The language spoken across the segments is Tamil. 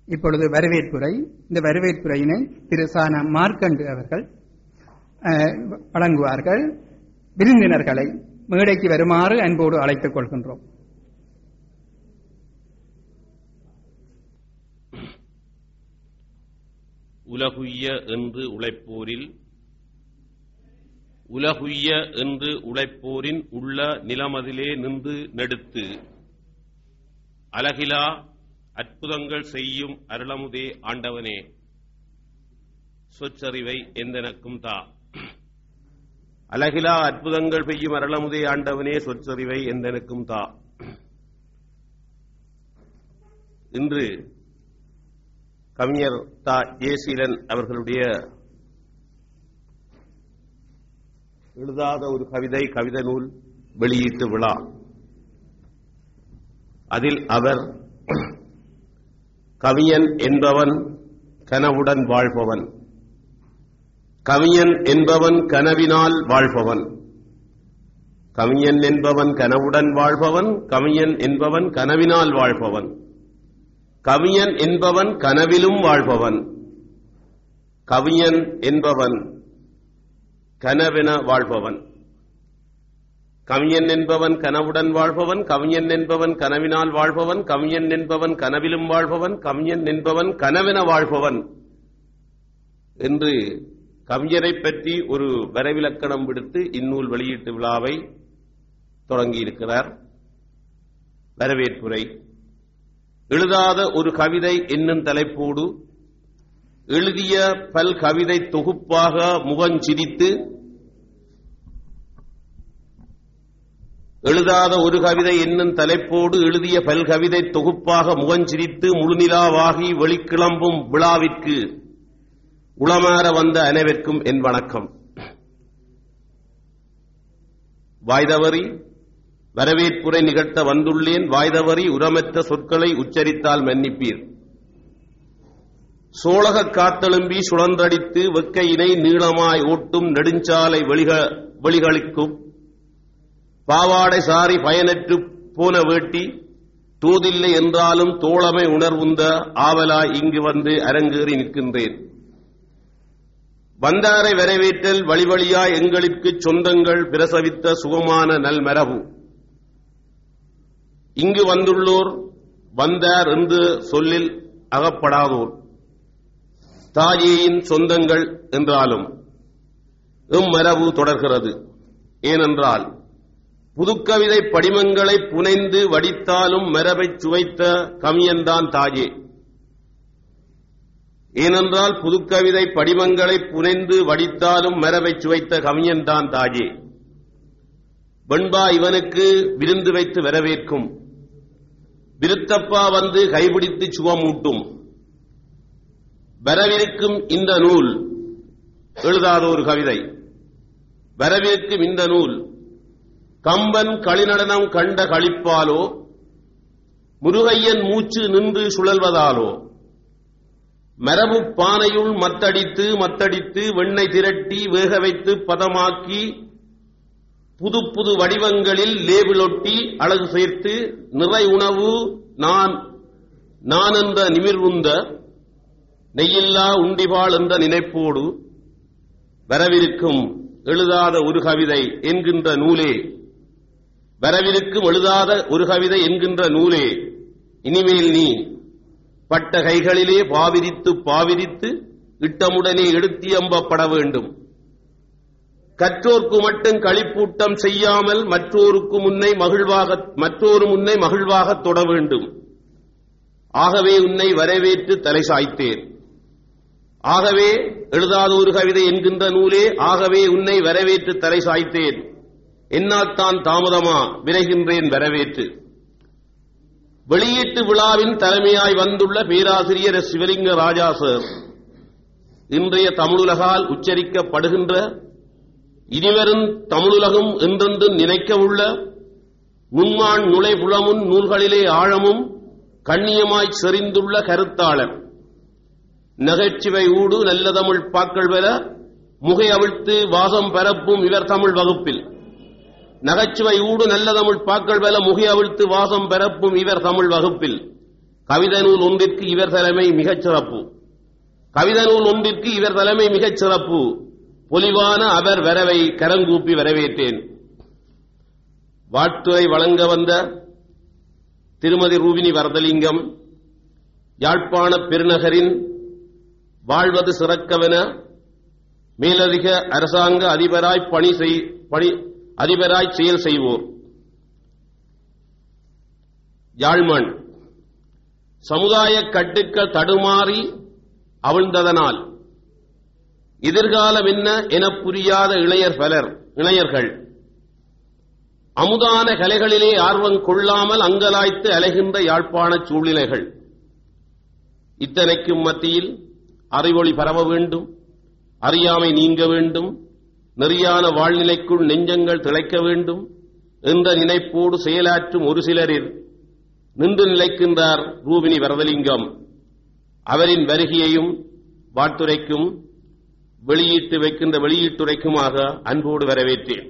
இப்பொழுது வரவேற்புரை இந்த வரவேற்புரையினை திரு சான மார்க்கண்டு அவர்கள் அஹ், வழங்குவார்கள் விருந்தினர்களை மேடைக்கு வருமாறு அன்போடு அழைத்துக் கொள்கின்றோம் உலகுய்ய என்று உழைப்போரில் உலகுய்ய என்று உழைப்போரின் உள்ள நிலமதிலே நின்று நெடுத்து அலகிலா அற்புதங்கள் செய்யும் அருளமுதே ஆண்டவனே சொற்றறிவை எந்தனக்கும் தா அலகிலா அற்புதங்கள் பெய்யும் அருளமுதே ஆண்டவனே சொற்றறிவை எந்தனக்கும் தா இன்று கவிஞர் தா ஜெயசீலன் அவர்களுடைய எழுதாத ஒரு கவிதை கவிதை நூல் வெளியீட்டு விழா அதில் அவர் கவிஞன் என்பவன் கனவுடன் வாழ்பவன் கவிஞன் என்பவன் கனவினால் வாழ்பவன் கவிஞன் என்பவன் கனவுடன் வாழ்பவன் கவிஞன் என்பவன் கனவினால் வாழ்பவன் கவிஞன் என்பவன் கனவிலும் வாழ்பவன் கவிஞன் என்பவன் கனவென வாழ்பவன் கவிஞன் என்பவன் கனவுடன் வாழ்பவன் கவிஞன் என்பவன் கனவினால் வாழ்பவன் கவிஞன் என்பவன் கனவிலும் வாழ்பவன் கவிஞன் என்பவன் கனவென வாழ்பவன் என்று கவிஞரை பற்றி ஒரு வரைவிலக்கணம் விடுத்து இந்நூல் வெளியீட்டு விழாவை தொடங்கியிருக்கிறார் வரவேற்புரை எழுதாத ஒரு கவிதை என்னும் தலைப்போடு எழுதிய பல் கவிதை தொகுப்பாக முகஞ்சிரித்து எழுதாத ஒரு கவிதை என்னும் தலைப்போடு எழுதிய பல் கவிதை தொகுப்பாக முகஞ்சிரித்து முழுநிலாவாகி வெளிக்கிளம்பும் விழாவிற்கு உளமாற வந்த அனைவருக்கும் என் வணக்கம் வாய்தவறி வரவேற்புரை நிகழ்த்த வந்துள்ளேன் வாய்தவறி உரமற்ற சொற்களை உச்சரித்தால் மன்னிப்பீர் சோழக காத்தெழும்பி சுழன்றடித்து வெக்கையினை நீளமாய் ஓட்டும் நெடுஞ்சாலை வெளிக வெளிகளுக்கும் பாவாடை சாரி பயனற்று போன வேட்டி தூதில்லை என்றாலும் தோழமை உணர்வுந்த ஆவலாய் இங்கு வந்து அரங்கேறி நிற்கின்றேன் வந்தாரை வரவேற்றல் வழிவழியாய் எங்களுக்கு சொந்தங்கள் பிரசவித்த சுகமான நல்மரபு இங்கு வந்துள்ளோர் வந்தார் என்று சொல்லில் அகப்படாதோர் தாயேயின் சொந்தங்கள் என்றாலும் இம்மரபு தொடர்கிறது ஏனென்றால் புதுக்கவிதை படிமங்களை புனைந்து வடித்தாலும் மரபைச் சுவைத்த கவியன்தான் தாயே ஏனென்றால் புதுக்கவிதை படிமங்களை புனைந்து வடித்தாலும் மரபைச் சுவைத்த கவிஞன்தான் தாயே வெண்பா இவனுக்கு விருந்து வைத்து வரவேற்கும் விருத்தப்பா வந்து கைபிடித்து சுவமூட்டும் வரவிருக்கும் இந்த நூல் எழுதாத ஒரு கவிதை வரவிருக்கும் இந்த நூல் கம்பன் களிநடனம் கண்ட களிப்பாலோ முருகையன் மூச்சு நின்று சுழல்வதாலோ மரபு பானையுள் மத்தடித்து மத்தடித்து வெண்ணெய் திரட்டி வேக வைத்து பதமாக்கி புது புது வடிவங்களில் லேபிளொட்டி அழகு சேர்த்து நிறை உணவு நான் நான் என்ற நிமிர்வுந்த நெய்யில்லா உண்டிபாள் என்ற நினைப்போடு வரவிருக்கும் எழுதாத ஒரு கவிதை என்கின்ற நூலே வரவிருக்கும் எழுதாத ஒரு கவிதை என்கின்ற நூலே இனிமேல் நீ பட்ட கைகளிலே பாவிரித்து பாவிரித்து இட்டமுடனே எடுத்தியம்பப்பட வேண்டும் கற்றோர்க்கு மட்டும் களிப்பூட்டம் செய்யாமல் மற்றோருக்கு முன்னை மகிழ்வாக மற்றொரு முன்னை மகிழ்வாக தொட வேண்டும் ஆகவே உன்னை வரவேற்று தலை சாய்த்தேன் ஆகவே எழுதாத ஒரு கவிதை என்கின்ற நூலே ஆகவே உன்னை வரவேற்று தலை சாய்த்தேன் என்னால் தான் தாமதமா விரைகின்றேன் வரவேற்று வெளியீட்டு விழாவின் தலைமையாய் வந்துள்ள பேராசிரியர் எஸ். சிவலிங்க ராஜா சார் இன்றைய தமிழுலகால் உச்சரிக்கப்படுகின்ற இனிவரும் தமிழுலகம் என்றென்று நினைக்கவுள்ள நுண்மான் நுழைபுலமுன் நூல்களிலே ஆழமும் கண்ணியமாய் செறிந்துள்ள கருத்தாளர் நகைச்சுவை ஊடு நல்ல தமிழ் பாக்கள் பெற முகை அவிழ்த்து வாசம் பரப்பும் இவர் தமிழ் வகுப்பில் நகைச்சுவை ஊடு நல்ல தமிழ் பாக்கள் பெற முகை அவிழ்த்து வாசம் பரப்பும் இவர் தமிழ் வகுப்பில் கவிதை நூல் ஒன்றிற்கு இவர் தலைமை மிகச் சிறப்பு கவிதை நூல் ஒன்றிற்கு இவர் தலைமை மிகச் சிறப்பு பொலிவான அவர் வரவை கரங்கூப்பி வரவேற்றேன் வாழ்த்துறை வழங்க வந்த திருமதி ரூபினி வரதலிங்கம் யாழ்ப்பாண பெருநகரின் வாழ்வது சிறக்கவென மேலதிக அரசாங்க அதிபராய் பணி செய் பணி அதிபராய் செயல் செய்வோர் யாழ்மண் சமுதாய கட்டுக்கள் தடுமாறி அவிழ்ந்ததனால் எதிர்காலம் என்ன என புரியாத இளையர் பலர் இளையர்கள் அமுதான கலைகளிலே ஆர்வம் கொள்ளாமல் அங்கலாய்த்து அலைகின்ற யாழ்ப்பாண சூழ்நிலைகள் இத்தனைக்கும் மத்தியில் அறிவொளி பரவ வேண்டும் அறியாமை நீங்க வேண்டும் நெறியான வாழ்நிலைக்குள் நெஞ்சங்கள் திளைக்க வேண்டும் என்ற நினைப்போடு செயலாற்றும் ஒரு சிலரில் நின்று நிலைக்கின்றார் ரூபினி வரதலிங்கம் அவரின் வருகையையும் வாழ்த்துரைக்கும் வெளியிட்டு வைக்கின்ற வெளியீட்டுரைக்குமாக அன்போடு வரவேற்றேன்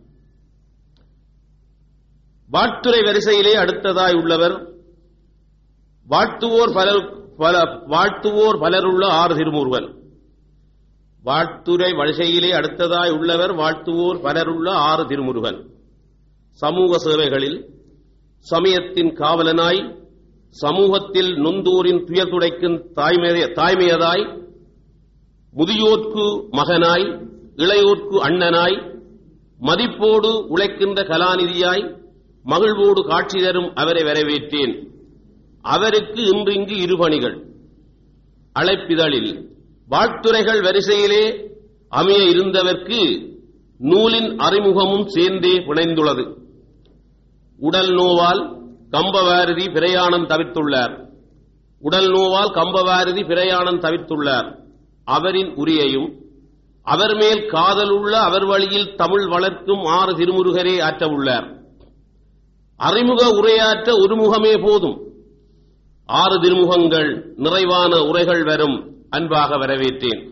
வாழ்த்துறை வரிசையிலே அடுத்ததாய் உள்ளவர் வாழ்த்துவோர் பலர் பல வாழ்த்துவோர் பலருள்ள ஆறு திருமுருகன் வாழ்த்துறை வரிசையிலே அடுத்ததாய் உள்ளவர் வாழ்த்துவோர் பலருள்ள ஆறு திருமுருகன் சமூக சேவைகளில் சமயத்தின் காவலனாய் சமூகத்தில் நொந்தூரின் துயர் துடைக்கும் தாய்மைய தாய்மையதாய் முதியோர்க்கு மகனாய் இளையோர்க்கு அண்ணனாய் மதிப்போடு உழைக்கின்ற கலாநிதியாய் மகிழ்வோடு காட்சி தரும் அவரை வரவேற்றேன் அவருக்கு இன்று இங்கு இரு பணிகள் அழைப்பிதழில் வாழ்த்துறைகள் வரிசையிலே அமைய இருந்தவர்க்கு நூலின் அறிமுகமும் சேர்ந்தே பிணைந்துள்ளது உடல் நோவால் கம்பவாரதி பிரயாணம் தவிர்த்துள்ளார் உடல் நோவால் கம்பவாரதி பிரயாணம் தவிர்த்துள்ளார் அவரின் உரியையும் அவர் மேல் காதலுள்ள அவர் வழியில் தமிழ் வளர்க்கும் ஆறு திருமுருகரே ஆற்ற உள்ளார் அறிமுக உரையாற்ற ஒரு முகமே போதும் ஆறு திருமுகங்கள் நிறைவான உரைகள் வரும் அன்பாக வரவேற்றேன்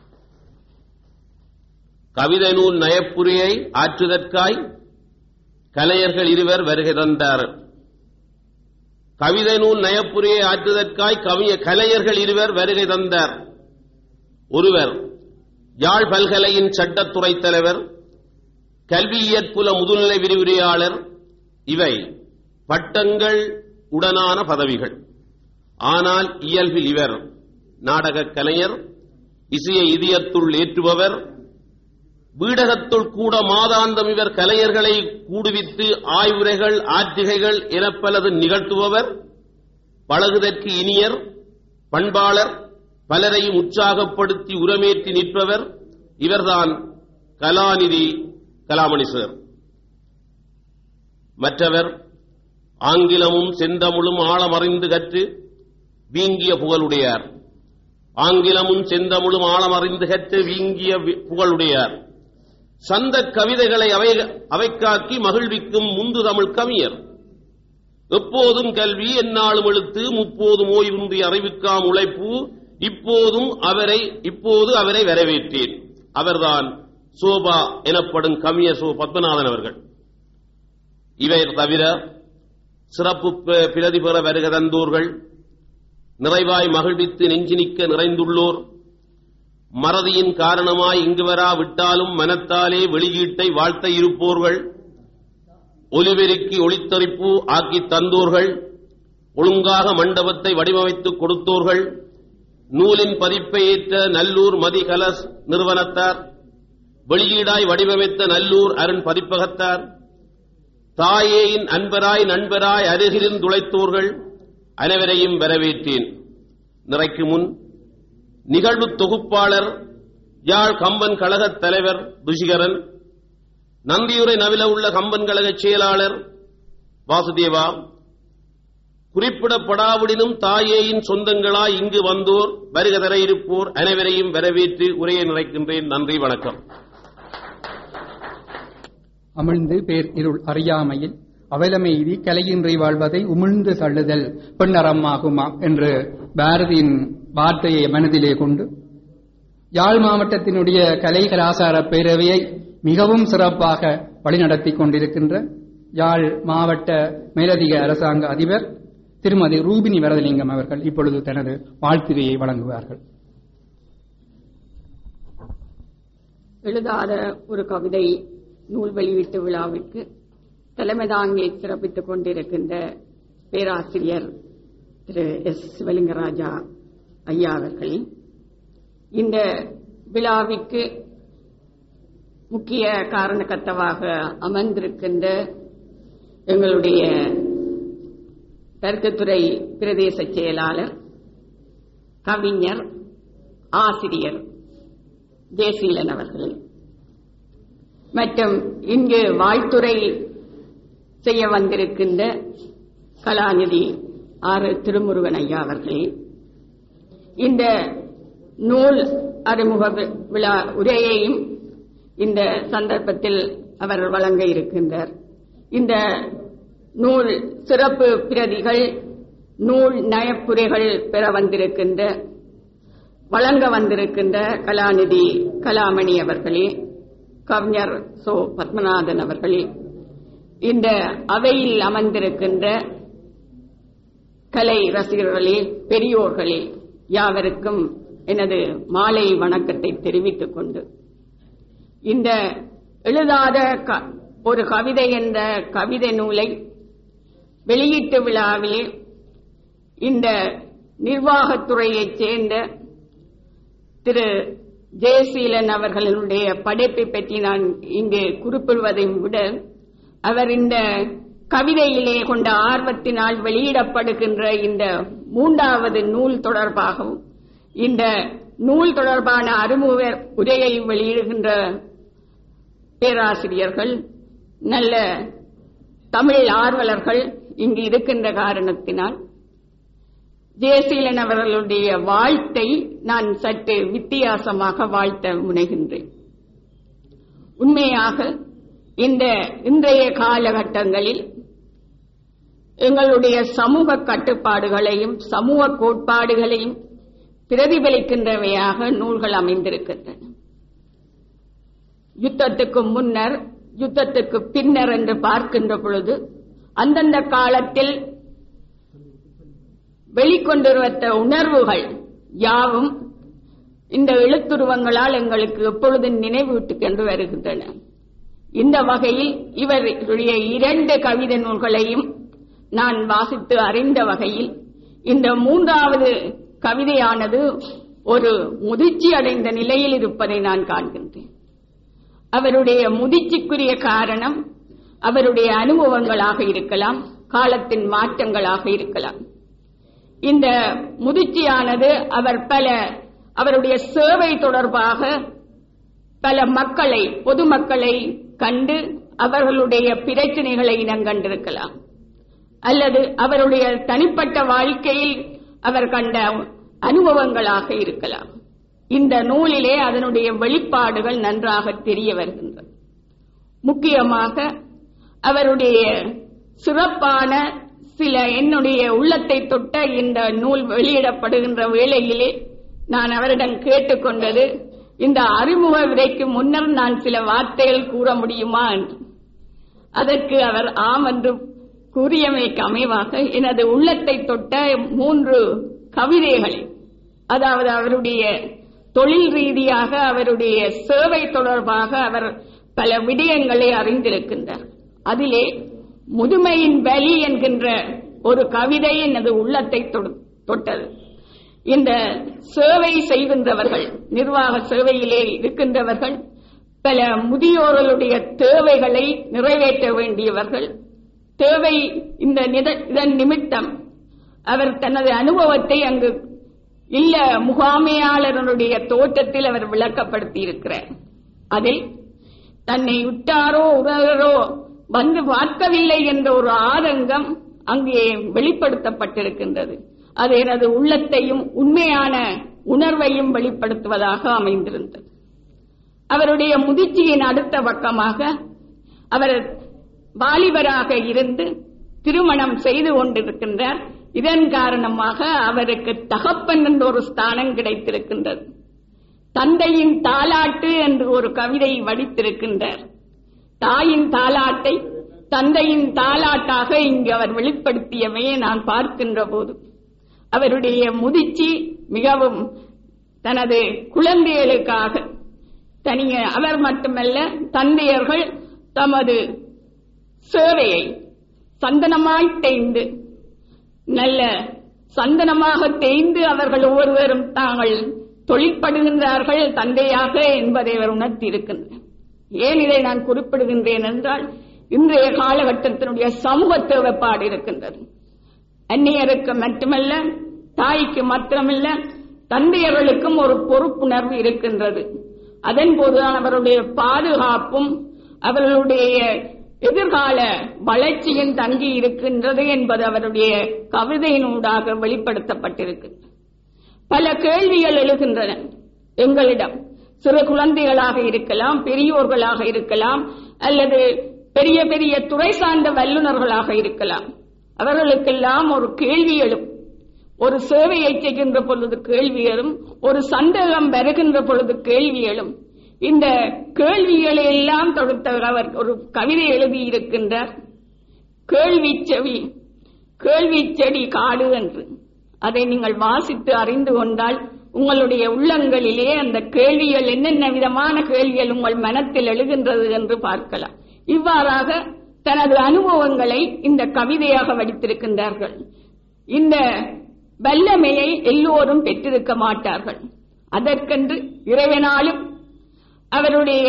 கவிதை நூல் நயப்புரியை ஆற்றுதற்காய் கலையர்கள் இருவர் வருகை தந்தார் கவிதை நூல் நயப்புரியை ஆற்றுதற்காய் கவிய கலையர்கள் இருவர் வருகை தந்தார் ஒருவர் யாழ் பல்கலையின் சட்டத்துறை தலைவர் கல்வியியற்புல முதுநிலை விரிவுரையாளர் இவை பட்டங்கள் உடனான பதவிகள் ஆனால் இயல்பில் இவர் நாடகக் கலைஞர் இசையை இதயத்துள் ஏற்றுபவர் வீடகத்துள் கூட மாதாந்தம் இவர் கலைஞர்களை கூடுவித்து ஆய்வுரைகள் ஆற்றிகைகள் என பலது நிகழ்த்துபவர் பழகுதற்கு இனியர் பண்பாளர் பலரையும் உற்சாகப்படுத்தி உரமேற்றி நிற்பவர் இவர்தான் கலாநிதி கலாமணி சார் மற்றவர் ஆங்கிலமும் செந்தமிழும் ஆழமறிந்து கற்று வீங்கிய புகழுடையார் ஆங்கிலமும் செந்தமிழும் ஆழமறிந்து கற்று வீங்கிய வி- புகழுடையார் சந்த கவிதைகளை அவை அவைக்காக்கி மகிழ்விக்கும் முந்து தமிழ் கவியர் எப்போதும் கல்வி எந்நாளும் எழுத்து முப்போதும் ஓய்வின்றி அறிவிக்காம் உழைப்பு இப்போதும் அவரை இப்போது அவரை வரவேற்றேன் அவர்தான் சோபா எனப்படும் கவியர் சோ பத்மநாதன் அவர்கள் இவை தவிர சிறப்பு ப- பிரதி பெற வருக தந்தோர்கள் நிறைவாய் மகிழ்வித்து நெஞ்சினிக்க நிறைந்துள்ளோர் மறதியின் காரணமாய் இங்கு வரா விட்டாலும் மனத்தாலே வெளியீட்டை வாழ்த்த இருப்போர்கள் ஒலிபெருக்கி ஒளித்தரிப்பு ஆக்கி தந்தோர்கள் ஒழுங்காக மண்டபத்தை வடிவமைத்து கொடுத்தோர்கள் நூலின் பதிப்பை ஏற்ற நல்லூர் மதிகலஸ் நிறுவனத்தார் வெளியீடாய் வடிவமைத்த நல்லூர் அருண் பதிப்பகத்தார் தாயேயின் அன்பராய் நண்பராய் அருகிருந்துழைத்தோர்கள் அனைவரையும் வரவேற்றேன் நிறைக்கு முன் நிகழ்வு தொகுப்பாளர் யாழ் கம்பன் கழகத் தலைவர் துஷிகரன் நந்தியுரை நவில உள்ள கம்பன் கழக செயலாளர் வாசுதேவா குறிப்பிடப்படாவிடினும் தாயேயின் சொந்தங்களாய் இங்கு வந்தோர் வருக தர இருப்போர் அனைவரையும் வரவேற்று உரையை நிறைக்கின்றேன் நன்றி வணக்கம் அமிழ்ந்து பேர் இருள் அறியாமையில் அவலமெய்தி கலையின்றி வாழ்வதை உமிழ்ந்து தள்ளுதல் பெண்ணறமாகுமா என்று பாரதியின் வார்த்தையை மனதிலே கொண்டு யாழ் மாவட்டத்தினுடைய கலை கலாசார பேரவையை மிகவும் சிறப்பாக வழிநடத்திக் கொண்டிருக்கின்ற யாழ் மாவட்ட மேலதிக அரசாங்க அதிபர் திருமதி ரூபினி வரதலிங்கம் அவர்கள் இப்பொழுது தனது வாழ்த்துரையை வழங்குவார்கள் எழுதாத ஒரு கவிதை நூல் வெளியீட்டு விழாவிற்கு தலைமை தாங்கி சிறப்பித்துக் கொண்டிருக்கின்ற பேராசிரியர் திரு எஸ் சிவலிங்கராஜா ஐயா அவர்கள் இந்த விழாவிற்கு முக்கிய காரணக்கர்த்தவாக அமர்ந்திருக்கின்ற எங்களுடைய தர்க்கத்துறை பிரதேச செயலாளர் கவிஞர் ஆசிரியர் ஜெயசீலன் அவர்கள் மற்றும் இங்கு வாழ்த்துறை செய்ய வந்திருக்கின்ற கலாநிதி ஆர் திருமுருகன் ஐயா அவர்கள் இந்த நூல் அறிமுக வி- விழா உரையையும் இந்த சந்தர்ப்பத்தில் அவர் வழங்க இருக்கின்றார் இந்த நூல் சிறப்பு பிரதிகள் நூல் நயப்புரைகள் பெற வந்திருக்கின்ற வழங்க வந்திருக்கின்ற கலாநிதி கலாமணி அவர்களே கவிஞர் சோ பத்மநாதன் அவர்களே இந்த அவையில் அமர்ந்திருக்கின்ற கலை ரசிகர்களே பெரியோர்களே யாவருக்கும் எனது மாலை வணக்கத்தை தெரிவித்துக் கொண்டு இந்த எழுதாத க- ஒரு கவிதை என்ற கவிதை நூலை வெளியீட்டு விழாவிலே இந்த நிர்வாகத்துறையைச் சேர்ந்த திரு ஜெயசீலன் அவர்களுடைய படைப்பை பற்றி நான் இங்கே குறிப்பிடுவதை விட அவர் இந்த கவிதையிலே கொண்ட ஆர்வத்தினால் வெளியிடப்படுகின்ற இந்த மூன்றாவது நூல் தொடர்பாகவும் இந்த நூல் தொடர்பான அறிமுக உரையை வெளியிடுகின்ற பேராசிரியர்கள் நல்ல தமிழ் ஆர்வலர்கள் இங்கு இருக்கின்ற காரணத்தினால் ஜெயசீலன் அவர்களுடைய வாழ்த்தை நான் சற்று வித்தியாசமாக வாழ்த்த முனைகின்றேன் உண்மையாக இந்த இன்றைய காலகட்டங்களில் எங்களுடைய சமூக கட்டுப்பாடுகளையும் சமூக கோட்பாடுகளையும் பிரதிபலிக்கின்றவையாக நூல்கள் அமைந்திருக்கின்றன யுத்தத்துக்கு முன்னர் யுத்தத்துக்கு பின்னர் என்று பார்க்கின்ற பொழுது அந்தந்த காலத்தில் வெளிக்கொண்டிருந்த உணர்வுகள் யாவும் இந்த எழுத்துருவங்களால் எங்களுக்கு எப்பொழுதும் நினைவூட்டுக் கொண்டு வருகின்றன இந்த வகையில் இவருடைய இரண்டு கவிதை நூல்களையும் நான் வாசித்து அறிந்த வகையில் இந்த மூன்றாவது கவிதையானது ஒரு முதிர்ச்சி அடைந்த நிலையில் இருப்பதை நான் காண்கின்றேன் அவருடைய முதிர்ச்சிக்குரிய காரணம் அவருடைய அனுபவங்களாக இருக்கலாம் காலத்தின் மாற்றங்களாக இருக்கலாம் இந்த முதிர்ச்சியானது அவர் பல அவருடைய சேவை தொடர்பாக பல மக்களை பொதுமக்களை கண்டு அவர்களுடைய பிரச்சனைகளை இனங்கண்டிருக்கலாம் அல்லது அவருடைய தனிப்பட்ட வாழ்க்கையில் அவர் கண்ட அனுபவங்களாக இருக்கலாம் இந்த நூலிலே அதனுடைய வெளிப்பாடுகள் நன்றாக தெரிய வருகின்றன முக்கியமாக அவருடைய சிறப்பான சில என்னுடைய உள்ளத்தை தொட்ட இந்த நூல் வெளியிடப்படுகின்ற வேளையிலே நான் அவரிடம் கேட்டுக்கொண்டது இந்த அறிமுக விடைக்கு முன்னர் நான் சில வார்த்தைகள் கூற முடியுமா என்று அதற்கு அவர் ஆம் என்று கூறியமைக்கு அமைவாக எனது உள்ளத்தை தொட்ட மூன்று கவிதைகளை அதாவது அவருடைய தொழில் ரீதியாக அவருடைய சேவை தொடர்பாக அவர் பல விடயங்களை அறிந்திருக்கின்றார் அதிலே முதுமையின் வலி என்கின்ற ஒரு கவிதை எனது உள்ளத்தை தொடு- தொட்டது இந்த சேவை செய்கின்றவர்கள் நிர்வாக சேவையிலே இருக்கின்றவர்கள் பல முதியோர்களுடைய தேவைகளை நிறைவேற்ற வேண்டியவர்கள் தேவை இந்த நித- இதன் நிமித்தம் அவர் தனது அனுபவத்தை அங்கு இல்ல முகாமையாளருடைய தோட்டத்தில் அவர் விளக்கப்படுத்தி இருக்கிறார் அதில் தன்னை உற்றாரோ உறவரோ வந்து பார்க்கவில்லை என்ற ஒரு ஆதங்கம் அங்கே வெளிப்படுத்தப்பட்டிருக்கின்றது அது எனது உள்ளத்தையும் உண்மையான உணர்வையும் வெளிப்படுத்துவதாக அமைந்திருந்தது அவருடைய முதிர்ச்சியின் அடுத்த பக்கமாக அவர் வாலிபராக இருந்து திருமணம் செய்து கொண்டிருக்கின்றார் இதன் காரணமாக அவருக்கு தகப்பன் என்ற ஒரு ஸ்தானம் கிடைத்திருக்கின்றது தந்தையின் தாலாட்டு என்று ஒரு கவிதை வடித்திருக்கின்றார் தாயின் தாலாட்டை தந்தையின் தாலாட்டாக இங்கு அவர் வெளிப்படுத்தியமையை நான் பார்க்கின்ற போது அவருடைய முதிர்ச்சி மிகவும் தனது குழந்தைகளுக்காக தனிய அவர் மட்டுமல்ல தந்தையர்கள் தமது சேவையை சந்தனமாய் தேய்ந்து நல்ல சந்தனமாக தேய்ந்து அவர்கள் ஒவ்வொருவரும் தாங்கள் தொழிற்படுகின்றார்கள் தந்தையாக என்பதை அவர் உணர்த்தியிருக்கின்றனர் ஏன் இதை நான் குறிப்பிடுகின்றேன் என்றால் இன்றைய காலகட்டத்தினுடைய சமூக தேவைப்பாடு இருக்கின்றது அந்நியருக்கு மட்டுமல்ல தாய்க்கு மாத்திரமல்ல தந்தையர்களுக்கும் ஒரு பொறுப்புணர்வு இருக்கின்றது அதன் போதுதான் அவருடைய பாதுகாப்பும் அவர்களுடைய எதிர்கால வளர்ச்சியும் தங்கி இருக்கின்றது என்பது அவருடைய கவிதையினூடாக வெளிப்படுத்தப்பட்டிருக்கின்றது பல கேள்விகள் எழுகின்றன எங்களிடம் சிறு குழந்தைகளாக இருக்கலாம் பெரியோர்களாக இருக்கலாம் அல்லது பெரிய பெரிய துறை சார்ந்த வல்லுநர்களாக இருக்கலாம் அவர்களுக்கெல்லாம் ஒரு கேள்வி எழும் ஒரு சேவையை செய்கின்ற பொழுது கேள்வி எழும் ஒரு சந்தேகம் வருகின்ற பொழுது கேள்வி எழும் இந்த கேள்விகளை எல்லாம் தொடுத்த அவர் ஒரு கவிதை எழுதியிருக்கின்றார் கேள்வி செவி கேள்வி செடி காடு என்று அதை நீங்கள் வாசித்து அறிந்து கொண்டால் உங்களுடைய உள்ளங்களிலே அந்த கேள்விகள் என்னென்ன விதமான கேள்விகள் உங்கள் மனத்தில் எழுகின்றது என்று பார்க்கலாம் இவ்வாறாக தனது அனுபவங்களை இந்த கவிதையாக வடித்திருக்கின்றார்கள் இந்த வல்லமையை எல்லோரும் பெற்றிருக்க மாட்டார்கள் அதற்கென்று இறைவனாலும் அவருடைய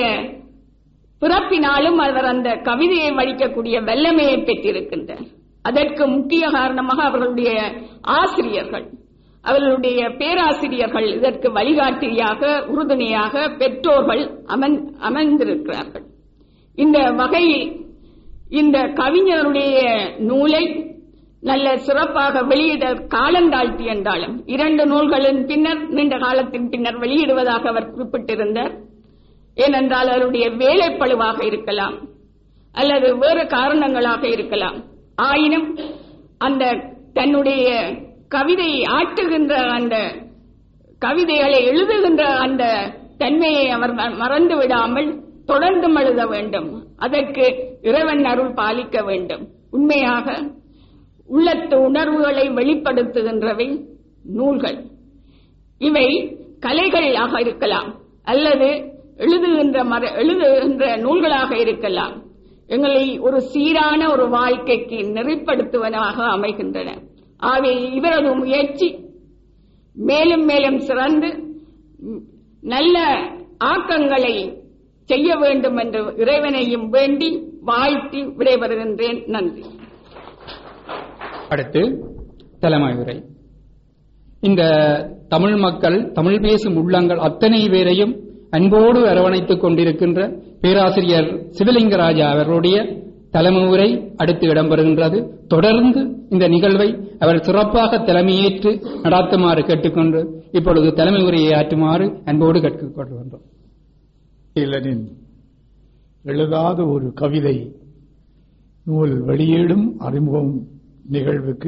பிறப்பினாலும் அவர் அந்த கவிதையை வடிக்கக்கூடிய வல்லமையை பெற்றிருக்கின்றார் அதற்கு முக்கிய காரணமாக அவர்களுடைய ஆசிரியர்கள் அவர்களுடைய பேராசிரியர்கள் இதற்கு வழிகாட்டியாக உறுதுணையாக பெற்றோர்கள் அமர்ந் அமர்ந்திருக்கிறார்கள் இந்த வகையில் இந்த கவிஞருடைய நூலை நல்ல சிறப்பாக வெளியிட காலந்தாழ்த்தி என்றாலும் இரண்டு நூல்களின் பின்னர் நீண்ட காலத்தின் பின்னர் வெளியிடுவதாக அவர் குறிப்பிட்டிருந்தார் ஏனென்றால் அவருடைய வேலைப்பழுவாக இருக்கலாம் அல்லது வேறு காரணங்களாக இருக்கலாம் ஆயினும் அந்த தன்னுடைய கவிதை ஆற்றுகின்ற அந்த கவிதைகளை எழுதுகின்ற அந்த தன்மையை அவர் ம- மறந்து விடாமல் தொடர்ந்து எழுத வேண்டும் அதற்கு இறைவன் அருள் பாலிக்க வேண்டும் உண்மையாக உள்ளத்து உணர்வுகளை வெளிப்படுத்துகின்றவை நூல்கள் இவை கலைகளாக இருக்கலாம் அல்லது எழுதுகின்ற மர எழுதுகின்ற நூல்களாக இருக்கலாம் எங்களை ஒரு சீரான ஒரு வாழ்க்கைக்கு நெறிப்படுத்துவதாக அமைகின்றன ஆகவே இவரது முயற்சி மேலும் மேலும் சிறந்து ம், நல்ல ஆக்கங்களை செய்ய வேண்டும் என்று இறைவனையும் வேண்டி வாழ்த்தி விடைபெறுகின்றேன் நன்றி அடுத்து தலைமை உரை இந்த தமிழ் மக்கள் தமிழ் பேசும் உள்ளங்கள் அத்தனை பேரையும் அன்போடு அரவணைத்துக் கொண்டிருக்கின்ற பேராசிரியர் சிவலிங்கராஜா அவர்களுடைய தலைமை உரை அடுத்து இடம்பெறுகின்றது தொடர்ந்து இந்த நிகழ்வை அவர் சிறப்பாக தலைமையேற்று நடாத்துமாறு கேட்டுக்கொண்டு இப்பொழுது தலைமை உரையை ஆற்றுமாறு அன்போடு கேட்டுக்கொள்கின்றோம் இளனின் எழுதாத ஒரு கவிதை நூல் வெளியீடும் அறிமுகம் நிகழ்வுக்கு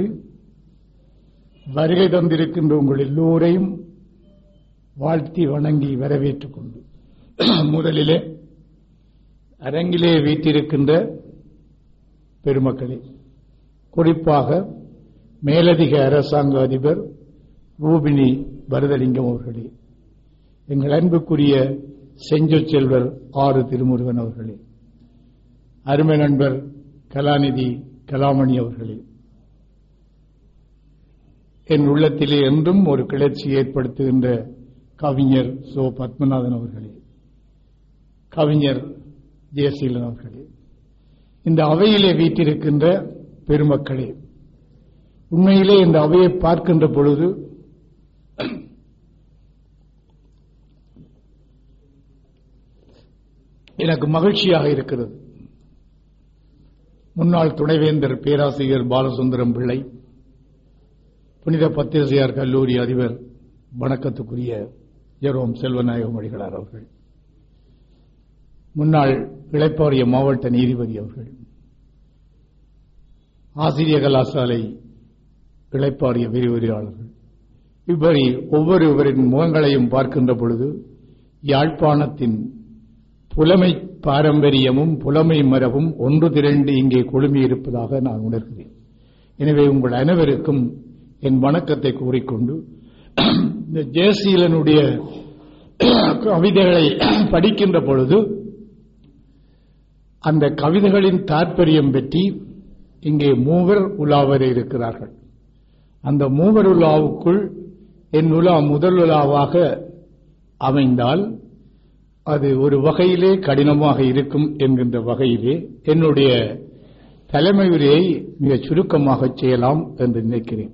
வருகை தந்திருக்கின்ற உங்கள் எல்லோரையும் வாழ்த்தி வணங்கி வரவேற்றுக் கொண்டு முதலிலே அரங்கிலே வீற்றிருக்கின்ற பெருமக்களே குறிப்பாக மேலதிக அரசாங்க அதிபர் ரூபினி பரதலிங்கம் அவர்களே எங்கள் அன்புக்குரிய செஞ்சொற் செல்வர் ஆறு திருமுருகன் அவர்களே அருமை நண்பர் கலாநிதி கலாமணி அவர்களே என் உள்ளத்திலே என்றும் ஒரு கிளர்ச்சி ஏற்படுத்துகின்ற கவிஞர் சோ பத்மநாதன் அவர்களே கவிஞர் ஜெயசீலன் அவர்களே இந்த அவையிலே வீட்டிருக்கின்ற பெருமக்களே உண்மையிலே இந்த அவையை பார்க்கின்ற பொழுது எனக்கு மகிழ்ச்சியாக இருக்கிறது முன்னாள் துணைவேந்தர் பேராசிரியர் பாலசுந்தரம் பிள்ளை புனித பத்திரசியார் கல்லூரி அதிபர் வணக்கத்துக்குரிய ஜெரோம் செல்வநாயகம் அடிகளார் அவர்கள் முன்னாள் இளைப்பாறிய மாவட்ட நீதிபதி அவர்கள் ஆசிரிய கலாசாலை இளைப்பாறிய விரிவுரையாளர்கள் இப்படி ஒவ்வொருவரின் முகங்களையும் பார்க்கின்ற பொழுது யாழ்ப்பாணத்தின் புலமை பாரம்பரியமும் புலமை மரபும் ஒன்று திரண்டு இங்கே குழுமியிருப்பதாக நான் உணர்கிறேன் எனவே உங்கள் அனைவருக்கும் என் வணக்கத்தை கூறிக்கொண்டு இந்த ஜெயசீலனுடைய கவிதைகளை படிக்கின்ற பொழுது அந்த கவிதைகளின் தாற்பயம் பற்றி இங்கே மூவர் உலாவர இருக்கிறார்கள் அந்த மூவர் உலாவுக்குள் என் உலா முதல் உலாவாக அமைந்தால் அது ஒரு வகையிலே கடினமாக இருக்கும் என்கின்ற வகையிலே என்னுடைய தலைமை உரையை மிக சுருக்கமாக செய்யலாம் என்று நினைக்கிறேன்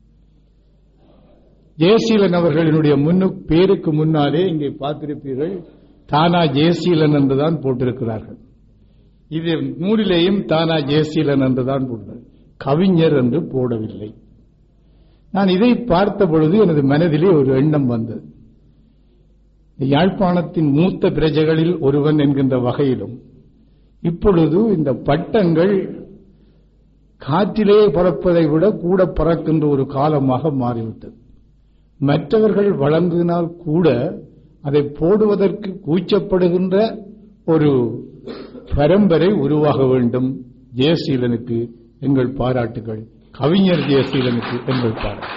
ஜெயசீலன் அவர்களினுடைய முன்னு பேருக்கு முன்னாலே இங்கே பார்த்திருப்பீர்கள் தானா ஜெயசீலன் என்றுதான் போட்டிருக்கிறார்கள் இது நூலிலேயும் தானா ஜெயசீலன் என்றுதான் போட்டார் கவிஞர் என்று போடவில்லை நான் இதை பார்த்த பொழுது எனது மனதிலே ஒரு எண்ணம் வந்தது யாழ்ப்பாணத்தின் மூத்த பிரஜைகளில் ஒருவன் என்கின்ற வகையிலும் இப்பொழுது இந்த பட்டங்கள் காற்றிலே பறப்பதை விட கூட பறக்கின்ற ஒரு காலமாக மாறிவிட்டது மற்றவர்கள் வழங்கினால் கூட அதை போடுவதற்கு கூச்சப்படுகின்ற ஒரு பரம்பரை உருவாக வேண்டும் ஜெயசீலனுக்கு எங்கள் பாராட்டுகள் கவிஞர் ஜெயசீலனுக்கு எங்கள் பாராட்டு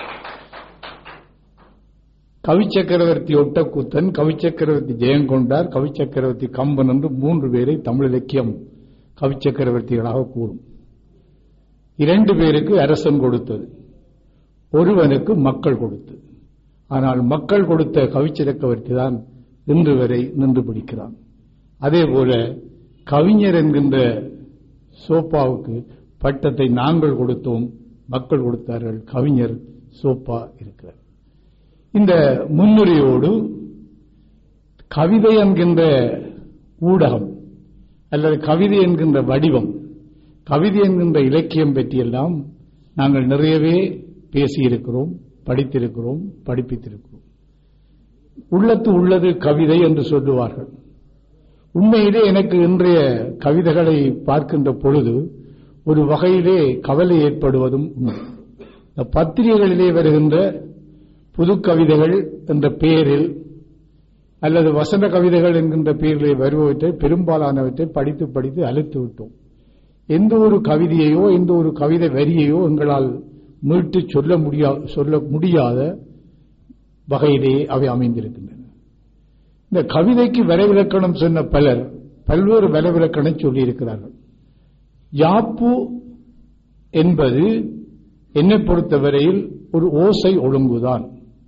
கவி சக்கரவர்த்தி ஒட்டக்கூத்தன் கவி சக்கரவர்த்தி ஜெயங்கொண்டார் கவி சக்கரவர்த்தி கம்பன் என்று மூன்று பேரை தமிழ் இலக்கியம் கவி சக்கரவர்த்திகளாக கூறும் இரண்டு பேருக்கு அரசன் கொடுத்தது ஒருவனுக்கு மக்கள் கொடுத்தது ஆனால் மக்கள் கொடுத்த கவி சக்கரவர்த்தி தான் இன்று வரை நின்று பிடிக்கிறான் அதே போல கவிஞர் என்கின்ற சோப்பாவுக்கு பட்டத்தை நாங்கள் கொடுத்தோம் மக்கள் கொடுத்தார்கள் கவிஞர் சோப்பா இருக்கிறார் இந்த முன்னுரையோடு கவிதை என்கின்ற ஊடகம் அல்லது கவிதை என்கின்ற வடிவம் கவிதை என்கின்ற இலக்கியம் பற்றியெல்லாம் நாங்கள் நிறையவே பேசியிருக்கிறோம் படித்திருக்கிறோம் படிப்பித்திருக்கிறோம் உள்ளத்து உள்ளது கவிதை என்று சொல்லுவார்கள் உண்மையிலே எனக்கு இன்றைய கவிதைகளை பார்க்கின்ற பொழுது ஒரு வகையிலே கவலை ஏற்படுவதும் உண்மை இந்த பத்திரிகைகளிலே வருகின்ற புது கவிதைகள் என்ற பெயரில் அல்லது வசந்த கவிதைகள் என்கின்ற பெயரிலே வருபவற்றை பெரும்பாலானவற்றை படித்து படித்து அழுத்து விட்டோம் எந்த ஒரு கவிதையையோ எந்த ஒரு கவிதை வரியையோ எங்களால் மீட்டு சொல்ல முடியா சொல்ல முடியாத வகையிலே அவை அமைந்திருக்கின்றன இந்த கவிதைக்கு வரைவிலக்கணம் சொன்ன பலர் பல்வேறு வரைவிலக்கணம் சொல்லியிருக்கிறார்கள் யாப்பு என்பது என்னை பொறுத்தவரையில் ஒரு ஓசை ஒழுங்குதான்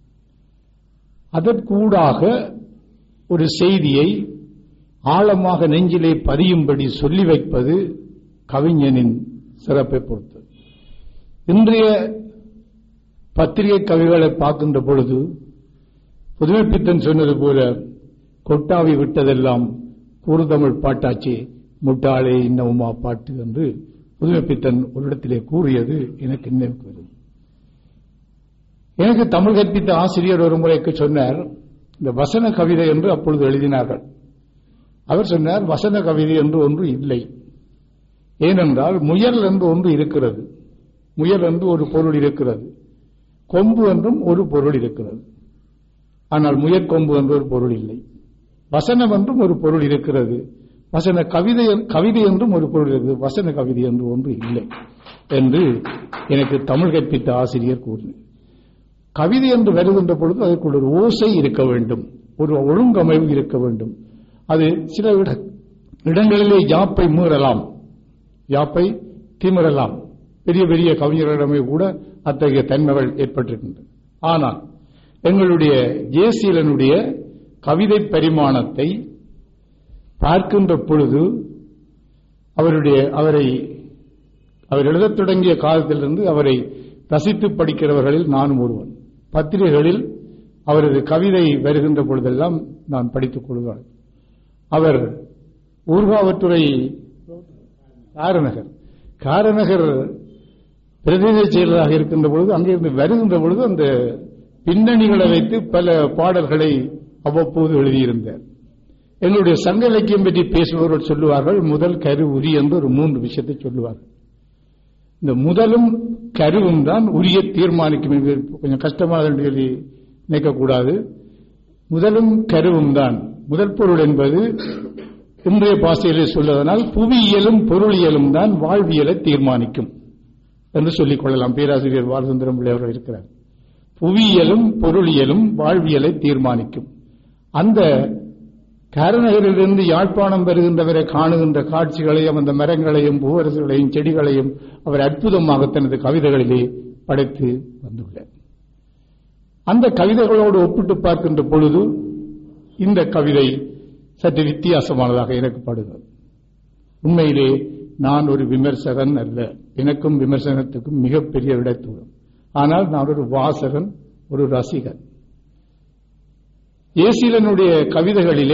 அதற்கூடாக ஒரு செய்தியை ஆழமாக நெஞ்சிலே பதியும்படி சொல்லி வைப்பது கவிஞனின் சிறப்பை பொறுத்தது இன்றைய பத்திரிகை கவிகளை பார்க்கின்ற பொழுது புதுமைப்பித்தன் சொன்னது போல கொட்டாவி விட்டதெல்லாம் கூறுதமிழ் பாட்டாச்சி முட்டாளே இன்னவுமா பாட்டு என்று புதுமைப்பித்தன் ஒரு இடத்திலே கூறியது எனக்கு நினைவுக்கு வருது எனக்கு தமிழ் கற்பித்த ஆசிரியர் ஒரு முறைக்கு சொன்னார் இந்த வசன கவிதை என்று அப்பொழுது எழுதினார்கள் அவர் சொன்னார் வசன கவிதை என்று ஒன்று இல்லை ஏனென்றால் முயல் என்று ஒன்று இருக்கிறது முயல் என்று ஒரு பொருள் இருக்கிறது கொம்பு என்றும் ஒரு பொருள் இருக்கிறது ஆனால் முயற்கொம்பு என்று ஒரு பொருள் இல்லை வசனம் என்றும் ஒரு பொருள் இருக்கிறது வசன கவிதை கவிதை என்றும் ஒரு பொருள் இருக்கிறது வசன கவிதை என்று ஒன்று இல்லை என்று எனக்கு தமிழ் கற்பித்த ஆசிரியர் கூறினார் கவிதை என்று வருகின்ற பொழுது அதற்குள் ஒரு ஓசை இருக்க வேண்டும் ஒரு ஒழுங்கமைவு இருக்க வேண்டும் அது சில இட- இடங்களிலே யாப்பை மீறலாம் யாப்பை திமிரலாம் பெரிய பெரிய கவிஞர்களிடமே கூட அத்தகைய தன்மைகள் ஏற்பட்டிருக்கின்றன ஆனால் எங்களுடைய ஜேசீலனுடைய கவிதை பரிமாணத்தை பார்க்கின்ற பொழுது அவருடைய அவரை அவர் எழுதத் தொடங்கிய காலத்திலிருந்து அவரை ரசித்து படிக்கிறவர்களில் நானும் ஒருவன் பத்திரிகைகளில் அவரது கவிதை வருகின்ற பொழுதெல்லாம் நான் படித்துக் கொள்வார் அவர் ஊர்காவற்றுறை காரநகர் காரநகர் பிரதேச செயலராக இருக்கின்ற பொழுது அங்கிருந்து வருகின்ற பொழுது அந்த பின்னணிகளை வைத்து பல பாடல்களை அவ்வப்போது எழுதியிருந்தார் எங்களுடைய சங்க இலக்கியம் பற்றி பேசுபவர்கள் சொல்லுவார்கள் முதல் கரு உரி என்று ஒரு மூன்று விஷயத்தை சொல்லுவார்கள் இந்த முதலும் கருவும் தான் உரிய தீர்மானிக்கும் என்பது கொஞ்சம் கஷ்டமாக என்று சொல்லி நினைக்கக்கூடாது முதலும் கருவும் தான் முதல் பொருள் என்பது இன்றைய பாசையிலே சொல்வதனால் புவியியலும் பொருளியலும் தான் வாழ்வியலை தீர்மானிக்கும் என்று சொல்லிக் கொள்ளலாம் பேராசிரியர் பாலசுந்தரம் பிள்ளை அவர்கள் இருக்கிறார் புவியியலும் பொருளியலும் வாழ்வியலை தீர்மானிக்கும் அந்த காரநகரிலிருந்து யாழ்ப்பாணம் வருகின்றவரை காணுகின்ற காட்சிகளையும் அந்த மரங்களையும் பூவரசுகளையும் செடிகளையும் அவர் அற்புதமாக தனது கவிதைகளிலே படைத்து வந்துள்ளார் அந்த கவிதைகளோடு ஒப்பிட்டு பார்க்கின்ற பொழுது இந்த கவிதை சற்று வித்தியாசமானதாக எனக்கு படுகிறது உண்மையிலே நான் ஒரு விமர்சகன் அல்ல எனக்கும் விமர்சனத்துக்கும் மிகப்பெரிய இடத்தூரம் ஆனால் நான் ஒரு வாசகன் ஒரு ரசிகன் ஏசிலனுடைய கவிதைகளிலே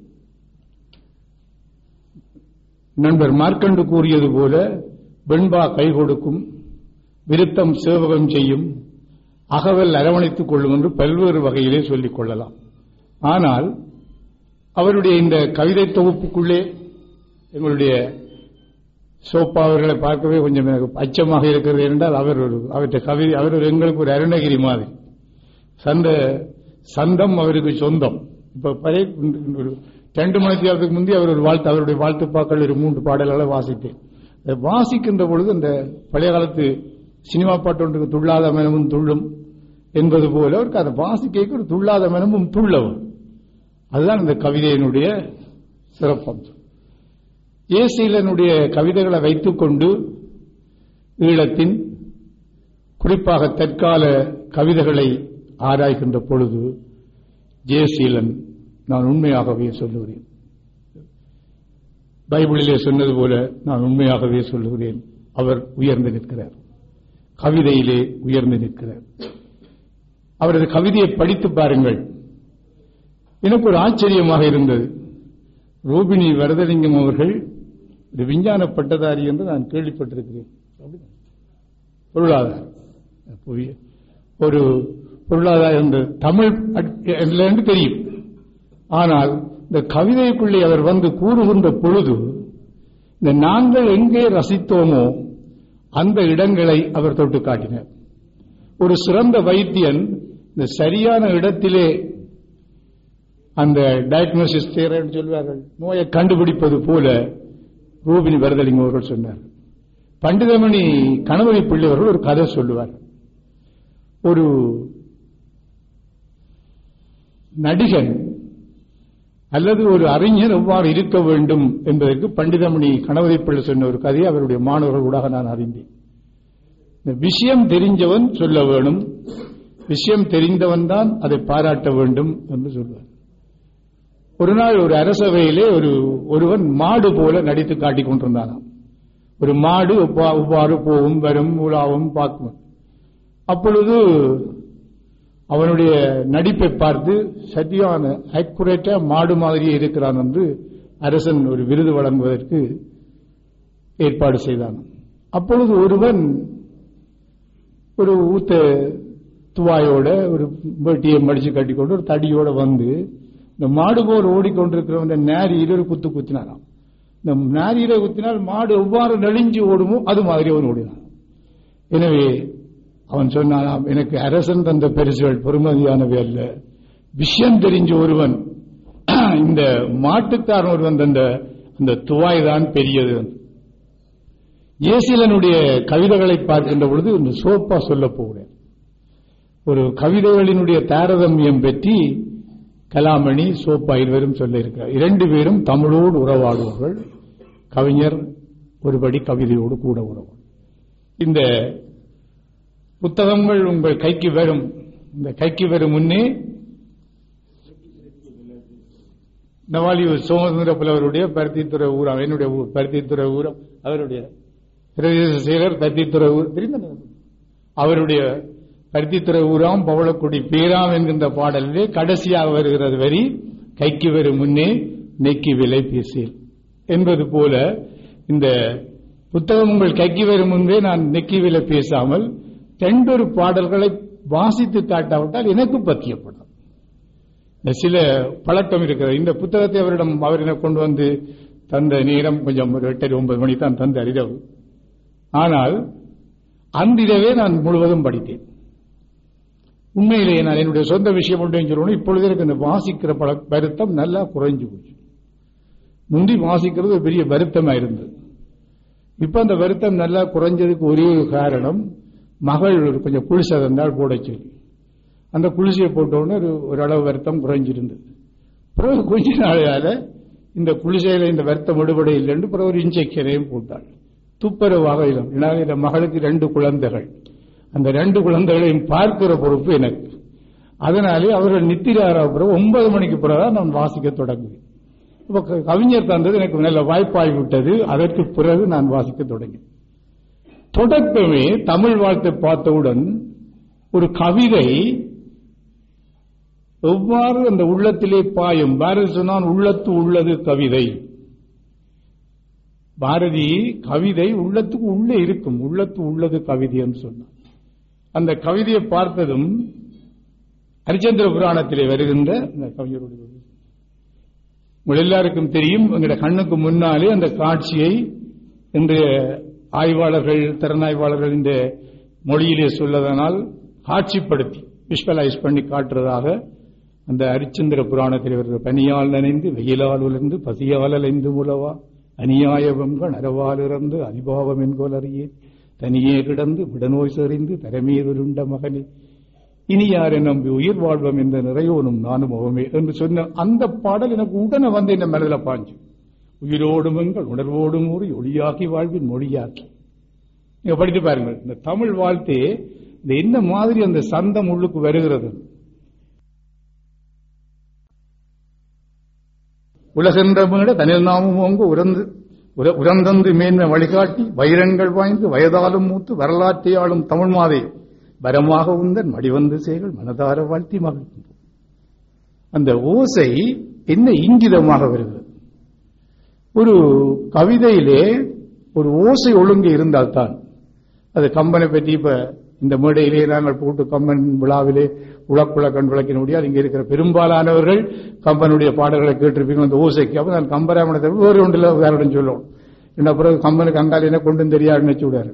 நண்பர் மார்க்கண்டு கூறியது போல வெண்பா கை கொடுக்கும் விருத்தம் சேவகம் செய்யும் அகவல் அரவணைத்துக் கொள்ளும் என்று பல்வேறு வகையிலே சொல்லிக் கொள்ளலாம் ஆனால் அவருடைய இந்த கவிதை தொகுப்புக்குள்ளே எங்களுடைய சோப்பா அவர்களை பார்க்கவே கொஞ்சம் எனக்கு அச்சமாக இருக்கிறது என்றால் அவர் ஒரு அவருடைய கவிதை அவர் ஒரு எங்களுக்கு ஒரு அருணகிரி மாதிரி சந்த சந்தம் அவருக்கு சொந்தம் இப்ப பழைய ஒரு ரெண்டு மணி நேரத்துக்கு முந்தைய அவர் ஒரு வாழ்த்து அவருடைய வாழ்த்துப்பாக்கள் ஒரு மூன்று பாடல்களை வாசித்தேன் அதை வாசிக்கின்ற பொழுது அந்த பழைய காலத்து சினிமா பாட்டு ஒன்றுக்கு துள்ளாத மனமும் துள்ளும் என்பது போல அவருக்கு அதை வாசிக்க ஒரு துள்ளாத மனமும் துள்ளவும் அதுதான் இந்த கவிதையினுடைய சிறப்பம்சம் ஏசிலனுடைய கவிதைகளை வைத்துக்கொண்டு ஈழத்தின் குறிப்பாக தற்கால கவிதைகளை ஆராய்கின்ற பொழுது ஜெயசீலன் நான் உண்மையாகவே சொல்லுகிறேன் பைபிளிலே சொன்னது போல நான் உண்மையாகவே சொல்லுகிறேன் அவர் உயர்ந்து நிற்கிறார் கவிதையிலே உயர்ந்து நிற்கிறார் அவரது கவிதையை படித்து பாருங்கள் எனக்கு ஒரு ஆச்சரியமாக இருந்தது ரூபினி வரதலிங்கம் அவர்கள் ஒரு விஞ்ஞான பட்டதாரி என்று நான் கேள்விப்பட்டிருக்கிறேன் பொருளாதார புவிய- ஒரு பொருளாதார இந்த தமிழ் அட்- என்று தெரியும் ஆனால் இந்த கவிதைக்குள்ளே அவர் வந்து கூறுகின்ற பொழுது இந்த நாங்கள் எங்கே ரசித்தோமோ அந்த இடங்களை அவர் தொட்டு காட்டினார் ஒரு சிறந்த வைத்தியன் இந்த சரியான இடத்திலே அந்த டயக்னோசிஸ் தேர்ன்னு சொல்வார்கள் நோயை கண்டுபிடிப்பது போல ரூபினி வரதலிங்கம் அவர்கள் சொன்னார் பண்டிதமணி கணவனை பிள்ளை அவர்கள் ஒரு கதை சொல்லுவார் ஒரு நடிகன் அல்லது ஒரு அறிஞர் எவ்வாறு இருக்க வேண்டும் என்பதற்கு பண்டிதமணி கணவரை பிள்ளை சொன்ன ஒரு கதையை அவருடைய மாணவர்கள் ஊடாக நான் அறிந்தேன் இந்த விஷயம் தெரிஞ்சவன் சொல்ல வேணும் விஷயம் தெரிந்தவன் தான் அதை பாராட்ட வேண்டும் என்று சொல்வார் ஒரு நாள் ஒரு அரசவையிலே ஒரு ஒருவன் மாடு போல நடித்து காட்டிக் கொண்டிருந்தானாம் ஒரு மாடு ஒவ்வா- ஒவ்வாறு போகும் வரும் உலாவும் பார்க்கும் அப்பொழுது அவனுடைய நடிப்பை பார்த்து சரியான அக்குரேட்டா மாடு மாதிரியே இருக்கிறான் என்று அரசன் ஒரு விருது வழங்குவதற்கு ஏற்பாடு செய்தான் அப்பொழுது ஒருவன் ஒரு ஊத்த துவாயோட ஒரு வேட்டியை மடிச்சு கட்டிக்கொண்டு ஒரு தடியோட வந்து இந்த மாடு போல் ஓடிக்கொண்டிருக்கிறவன் நேரியில ஒரு குத்து குத்தினாராம் இந்த நேரியில குத்தினால் மாடு எவ்வாறு நெளிஞ்சு ஓடுமோ அது மாதிரி அவன் ஓடினான் எனவே அவன் சொன்னானாம் எனக்கு அரசன் தந்த பரிசுகள் பெருமதியானவை அல்ல விஷயம் தெரிஞ்ச ஒருவன் இந்த மாட்டுக்காரன் ஒருவன் தந்த அந்த துவாய் தான் பெரியது ஏசிலனுடைய கவிதைகளை பார்க்கின்ற பொழுது இந்த சோப்பா சொல்ல போகிறேன் ஒரு கவிதைகளினுடைய தாரதமியம் பற்றி கலாமணி சோப்பா இருவரும் சொல்ல இருக்கிறார் இரண்டு பேரும் தமிழோடு உறவாடுவார்கள் கவிஞர் ஒருபடி கவிதையோடு கூட உறவாடும் இந்த புத்தகங்கள் உங்கள் கைக்கு வரும் இந்த கைக்கு வரும் முன்னே நவாலியூர் சோமசுந்தர புலவருடைய பருத்தித்துறை ஊரம் என்னுடைய ஊர் பருத்தித்துறை ஊரம் அவருடைய பிரதேச செயலர் பருத்தித்துறை ஊர் தெரிந்த அவருடைய பருத்தித்துறை ஊராம் பவளக்குடி பேராம் என்கின்ற பாடலிலே கடைசியாக வருகிறது வரி கைக்கு வரும் முன்னே நெக்கி விலை பேசேன் என்பது போல இந்த புத்தகம் உங்கள் கைக்கு வரும் முன்பே நான் நெக்கி விலை பேசாமல் ரெண்டொரு பாடல்களை வாசித்து காட்டாவிட்டால் எனக்கு பத்தியப்படும் இந்த சில பழக்கம் இருக்கிறது இந்த புத்தகத்தை அவரிடம் அவர் எனக்கு கொண்டு வந்து தந்த நேரம் கொஞ்சம் ஒரு எட்டரை ஒன்பது மணி தான் தந்த இரவு ஆனால் அந்த இரவே நான் முழுவதும் படித்தேன் உண்மையிலேயே நான் என்னுடைய சொந்த விஷயம் ஒன்றையும் சொல்லணும் இப்பொழுது எனக்கு இந்த வாசிக்கிற பழ வருத்தம் நல்லா குறைஞ்சு போச்சு முந்தி வாசிக்கிறது ஒரு பெரிய வருத்தமா இருந்தது இப்ப அந்த வருத்தம் நல்லா குறைஞ்சதுக்கு ஒரே ஒரு காரணம் மகள் ஒரு கொஞ்சம் குளிசை தந்தால் போட சொல்லி அந்த குளிசையை போட்ட உடனே ஒரு ஓரளவு வருத்தம் குறைஞ்சிருந்தது பிறகு கொஞ்ச நாளால இந்த குளிசையில இந்த வருத்தம் விடுபட இல்லைன்னு பிறகு ஒரு இன்ஜெக்ஷனையும் போட்டாள் துப்புரவாக இல்லை ஏன்னா இந்த மகளுக்கு ரெண்டு குழந்தைகள் அந்த ரெண்டு குழந்தைகளையும் பார்க்கிற பொறுப்பு எனக்கு அதனாலே அவர்கள் நித்திரார பிறகு ஒன்பது மணிக்கு பிறகு நான் வாசிக்க தொடங்குவேன் இப்ப க- கவிஞர் தந்தது எனக்கு நல்ல வாய்ப்பாகி விட்டது அதற்கு பிறகு நான் வாசிக்க தொடங்கினேன் தொடக்கமே தமிழ் வாழ்த்தை பார்த்தவுடன் ஒரு கவிதை எவ்வாறு அந்த உள்ளத்திலே பாயும் பாரதி சொன்னான் உள்ளத்து உள்ளது கவிதை பாரதி கவிதை உள்ளத்துக்கு உள்ளே இருக்கும் உள்ளத்து உள்ளது கவிதை என்று சொன்னான் அந்த கவிதையை பார்த்ததும் ஹரிச்சந்திர புராணத்திலே வருகின்ற இந்த கவிஞருடைய ஒரு உங்கள் எல்லாருக்கும் தெரியும் எங்களுடைய கண்ணுக்கு முன்னாலே அந்த காட்சியை இன்றைய ஆய்வாளர்கள் திறனாய்வாளர்கள் இந்த மொழியிலே சொல்லதனால் காட்சிப்படுத்தி விஷுவலைஸ் பண்ணி காட்டுறதாக அந்த ஹரிச்சந்திர புராணத்தில் வருகிற பனியால் நனைந்து வெயிலால் உலர்ந்து பசியால் அலைந்து முலவா அநியாயவங்கள் அறவால் இறந்து அனிபாவம் என்கோல் அறியே தனியே கிடந்து விடநோய் செறிந்து தரமீதுருண்ட மகனே இனி யாரை நம்பி உயிர் வாழ்வம் என்ற நிறையோனும் நானும் அவமே என்று சொன்ன அந்த பாடல் எனக்கு உடனே வந்து என்ன மனதில் பாஞ்சு உயிரோடும் எங்கள் உணர்வோடும் ஊறி ஒளியாக்கி வாழ்வின் மொழியாக்கி நீங்க படித்து பாருங்கள் இந்த தமிழ் வாழ்த்தே இந்த என்ன மாதிரி அந்த சந்தம் உள்ளுக்கு வருகிறது உலகென்ற மீட தனில் நாமும் ஓங்க உறந்து உர- உரந்தந்து மேன்மை வழிகாட்டி வைரங்கள் வாய்ந்து வயதாலும் மூத்து வரலாற்றை ஆளும் தமிழ் மாதே வரமாக உந்தன் மடிவந்து சேகள் மனதார வாழ்த்தி மகிழ்ந்து அந்த ஓசை என்ன இங்கிதமாக வருகிறது ஒரு கவிதையிலே ஒரு ஓசை ஒழுங்கு இருந்தால்தான் அது கம்பனை பற்றி இப்ப இந்த மேடையிலே நாங்கள் போட்டு கம்பன் விழாவிலே உழக்குழ கண் விளக்கின முடியாது இங்க இருக்கிற பெரும்பாலானவர்கள் கம்பனுடைய பாடல்களை கேட்டிருப்பீங்க அந்த ஓசைக்கு அப்ப நான் கம்பராமணத்தை வேறு ஒன்றில் உதாரணம் சொல்லுவோம் என்ன பிறகு கம்பனுக்கு அங்கால என்ன கொண்டு தெரியாதுன்னு வச்சு விடாரு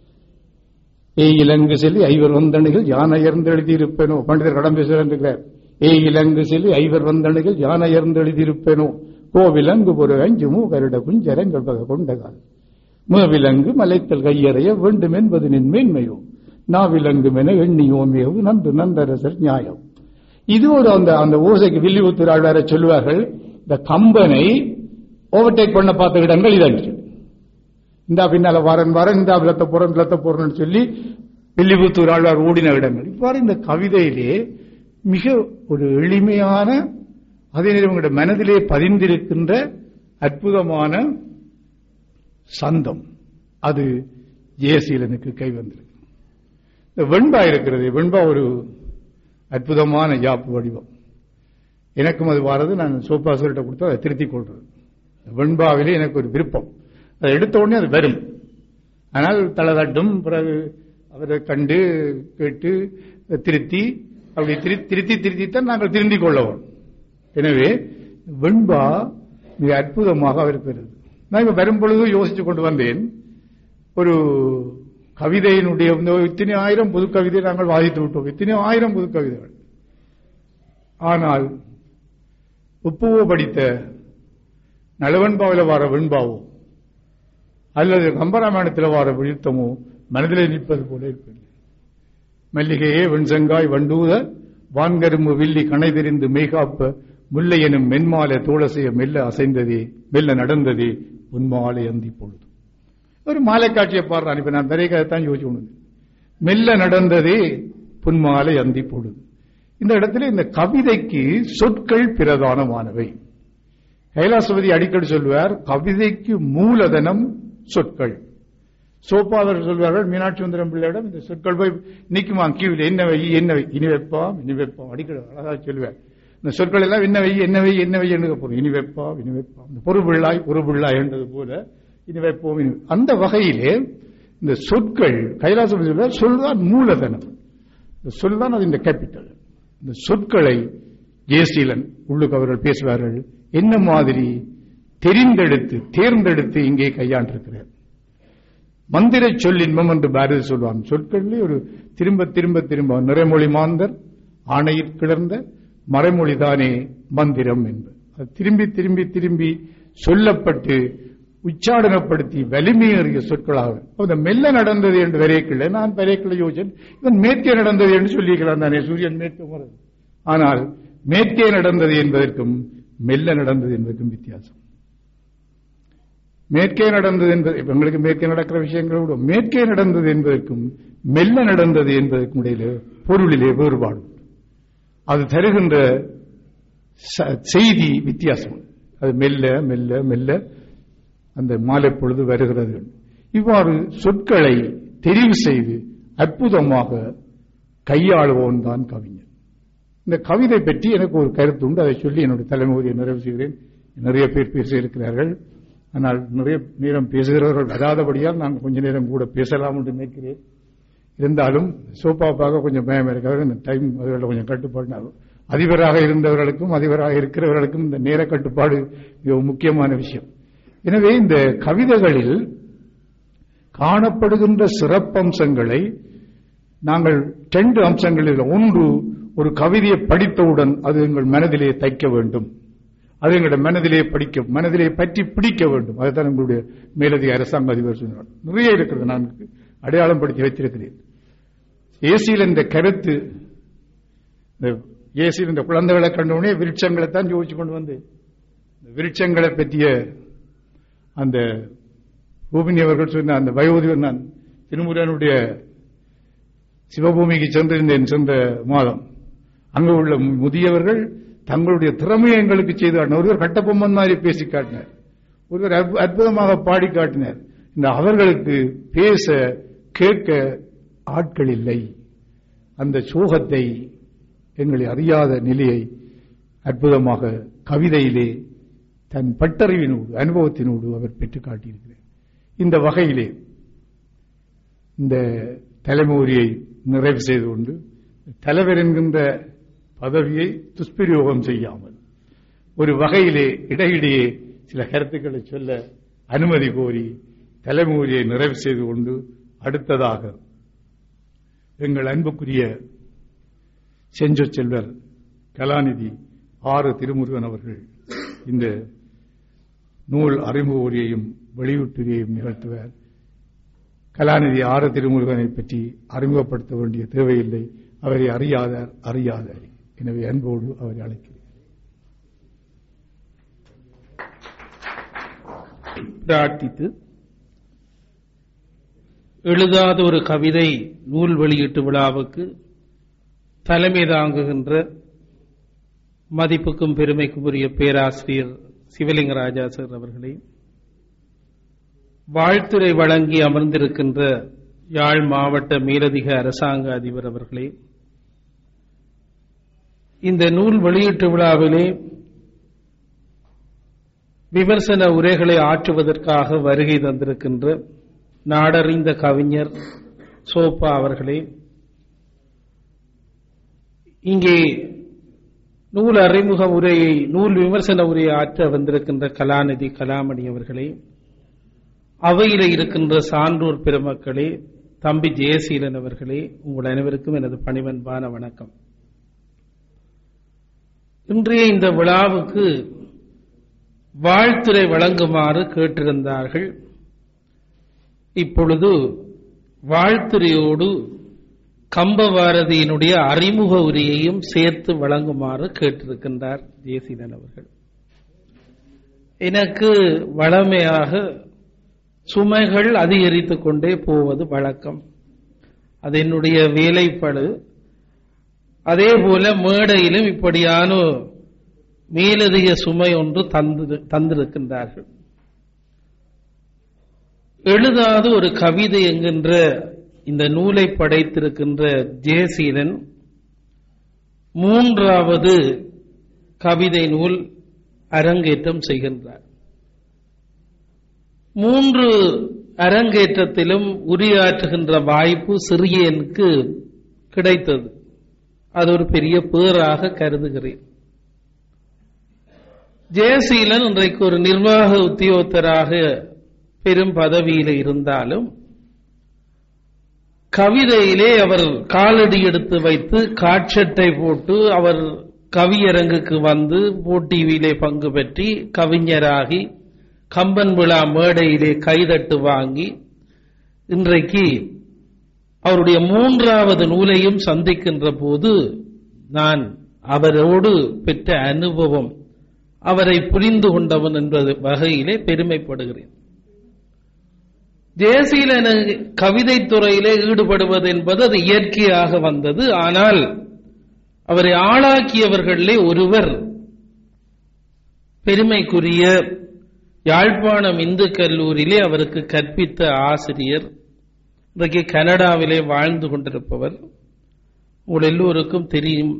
ஏய் இலங்கு செல்லி ஐவர் வந்தணிகள் யானையர்ந்து எழுதியிருப்பேனோ பண்டிதர் கடம் பேசுகிறார் ஏய் இலங்கு செல்லி ஐவர் வந்தணிகள் யானையர்ந்து எழுதியிருப்பேனோ கோவிலங்கு ஒரு அஞ்சு மூகருட குஞ்சரங்கள் பக கொண்டகால் மூவிலங்கு மலைத்தல் கையறைய வேண்டும் என்பது நின் மேன்மையோ நாவிலங்கும் என எண்ணியோமேவு நன்று நன்றரசர் நியாயம் இது ஒரு அந்த அந்த ஓசைக்கு வில்லிபுத்தூர் வேற சொல்லுவார்கள் இந்த கம்பனை ஓவர்டேக் பண்ண பார்த்த இடங்கள் இதன்று இந்த பின்னால வரன் வரன் இந்த விளத்த போறன் விளத்த போறன்னு சொல்லி வில்லிபுத்தூர் ஆழ்வார் ஓடின இடங்கள் இவ்வாறு இந்த கவிதையிலே மிக ஒரு எளிமையான அதே நேரம் உங்களுடைய மனதிலே பதிந்திருக்கின்ற அற்புதமான சந்தம் அது ஜெயசீலனுக்கு கை வந்திருக்கு இந்த வெண்பா இருக்கிறது வெண்பா ஒரு அற்புதமான யாப்பு வடிவம் எனக்கும் அது வாரது நான் சோப்பாசர்கிட்ட கொடுத்து அதை திருத்திக் கொள்றது வெண்பாவிலே எனக்கு ஒரு விருப்பம் அதை எடுத்த உடனே அது வரும் ஆனால் தளதட்டும் பிறகு அவரை கண்டு கேட்டு திருத்தி அப்படி திரு- திருத்தி திருத்தித்தான் நாங்கள் திருந்திக் கொள்ளவோம் எனவே வெண்பா மிக அற்புதமாக அவருக்கு வருது நான் இப்ப வரும் பொழுது யோசித்துக் கொண்டு வந்தேன் ஒரு கவிதையினுடைய இந்த இத்தனை ஆயிரம் புது கவிதை நாங்கள் வாதித்து விட்டோம் இத்தனை ஆயிரம் புது கவிதைகள் ஆனால் உப்புவோ படித்த நலவெண்பாவில் வார வெண்பாவோ அல்லது கம்பராமாயணத்தில் வார விழுத்தமோ மனதிலே நிற்பது போல இருப்பது மல்லிகையே வெண்சங்காய் வண்டூத வான்கரும்பு வில்லி கணை தெரிந்து மேகாப்ப முல்லை எனும் மென்மாலை தோளசைய மெல்ல அசைந்ததே மெல்ல நடந்ததே உன்மாலை அந்தி பொழுது ஒரு மாலை காட்சியை பாடுறான் இப்ப நான் தரையத்தான் யோசிச்சு கொண்டு வந்தேன். மெல்ல நடந்ததே புன்மாலை அந்தி பொழுது இந்த இடத்துல இந்த கவிதைக்கு சொற்கள் பிரதானமானவை கைலாசபதி அடிக்கடி சொல்வார் கவிதைக்கு மூலதனம் சொற்கள் சோப்பாளர் சொல்வார்கள் மீனாட்சி சுந்தரம் பிள்ளையிடம் இந்த சொற்கள் போய் நிக்குமா கீவில் என்ன வை என்ன வை இனி வைப்பாம் இனி வைப்பாம் அடிக்கடி அழகா சொல்வார் இந்த சொற்கள் எல்லாம் என்ன வை என்ன வை என்ன வை என்று போறோம் இனி வைப்பாம் இனி வைப்பாம் இந்த பொறுபிள்ளாய் பொறுபிள்ளாய் என்றது போல இனி வைப்போம் இனி அந்த வகையிலே இந்த சொற்கள் கைலாசபதி சொல்வார் சொல்தான் மூலதனம் இந்த சொல் தான் அது இந்த கேபிட்டல் இந்த சொற்களை ஜெயசீலன் உள்ளுக்கு அவர்கள் பேசுவார்கள் என்ன மாதிரி தெரிந்தெடுத்து தேர்ந்தெடுத்து இங்கே கையாண்டிருக்கிறார் மந்திர சொல்லின்பம் என்று பாரதி சொல்வான் சொற்களிலே ஒரு திரும்ப திரும்ப திரும்ப நிறைமொழி மாந்தர் ஆணையில் கிளர்ந்த மறைமொழிதானே மந்திரம் என்பது அது திரும்பி திரும்பி திரும்பி சொல்லப்பட்டு உச்சாடனப்படுத்தி வலிமையேறிய சொற்களாக அந்த மெல்ல நடந்தது என்று வரையக்கில்லை நான் வரையக்கில்லை யோசன் இவன் மேற்கே நடந்தது என்று சொல்லியிருக்கிறான் தானே சூரியன் மேற்கு போறது ஆனால் மேற்கே நடந்தது என்பதற்கும் மெல்ல நடந்தது என்பதற்கும் வித்தியாசம் மேற்கே நடந்தது என்பது இப்ப எங்களுக்கு மேற்கே நடக்கிற விஷயங்களோடு மேற்கே நடந்தது என்பதற்கும் மெல்ல நடந்தது என்பதற்கும் இடையிலே பொருளிலே வேறுபாடு உண்டு. அது தருகின்ற ச- செய்தி வித்தியாசம் அது மெல்ல மெல்ல மெல்ல அந்த மாலை பொழுது வருகிறது இவ்வாறு சொற்களை தெரிவு செய்து அற்புதமாக கையாளுவோன் தான் கவிஞர் இந்த கவிதை பற்றி எனக்கு ஒரு கருத்து உண்டு அதை சொல்லி என்னுடைய தலைமுறையை நிறைவு செய்கிறேன் நிறைய பேர் பேச இருக்கிறார்கள் ஆனால் நிறைய நேரம் பேசுகிறவர்கள் வராதபடியால் நான் கொஞ்ச நேரம் கூட பேசலாம் என்று நினைக்கிறேன் இருந்தாலும் சோப்பாப்பாக கொஞ்சம் பயம் இருக்கிறது இந்த டைம் அதுகளில் கொஞ்சம் கட்டுப்பாடு அதிபராக இருந்தவர்களுக்கும் அதிபராக இருக்கிறவர்களுக்கும் இந்த நேர கட்டுப்பாடு மிகவும் முக்கியமான விஷயம் எனவே இந்த கவிதைகளில் காணப்படுகின்ற சிறப்பம்சங்களை நாங்கள் ரெண்டு அம்சங்களில் ஒன்று ஒரு கவிதையை படித்தவுடன் அது எங்கள் மனதிலே தைக்க வேண்டும் அது எங்களுடைய மனதிலே படிக்க மனதிலே பற்றி பிடிக்க வேண்டும் அதுதான் எங்களுடைய மேலதிக அரசாங்க அதிபர் சொன்னார் நிறைய இருக்கிறது நான் அடையாளம் படுத்தி வைத்திருக்கிறேன் ஏசியில் இந்த கருத்து இந்த ஏசியில் இந்த குழந்தைகளை கண்டவுடனே விருட்சங்களை தான் யோசிச்சு கொண்டு வந்து இந்த விருட்சங்களை பற்றிய அந்த ரூபினி அவர்கள் சொன்ன அந்த வயோதிபர் நான் திருமுருகனுடைய சிவபூமிக்கு சென்றிருந்தேன் சென்ற மாதம் அங்கு உள்ள முதியவர்கள் தங்களுடைய திறமையை எங்களுக்கு செய்து காட்டினார் ஒருவர் கட்டபொம்மன் மாதிரி பேசி காட்டினார் ஒருவர் அற்பு- அற்புதமாக பாடி காட்டினார் இந்த அவர்களுக்கு பேச கேட்க ஆட்கள் இல்லை அந்த சோகத்தை எங்களை அறியாத நிலையை அற்புதமாக கவிதையிலே தன் பட்டறிவினோடு அனுபவத்தினோடு அவர் பெற்றுக் காட்டியிருக்கிறார் இந்த வகையிலே இந்த தலைமுறையை நிறைவு செய்து கொண்டு தலைவர் என்கின்ற பதவியை துஷ்பிரயோகம் செய்யாமல் ஒரு வகையிலே இடையிடையே சில கருத்துக்களை சொல்ல அனுமதி கோரி தலைமுறையை நிறைவு செய்து கொண்டு அடுத்ததாக எங்கள் அன்புக்குரிய செஞ்சொற் செல்வர் கலாநிதி ஆறு திருமுருகன் அவர்கள் இந்த நூல் அறிமுக உரையையும் வெளியீட்டுரையையும் நிகழ்த்துவார் கலாநிதி ஆறு திருமுருகனை பற்றி அறிமுகப்படுத்த வேண்டிய தேவையில்லை அவரை அறியாதார் அறியாதார் எனவே அன்போடு அவரை அழைக்கிறேன் பிரார்த்தித்து எழுதாத ஒரு கவிதை நூல் வெளியீட்டு விழாவுக்கு தலைமை தாங்குகின்ற மதிப்புக்கும் பெருமைக்கும் உரிய பேராசிரியர் சிவலிங்கராஜா சார் அவர்களை வாழ்த்துரை வழங்கி அமர்ந்திருக்கின்ற யாழ் மாவட்ட மேலதிக அரசாங்க அதிபர் அவர்களே இந்த நூல் வெளியீட்டு விழாவிலே விமர்சன உரைகளை ஆற்றுவதற்காக வருகை தந்திருக்கின்ற நாடறிந்த கவிஞர் சோப்பா அவர்களே இங்கே நூல் அறிமுக உரையை நூல் விமர்சன உரையை ஆற்ற வந்திருக்கின்ற கலாநிதி கலாமணி அவர்களே அவையில் இருக்கின்ற சான்றோர் பெருமக்களே தம்பி ஜெயசீலன் அவர்களே உங்கள் அனைவருக்கும் எனது பணிவன்பான வணக்கம் இன்றைய இந்த விழாவுக்கு வாழ்த்துரை வழங்குமாறு கேட்டிருந்தார்கள் இப்பொழுது வாழ்த்துரையோடு கம்பபாரதியினுடைய அறிமுக உரையையும் சேர்த்து வழங்குமாறு கேட்டிருக்கின்றார் ஜெயசீலன் அவர்கள் எனக்கு வளமையாக சுமைகள் அதிகரித்துக் கொண்டே போவது வழக்கம் அது என்னுடைய வேலைப்படு அதே போல மேடையிலும் இப்படியான மேலதிக சுமை ஒன்று தந்து தந்திருக்கின்றார்கள் எழுதாத ஒரு கவிதை என்கின்ற இந்த நூலை படைத்திருக்கின்ற ஜெயசீலன் மூன்றாவது கவிதை நூல் அரங்கேற்றம் செய்கின்றார் மூன்று அரங்கேற்றத்திலும் உரையாற்றுகின்ற வாய்ப்பு சிறியனுக்கு கிடைத்தது அது ஒரு பெரிய பேராக கருதுகிறேன் ஜெயசீலன் இன்றைக்கு ஒரு நிர்வாக உத்தியோகத்தராக பெரும் பதவியில் இருந்தாலும் கவிதையிலே அவர் காலடி எடுத்து வைத்து காட்சட்டை போட்டு அவர் கவியரங்குக்கு வந்து போட்டியிலே பங்கு பெற்றி கவிஞராகி கம்பன் விழா மேடையிலே கைதட்டு வாங்கி இன்றைக்கு அவருடைய மூன்றாவது நூலையும் சந்திக்கின்ற போது நான் அவரோடு பெற்ற அனுபவம் அவரை புரிந்து கொண்டவன் என்பது வகையிலே பெருமைப்படுகிறேன் தேசியன கவிதை துறையிலே ஈடுபடுவது என்பது அது இயற்கையாக வந்தது ஆனால் அவரை ஆளாக்கியவர்களிலே ஒருவர் பெருமைக்குரிய யாழ்ப்பாணம் இந்து கல்லூரியிலே அவருக்கு கற்பித்த ஆசிரியர் இன்றைக்கு கனடாவிலே வாழ்ந்து கொண்டிருப்பவர் உங்கள் எல்லோருக்கும் தெரியும்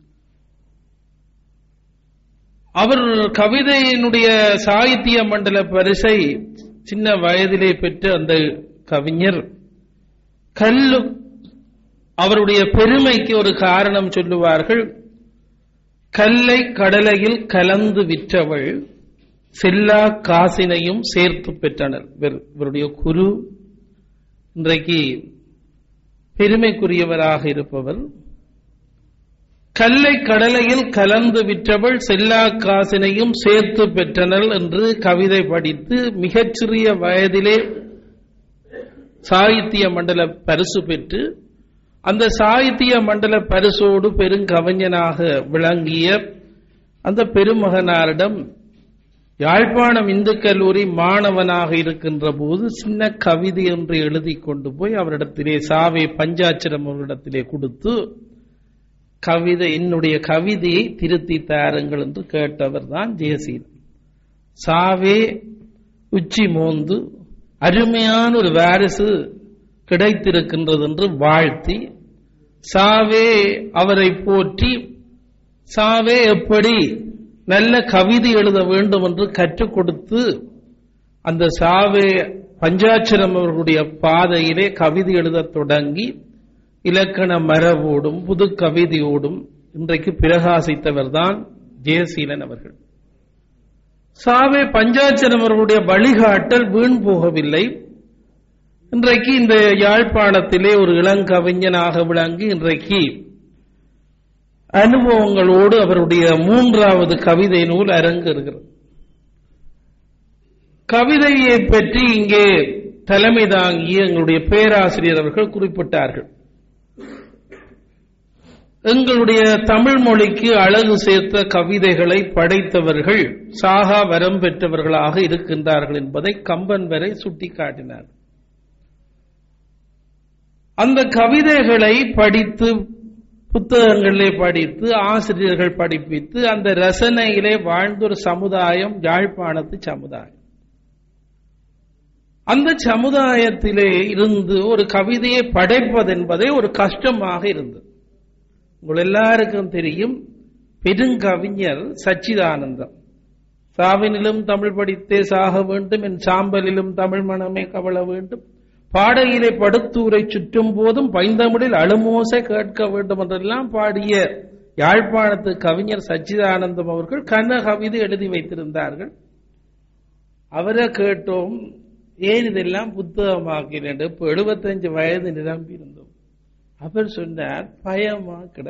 அவர் கவிதையினுடைய சாகித்ய மண்டல பரிசை சின்ன வயதிலே பெற்ற அந்த கவிஞர் கல்லு அவருடைய பெருமைக்கு ஒரு காரணம் சொல்லுவார்கள் கல்லை கடலையில் கலந்து விற்றவள் செல்லா காசினையும் சேர்த்து பெற்றனர் இவர்- இவருடைய குரு இன்றைக்கு பெருமைக்குரியவராக இருப்பவர் கல்லை கடலையில் கலந்து விற்றவள் செல்லா காசினையும் சேர்த்து பெற்றனர் என்று கவிதை படித்து மிகச்சிறிய வயதிலே சாகித்ய மண்டல பரிசு பெற்று அந்த சாகித்ய மண்டல பரிசோடு பெருங்கவிஞனாக விளங்கிய அந்த பெருமகனாரிடம் யாழ்ப்பாணம் இந்து கல்லூரி மாணவனாக இருக்கின்ற போது சின்ன கவிதை ஒன்று எழுதி கொண்டு போய் அவரிடத்திலே சாவை பஞ்சாட்சரம் அவரிடத்திலே கொடுத்து கவிதை என்னுடைய கவிதையை திருத்தி தாருங்கள் என்று கேட்டவர் தான் ஜெயசீலன் சாவே உச்சி மோந்து அருமையான ஒரு வாரிசு கிடைத்திருக்கின்றது என்று வாழ்த்தி சாவே அவரை போற்றி சாவே எப்படி நல்ல கவிதை எழுத வேண்டும் என்று கற்றுக் கொடுத்து அந்த சாவே பஞ்சாட்சரம் அவர்களுடைய பாதையிலே கவிதை எழுதத் தொடங்கி இலக்கண மரபோடும் புது கவிதையோடும் இன்றைக்கு பிரகாசித்தவர் தான் ஜெயசீலன் அவர்கள் சாவே பஞ்சாட்சரம் அவர்களுடைய வழிகாட்டல் வீண் போகவில்லை இன்றைக்கு இந்த யாழ்ப்பாணத்திலே ஒரு இளங்கவிஞனாக விளங்கி இன்றைக்கு அனுபவங்களோடு அவருடைய மூன்றாவது கவிதை நூல் அரங்கேறுகிறது கவிதையை பற்றி இங்கே தலைமை தாங்கிய எங்களுடைய பேராசிரியர் அவர்கள் குறிப்பிட்டார்கள் எங்களுடைய தமிழ் மொழிக்கு அழகு சேர்த்த கவிதைகளை படைத்தவர்கள் சாகா வரம் பெற்றவர்களாக இருக்கின்றார்கள் என்பதை கம்பன் வரை சுட்டிக்காட்டினார் அந்த கவிதைகளை படித்து புத்தகங்களிலே படித்து ஆசிரியர்கள் படிப்பித்து அந்த ரசனையிலே வாழ்ந்த ஒரு சமுதாயம் யாழ்ப்பாணத்து சமுதாயம் அந்த சமுதாயத்திலே இருந்து ஒரு கவிதையை படைப்பதென்பதே ஒரு கஷ்டமாக இருந்தது உங்கள் எல்லாருக்கும் தெரியும் பெருங்கவிஞர் சச்சிதானந்தம் சாவினிலும் தமிழ் படித்தே சாக வேண்டும் என் சாம்பலிலும் தமிழ் மனமே கவல வேண்டும் பாடையிலே படுத்தூரை சுற்றும் போதும் பைந்தமிழில் அழுமோசை கேட்க வேண்டும் என்றெல்லாம் பாடிய யாழ்ப்பாணத்து கவிஞர் சச்சிதானந்தம் அவர்கள் கன கவிதை எழுதி வைத்திருந்தார்கள் அவரை கேட்டோம் ஏன் இதெல்லாம் புத்தகமாக்கிறேன் இப்ப எழுபத்தஞ்சு வயது நிரம்பி இருந்தோம் அவர் சொன்னார் பயமா கிட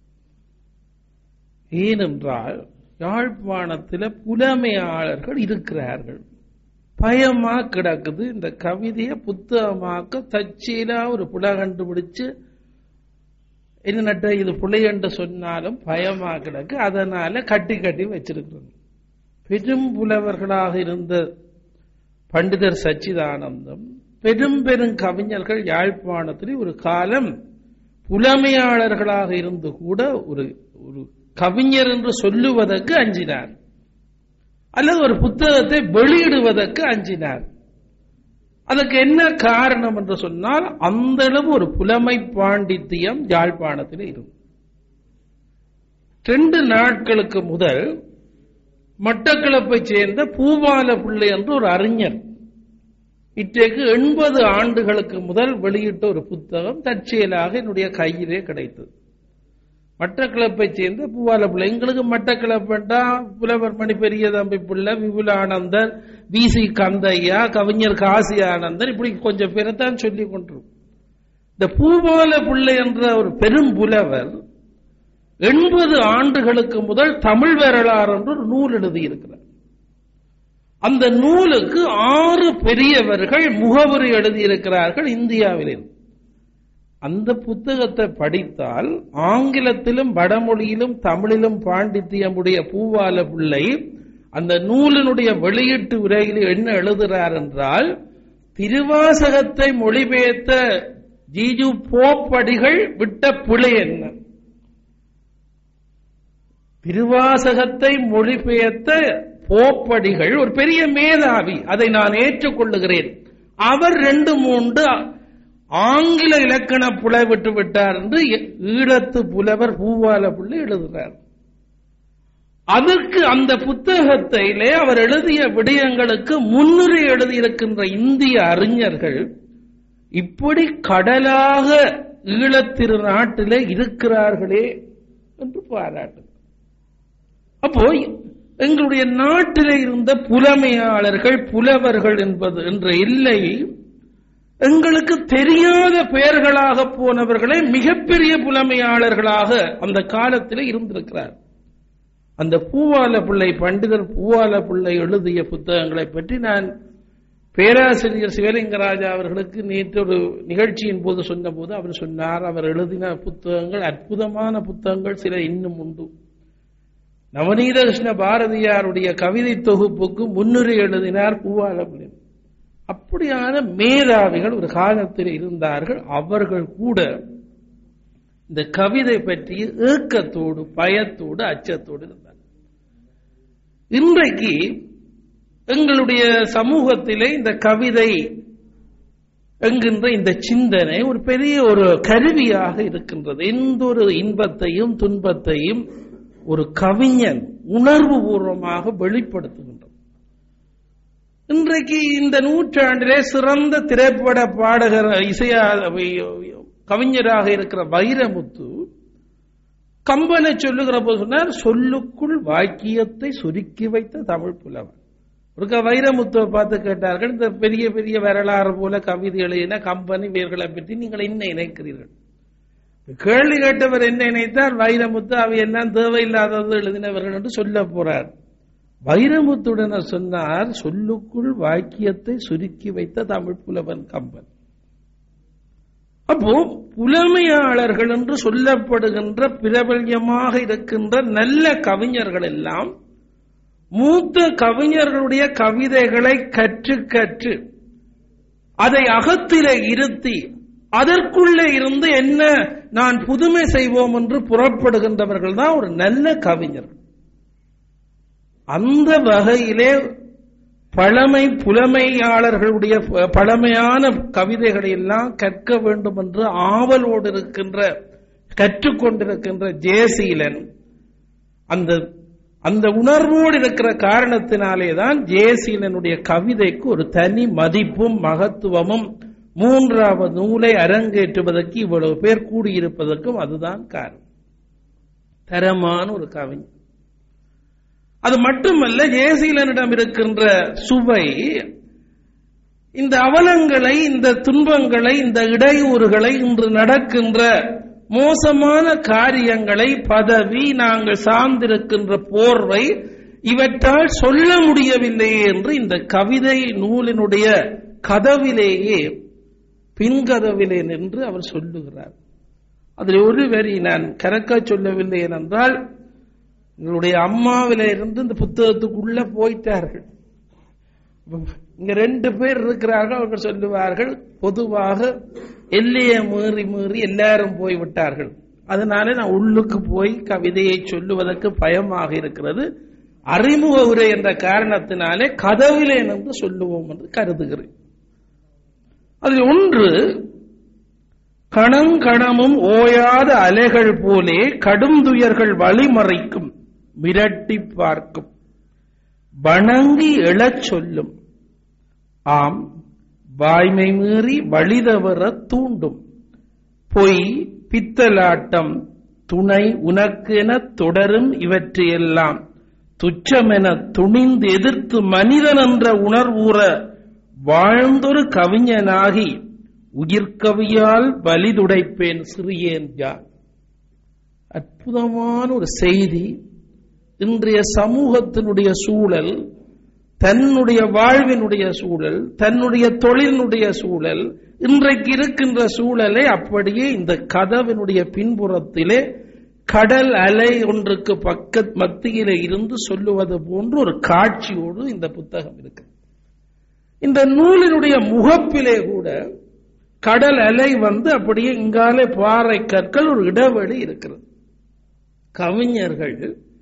ஏனென்றால் யாழ்ப்பாணத்தில் புலமையாளர்கள் இருக்கிறார்கள் பயமா கிடக்குது இந்த கவிதையை புத்தகமாக்க தச்சீலா ஒரு புல கண்டுபிடிச்சு என்னட்ட இது புலையன்று சொன்னாலும் பயமா கிடக்கு அதனால கட்டி கட்டி வச்சிருக்கிறோம் பெரும் புலவர்களாக இருந்த பண்டிதர் சச்சிதானந்தம் பெரும் பெரும் கவிஞர்கள் யாழ்ப்பாணத்தில் ஒரு காலம் புலமையாளர்களாக இருந்து கூட ஒரு ஒரு கவிஞர் என்று சொல்லுவதற்கு அஞ்சினார் அல்லது ஒரு புத்தகத்தை வெளியிடுவதற்கு அஞ்சினார் அதற்கு என்ன காரணம் என்று சொன்னால் அந்த அளவு ஒரு புலமை பாண்டித்தியம் யாழ்ப்பாணத்தில் இருக்கும் ரெண்டு நாட்களுக்கு முதல் மட்டக்களப்பை சேர்ந்த பூபால பிள்ளை என்று ஒரு அறிஞர் இன்றைக்கு எண்பது ஆண்டுகளுக்கு முதல் வெளியிட்ட ஒரு புத்தகம் தற்செயலாக என்னுடைய கையிலே கிடைத்தது மட்டக்களப்பை சேர்ந்த பூவால பிள்ளை எங்களுக்கு மட்டக்களப்பட்டா புலவர் மணி பெரிய தம்பி பிள்ளை விபுலானந்தர் வி சி கந்தையா கவிஞர் காசி ஆனந்தர் இப்படி கொஞ்சம் பேரை தான் சொல்லி கொண்டிருக்கும் இந்த பூபால பிள்ளை என்ற ஒரு பெரும் புலவர் எண்பது ஆண்டுகளுக்கு முதல் தமிழ் வரலாறு என்று ஒரு நூல் எழுதியிருக்கிறார் அந்த நூலுக்கு ஆறு பெரியவர்கள் முகவுரை எழுதியிருக்கிறார்கள் இந்தியாவிலே அந்த புத்தகத்தை படித்தால் ஆங்கிலத்திலும் வடமொழியிலும் தமிழிலும் பாண்டித்தியமுடைய பூவால பிள்ளை அந்த நூலினுடைய வெளியீட்டு உரையில் என்ன எழுதுகிறார் என்றால் திருவாசகத்தை மொழிபெயர்த்த ஜீஜு போப்படிகள் விட்ட பிழை என்ன திருவாசகத்தை மொழிபெயர்த்த போப்படிகள் ஒரு பெரிய மேதாவி அதை நான் ஏற்றுக்கொள்ளுகிறேன் அவர் ரெண்டு மூன்று ஆங்கில இலக்கண புலை விட்டு விட்டார் என்று ஈழத்து புலவர் பூவால பிள்ளை எழுதுகிறார் அதற்கு அந்த புத்தகத்திலே அவர் எழுதிய விடயங்களுக்கு முன்னுரை எழுதியிருக்கின்ற இந்திய அறிஞர்கள் இப்படி கடலாக ஈழத்திரு நாட்டிலே இருக்கிறார்களே என்று பாராட்டு அப்போ எங்களுடைய நாட்டிலே இருந்த புலமையாளர்கள் புலவர்கள் என்பது என்ற எல்லை எங்களுக்கு தெரியாத பெயர்களாக போனவர்களே மிகப்பெரிய புலமையாளர்களாக அந்த காலத்தில் இருந்திருக்கிறார் அந்த பூவால பிள்ளை பண்டிதர் பூவால பிள்ளை எழுதிய புத்தகங்களை பற்றி நான் பேராசிரியர் சிவலிங்கராஜா அவர்களுக்கு நேற்று ஒரு நிகழ்ச்சியின் போது சொன்னபோது அவர் சொன்னார் அவர் எழுதின புத்தகங்கள் அற்புதமான புத்தகங்கள் சில இன்னும் உண்டு நவநீத கிருஷ்ண பாரதியாருடைய கவிதை தொகுப்புக்கு முன்னுரை எழுதினார் பூவால பிள்ளை அப்படியான மேதாவிகள் ஒரு காலத்தில் இருந்தார்கள் அவர்கள் கூட இந்த கவிதை பற்றி ஏக்கத்தோடு பயத்தோடு அச்சத்தோடு இருந்தார் இன்றைக்கு எங்களுடைய சமூகத்திலே இந்த கவிதை என்கின்ற இந்த சிந்தனை ஒரு பெரிய ஒரு கருவியாக இருக்கின்றது எந்த ஒரு இன்பத்தையும் துன்பத்தையும் ஒரு கவிஞன் உணர்வு பூர்வமாக வெளிப்படுத்துகின்றது இன்றைக்கு இந்த நூற்றாண்டிலே சிறந்த திரைப்பட பாடகர் இசையா கவிஞராக இருக்கிற வைரமுத்து கம்பனை சொல்லுகிற போது சொன்னார் சொல்லுக்குள் வாக்கியத்தை சுருக்கி வைத்த தமிழ் புலவன் ஒரு வைரமுத்துவை பார்த்து கேட்டார்கள் இந்த பெரிய பெரிய வரலாறு போல கவிதை எழுதின கம்பனி வீர்களை பற்றி நீங்கள் என்ன நினைக்கிறீர்கள் கேள்வி கேட்டவர் என்ன நினைத்தார் வைரமுத்து அவை எல்லாம் தேவையில்லாதது எழுதினவர்கள் என்று சொல்ல போறார் வைரமுத்துடன் சொன்னார் சொல்லுக்குள் வாக்கியத்தை சுருக்கி வைத்த தமிழ் புலவன் கம்பன் அப்போ புலமையாளர்கள் என்று சொல்லப்படுகின்ற பிரபல்யமாக இருக்கின்ற நல்ல கவிஞர்கள் எல்லாம் மூத்த கவிஞர்களுடைய கவிதைகளை கற்று கற்று அதை அகத்திலே இருத்தி அதற்குள்ளே இருந்து என்ன நான் புதுமை செய்வோம் என்று புறப்படுகின்றவர்கள் தான் ஒரு நல்ல கவிஞர்கள் அந்த வகையிலே பழமை புலமையாளர்களுடைய பழமையான கவிதைகளை எல்லாம் கற்க வேண்டும் என்று ஆவலோடு இருக்கின்ற கற்றுக்கொண்டிருக்கின்ற ஜேசீலன் அந்த அந்த உணர்வோடு இருக்கிற காரணத்தினாலே தான் ஜேசீலனுடைய கவிதைக்கு ஒரு தனி மதிப்பும் மகத்துவமும் மூன்றாவது நூலை அரங்கேற்றுவதற்கு இவ்வளவு பேர் கூடியிருப்பதற்கும் அதுதான் காரணம் தரமான ஒரு கவிஞர் அது மட்டுமல்ல ஜேசீலனிடம் இருக்கின்ற சுவை இந்த அவலங்களை இந்த துன்பங்களை இந்த இடையூறுகளை இன்று நடக்கின்ற மோசமான காரியங்களை பதவி நாங்கள் சார்ந்திருக்கின்ற போர்வை இவற்றால் சொல்ல முடியவில்லையே என்று இந்த கவிதை நூலினுடைய கதவிலேயே பின்கதவிலே நின்று அவர் சொல்லுகிறார் அதில் ஒரு வரி நான் கறக்க சொல்லவில்லை ஏனென்றால் எங்களுடைய அம்மாவில இருந்து இந்த புத்தகத்துக்குள்ள போயிட்டார்கள் இங்க ரெண்டு பேர் இருக்கிறார்கள் அவர்கள் சொல்லுவார்கள் பொதுவாக எல்லையை மீறி மீறி எல்லாரும் போய்விட்டார்கள் அதனால நான் உள்ளுக்கு போய் கவிதையை சொல்லுவதற்கு பயமாக இருக்கிறது அறிமுக உரை என்ற காரணத்தினாலே கதவிலே நின்று சொல்லுவோம் என்று கருதுகிறேன் அதில் ஒன்று கணம் கணமும் ஓயாத அலைகள் போலே கடும் துயர்கள் வழிமறைக்கும் மிரட்டி பார்க்கும் வணங்கி எழச் சொல்லும் ஆம் வாய்மை மீறி வழிதவற தூண்டும் பொய் பித்தலாட்டம் துணை உனக்கென தொடரும் இவற்றையெல்லாம் துச்சமென துணிந்து எதிர்த்து மனிதன் என்ற உணர்வுற வாழ்ந்தொரு கவிஞனாகி உயிர்கவியால் வலிதுடைப்பேன் சிறியேன் யான் அற்புதமான ஒரு செய்தி இன்றைய சமூகத்தினுடைய சூழல் தன்னுடைய வாழ்வினுடைய சூழல் தன்னுடைய தொழிலினுடைய சூழல் இன்றைக்கு இருக்கின்ற சூழலை அப்படியே இந்த கதவினுடைய பின்புறத்திலே கடல் அலை ஒன்றுக்கு பக்க மத்தியிலே இருந்து சொல்லுவது போன்று ஒரு காட்சியோடு இந்த புத்தகம் இருக்கு இந்த நூலினுடைய முகப்பிலே கூட கடல் அலை வந்து அப்படியே இங்காலே பாறை கற்கள் ஒரு இடைவெளி இருக்கிறது கவிஞர்கள்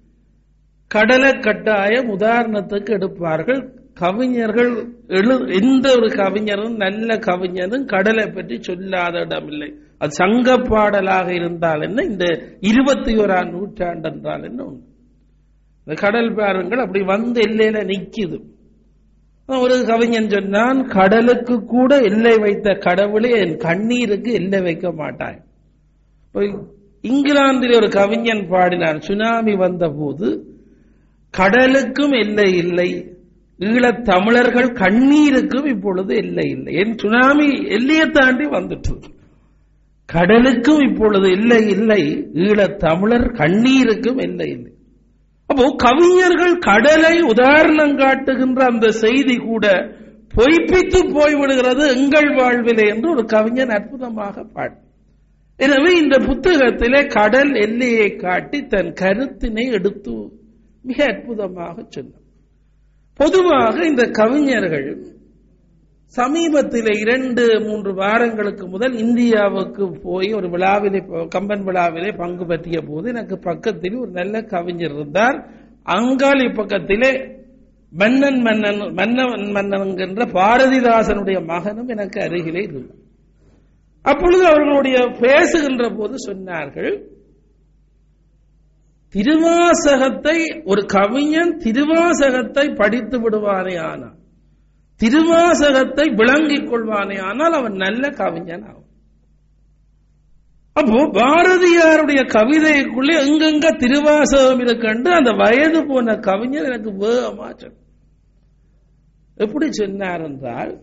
கடலை கட்டாயம் உதாரணத்துக்கு எடுப்பார்கள் கவிஞர்கள் எழு எந்த ஒரு கவிஞரும் நல்ல கவிஞரும் கடலை பற்றி சொல்லாத இடமில்லை அது சங்க பாடலாக இருந்தால் என்ன இந்த இருபத்தி ஓராம் நூற்றாண்டு என்றால் என்ன உண்டு இந்த கடல் பாருங்கள் அப்படி வந்து எல்லையில நிக்குது ஒரு கவிஞன் சொன்னான் கடலுக்கு கூட எல்லை வைத்த கடவுளே என் கண்ணீருக்கு எல்லை வைக்க மாட்டாய் இங்கிலாந்தில் ஒரு கவிஞன் பாடினான் சுனாமி வந்த போது கடலுக்கும் எல்லை இல்லை ஈழத் தமிழர்கள் கண்ணீருக்கும் இப்பொழுது எல்லை இல்லை என் சுனாமி எல்லையை தாண்டி வந்துட்டு கடலுக்கும் இப்பொழுது இல்லை இல்லை ஈழத் தமிழர் கண்ணீருக்கும் எல்லை இல்லை அப்போ கவிஞர்கள் கடலை உதாரணம் காட்டுகின்ற அந்த செய்தி கூட பொய்ப்பித்து போய்விடுகிறது எங்கள் வாழ்விலே என்று ஒரு கவிஞன் அற்புதமாக பாடு எனவே இந்த புத்தகத்திலே கடல் எல்லையை காட்டி தன் கருத்தினை எடுத்து மிக அற்புதமாக சொன்னார் பொதுவாக இந்த கவிஞர்கள் சமீபத்தில் இரண்டு மூன்று வாரங்களுக்கு முதல் இந்தியாவுக்கு போய் ஒரு விழாவிலே கம்பன் விழாவிலே பங்கு பற்றிய போது எனக்கு பக்கத்தில் ஒரு நல்ல கவிஞர் இருந்தார் அங்காளி பக்கத்திலே மன்னன் மன்னன் மன்னன் மன்னன் என்கின்ற பாரதிதாசனுடைய மகனும் எனக்கு அருகிலே இருந்தார் அப்பொழுது அவர்களுடைய பேசுகின்ற போது சொன்னார்கள் திருவாசகத்தை ஒரு கவிஞன் திருவாசகத்தை படித்து விடுவானே ஆனால் திருவாசகத்தை விளங்கிக் கொள்வானே ஆனால் அவன் நல்ல கவிஞன் ஆகும் அப்போ பாரதியாருடைய கவிதைக்குள்ளே எங்கெங்க திருவாசகம் இருக்கண்டு அந்த வயது போன கவிஞர் எனக்கு வேகமா எப்படி சொன்னார் என்றால்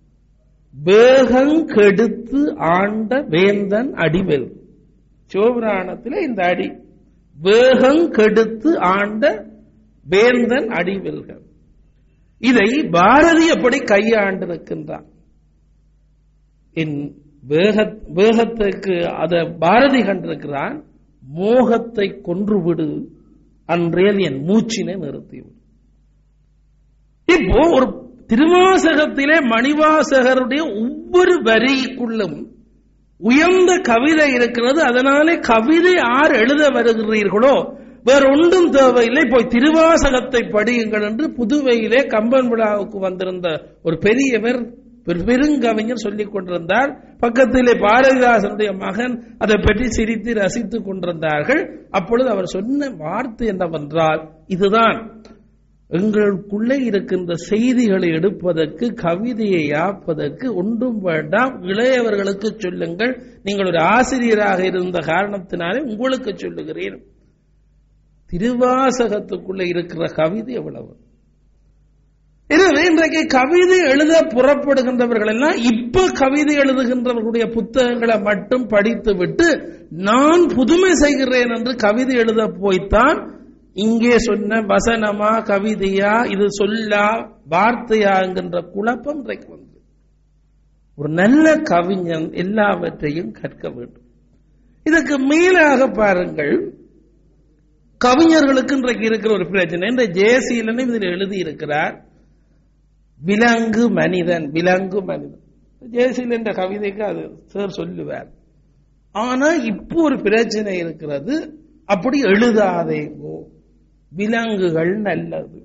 வேகம் கெடுத்து ஆண்ட வேந்தன் அடிவெல் சிவபுராணத்தில் இந்த அடி வேகம் கெடுத்து ஆண்ட வேந்தன் அடிவெல்கள் இதை பாரதி எப்படி கையாண்டிருக்கின்றான் என் வேகத்துக்கு அத பாரதி கண்டிருக்கிறான் மோகத்தை கொன்றுவிடு அன்றேல் என் மூச்சினை நிறுத்திவிடு இப்போ ஒரு திருவாசகத்திலே மணிவாசகருடைய ஒவ்வொரு வரிக்குள்ளும் உயர்ந்த கவிதை இருக்கிறது அதனாலே கவிதை யார் எழுத வருகிறீர்களோ வேற ஒன்றும் தேவையில்லை போய் திருவாசகத்தை படியுங்கள் என்று புதுவையிலே கம்பன் விழாவுக்கு வந்திருந்த ஒரு பெரியவர் பெருங்கவிஞர் சொல்லிக் கொண்டிருந்தார் பக்கத்திலே பாரதிதாசனுடைய மகன் அதை பற்றி சிரித்து ரசித்துக் கொண்டிருந்தார்கள் அப்பொழுது அவர் சொன்ன வார்த்தை என்னவென்றால் இதுதான் எங்களுக்குள்ளே இருக்கின்ற செய்திகளை எடுப்பதற்கு கவிதையை யாப்பதற்கு ஒன்றும் வேண்டாம் இளையவர்களுக்கு சொல்லுங்கள் நீங்கள் ஒரு ஆசிரியராக இருந்த காரணத்தினாலே உங்களுக்கு சொல்லுகிறேன் திருவாசகத்துக்குள்ள இருக்கிற கவிதை எவ்வளவு எனவே இன்றைக்கு கவிதை எழுத புறப்படுகின்றவர்கள் எல்லாம் இப்ப கவிதை எழுதுகின்றவர்களுடைய புத்தகங்களை மட்டும் படித்து விட்டு நான் புதுமை செய்கிறேன் என்று கவிதை எழுத போய்த்தான் இங்கே சொன்ன வசனமா கவிதையா இது சொல்லா வார்த்தையா என்கின்ற குழப்பம் இன்றைக்கு வந்து ஒரு நல்ல கவிஞன் எல்லாவற்றையும் கற்க வேண்டும் இதற்கு மேலாக பாருங்கள் கவிஞர்களுக்கு இன்றைக்கு இருக்கிற ஒரு பிரச்சனை இந்த ஜெயசீலன் இதில் எழுதி இருக்கிறார் விலங்கு மனிதன் விலங்கு மனிதன் ஜெயசீலன் என்ற கவிதைக்கு அது சார் சொல்லுவார் ஆனா இப்போ ஒரு பிரச்சனை இருக்கிறது அப்படி எழுதாதேங்கோ விலங்குகள் நல்லது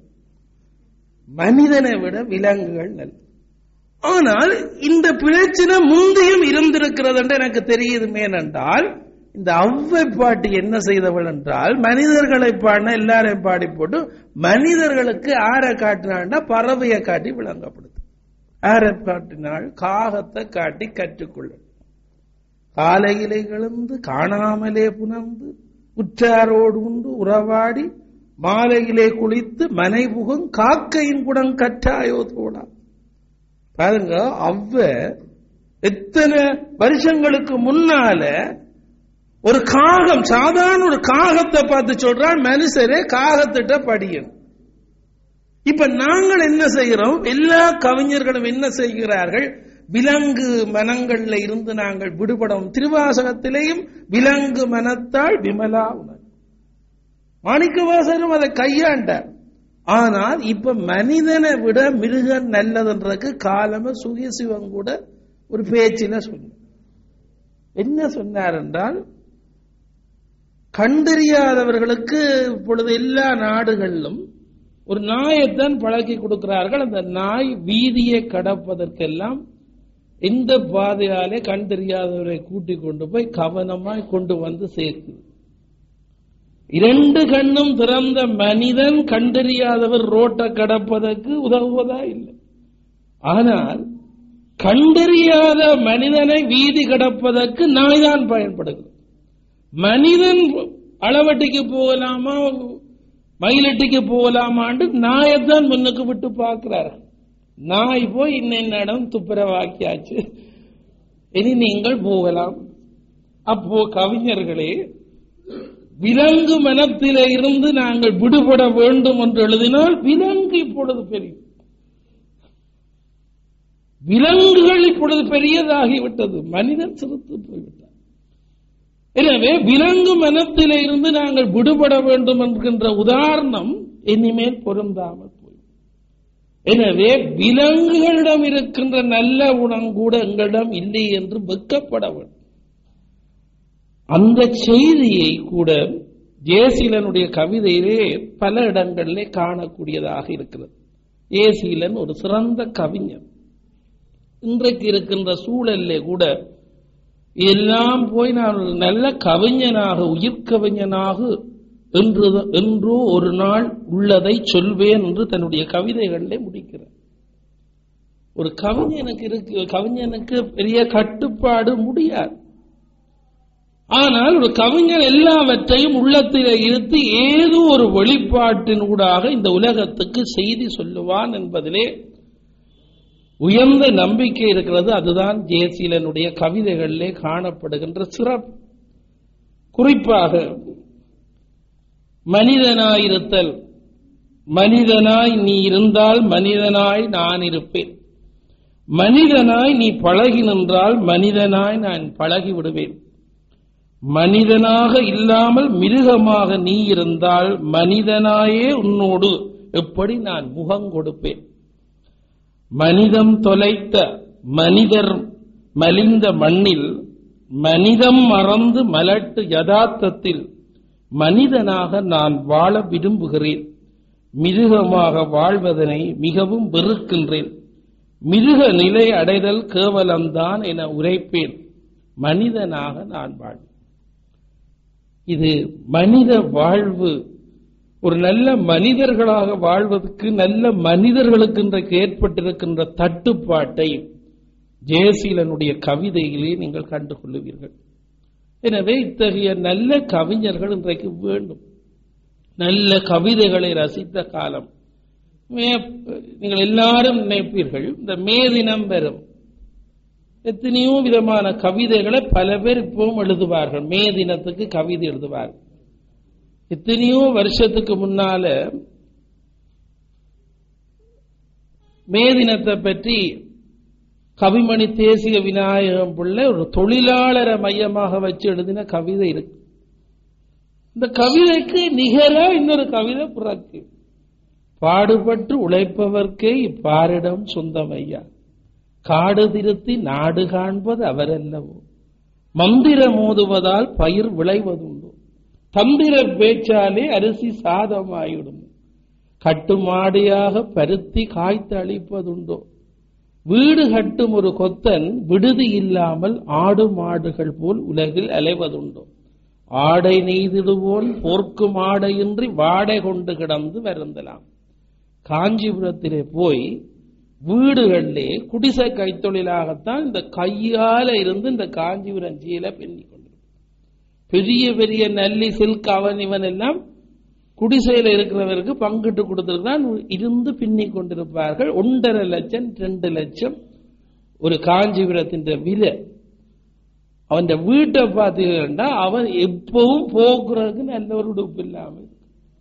மனிதனை விட விலங்குகள் நல்லது ஆனால் இந்த பிரச்சனை முந்தையும் இருந்திருக்கிறது என்று எனக்கு தெரியுது ஏனென்றால் இந்த அவ்வை பாட்டு என்ன செய்தவள் என்றால் மனிதர்களை பாடின எல்லாரையும் பாடி போட்டு மனிதர்களுக்கு ஆற காட்டினான்னா பறவையை காட்டி விளங்கப்படுது ஆற காட்டினால் காகத்தை காட்டி கற்றுக்கொள்ள காலையிலே எழுந்து காணாமலே புணர்ந்து உற்றாரோடு உண்டு உறவாடி மாலையிலே குளித்து மனை புகும் காக்கையின் குடம் கற்றாயோ தோடா பாருங்க அவ்வ எத்தனை வருஷங்களுக்கு முன்னால ஒரு காகம் சாதாரண ஒரு காகத்தை பார்த்து சொல்றான் மனுஷரே காகத்திட்ட படியும் இப்ப நாங்கள் என்ன செய்கிறோம் எல்லா கவிஞர்களும் என்ன செய்கிறார்கள் விலங்கு மனங்கள்ல இருந்து நாங்கள் விடுபடும் திருவாசகத்திலேயும் விலங்கு மனத்தால் விமலா உணர் மாணிக்கவாசரும் அதை கையாண்டார் ஆனால் இப்ப மனிதனை விட மிருகம் நல்லதுன்றதுக்கு காலம சுகிசிவம் கூட ஒரு பேச்சில சொன்னார் என்ன சொன்னார் என்றால் கண்டறியாதவர்களுக்கு இப்பொழுது எல்லா நாடுகளிலும் ஒரு நாயைத்தான் பழக்கி கொடுக்கிறார்கள் அந்த நாய் வீதியை கடப்பதற்கெல்லாம் எந்த பாதையாலே கண் தெரியாதவரை கூட்டிக் கொண்டு போய் கவனமாய் கொண்டு வந்து சேர்க்குது இரண்டு கண்ணும் திறந்த மனிதன் கண்டறியாதவர் ரோட்டை கடப்பதற்கு உதவுவதா இல்லை ஆனால் கண்டறியாத மனிதனை வீதி கடப்பதற்கு நாய் தான் பயன்படுகிறது மனிதன் அளவட்டிக்கு போகலாமா மயிலட்டிக்கு போகலாமான்னு நாயைத்தான் முன்னுக்கு விட்டு பார்க்கிறார் நாய் போய் இன்ன இடம் துப்புரவாக்கியாச்சு இனி நீங்கள் போகலாம் அப்போ கவிஞர்களே விலங்கு மனத்திலே இருந்து நாங்கள் விடுபட வேண்டும் என்று எழுதினால் விலங்கு இப்பொழுது பெரிய விலங்குகள் இப்பொழுது பெரியதாகிவிட்டது மனிதன் சிறுத்து போய்விட்டார் எனவே விலங்கு மனத்திலே இருந்து நாங்கள் விடுபட வேண்டும் என்கின்ற உதாரணம் இனிமேல் பொருந்தாமல் போய் எனவே விலங்குகளிடம் இருக்கின்ற நல்ல குணம் கூட எங்களிடம் இல்லை என்று வெக்கப்பட வேண்டும் அந்த செய்தியை கூட ஜேசீலனுடைய கவிதையிலே பல இடங்களிலே காணக்கூடியதாக இருக்கிறது ஏசீலன் ஒரு சிறந்த கவிஞர் இன்றைக்கு இருக்கின்ற சூழலிலே கூட எல்லாம் போய் நான் ஒரு நல்ல கவிஞனாக உயிர் கவிஞனாக என்று என்றோ ஒரு நாள் உள்ளதை சொல்வேன் என்று தன்னுடைய கவிதைகளிலே முடிக்கிறார் ஒரு கவிஞனுக்கு இருக்கு கவிஞனுக்கு பெரிய கட்டுப்பாடு முடியாது ஆனால் ஒரு கவிஞர் எல்லாவற்றையும் உள்ளத்திலே இருத்தி ஏதோ ஒரு வெளிப்பாட்டின் ஊடாக இந்த உலகத்துக்கு செய்தி சொல்லுவான் என்பதிலே உயர்ந்த நம்பிக்கை இருக்கிறது அதுதான் ஜேசீலனுடைய கவிதைகளிலே காணப்படுகின்ற சிறப்பு குறிப்பாக மனிதனாயிருத்தல் மனிதனாய் நீ இருந்தால் மனிதனாய் நான் இருப்பேன் மனிதனாய் நீ பழகி நின்றால் மனிதனாய் நான் பழகி விடுவேன் மனிதனாக இல்லாமல் மிருகமாக நீ இருந்தால் மனிதனாயே உன்னோடு எப்படி நான் முகம் கொடுப்பேன் மனிதம் தொலைத்த மனிதர் மலிந்த மண்ணில் மனிதம் மறந்து மலட்டு யதார்த்தத்தில் மனிதனாக நான் வாழ விரும்புகிறேன் மிருகமாக வாழ்வதனை மிகவும் வெறுக்கின்றேன் மிருக நிலை அடைதல் கேவலம்தான் என உரைப்பேன் மனிதனாக நான் வாழ்வேன் இது மனித வாழ்வு ஒரு நல்ல மனிதர்களாக வாழ்வதற்கு நல்ல மனிதர்களுக்கு இன்றைக்கு ஏற்பட்டிருக்கின்ற தட்டுப்பாட்டை ஜெயசீலனுடைய கவிதையிலே நீங்கள் கண்டுகொள்ளுவீர்கள் எனவே இத்தகைய நல்ல கவிஞர்கள் இன்றைக்கு வேண்டும் நல்ல கவிதைகளை ரசித்த காலம் நீங்கள் எல்லாரும் நினைப்பீர்கள் இந்த மே தினம் வரும் எத்தனையோ விதமான கவிதைகளை பல பேர் இப்பவும் எழுதுவார்கள் மே தினத்துக்கு கவிதை எழுதுவார்கள் எத்தனையோ வருஷத்துக்கு முன்னால மே தினத்தை பற்றி கவிமணி தேசிய விநாயகம் பிள்ளை ஒரு தொழிலாளரை மையமாக வச்சு எழுதின கவிதை இருக்கு இந்த கவிதைக்கு நிகரா இன்னொரு கவிதை பிறக்கு பாடுபட்டு உழைப்பவர்க்கே இப்பாரிடம் சொந்தம் ஐயா காடு திருத்தி நாடு காண்பது அவரல்லவோ மந்திர மோதுவதால் பயிர் விளைவதுண்டோ தந்திர பேச்சாலே அரிசி சாதமாயிடும் கட்டுமாடியாக பருத்தி காய்த்து அளிப்பதுண்டோ வீடு கட்டும் ஒரு கொத்தன் விடுதி இல்லாமல் ஆடு மாடுகள் போல் உலகில் அலைவதுண்டோ ஆடை நெய்திடுவோன் போர்க்கும் ஆடையின்றி வாடை கொண்டு கிடந்து வருந்தலாம் காஞ்சிபுரத்திலே போய் வீடுகளிலே குடிசை கைத்தொழிலாகத்தான் இந்த கையால இருந்து இந்த காஞ்சிபுரம் சீல பின்னி கொண்டு பெரிய பெரிய நல்லி சில்க் அவன் இவன் எல்லாம் குடிசையில இருக்கிறவருக்கு பங்கிட்டு கொடுத்துட்டு தான் இருந்து பின்னி கொண்டிருப்பார்கள் ஒன்றரை லட்சம் ரெண்டு லட்சம் ஒரு காஞ்சிபுரத்தின் விலை அவன் வீட்டை பார்த்தீங்கன்னா அவன் எப்பவும் போக்குறதுக்கு நல்ல ஒரு உடுப்பு இல்லாம இருக்கு.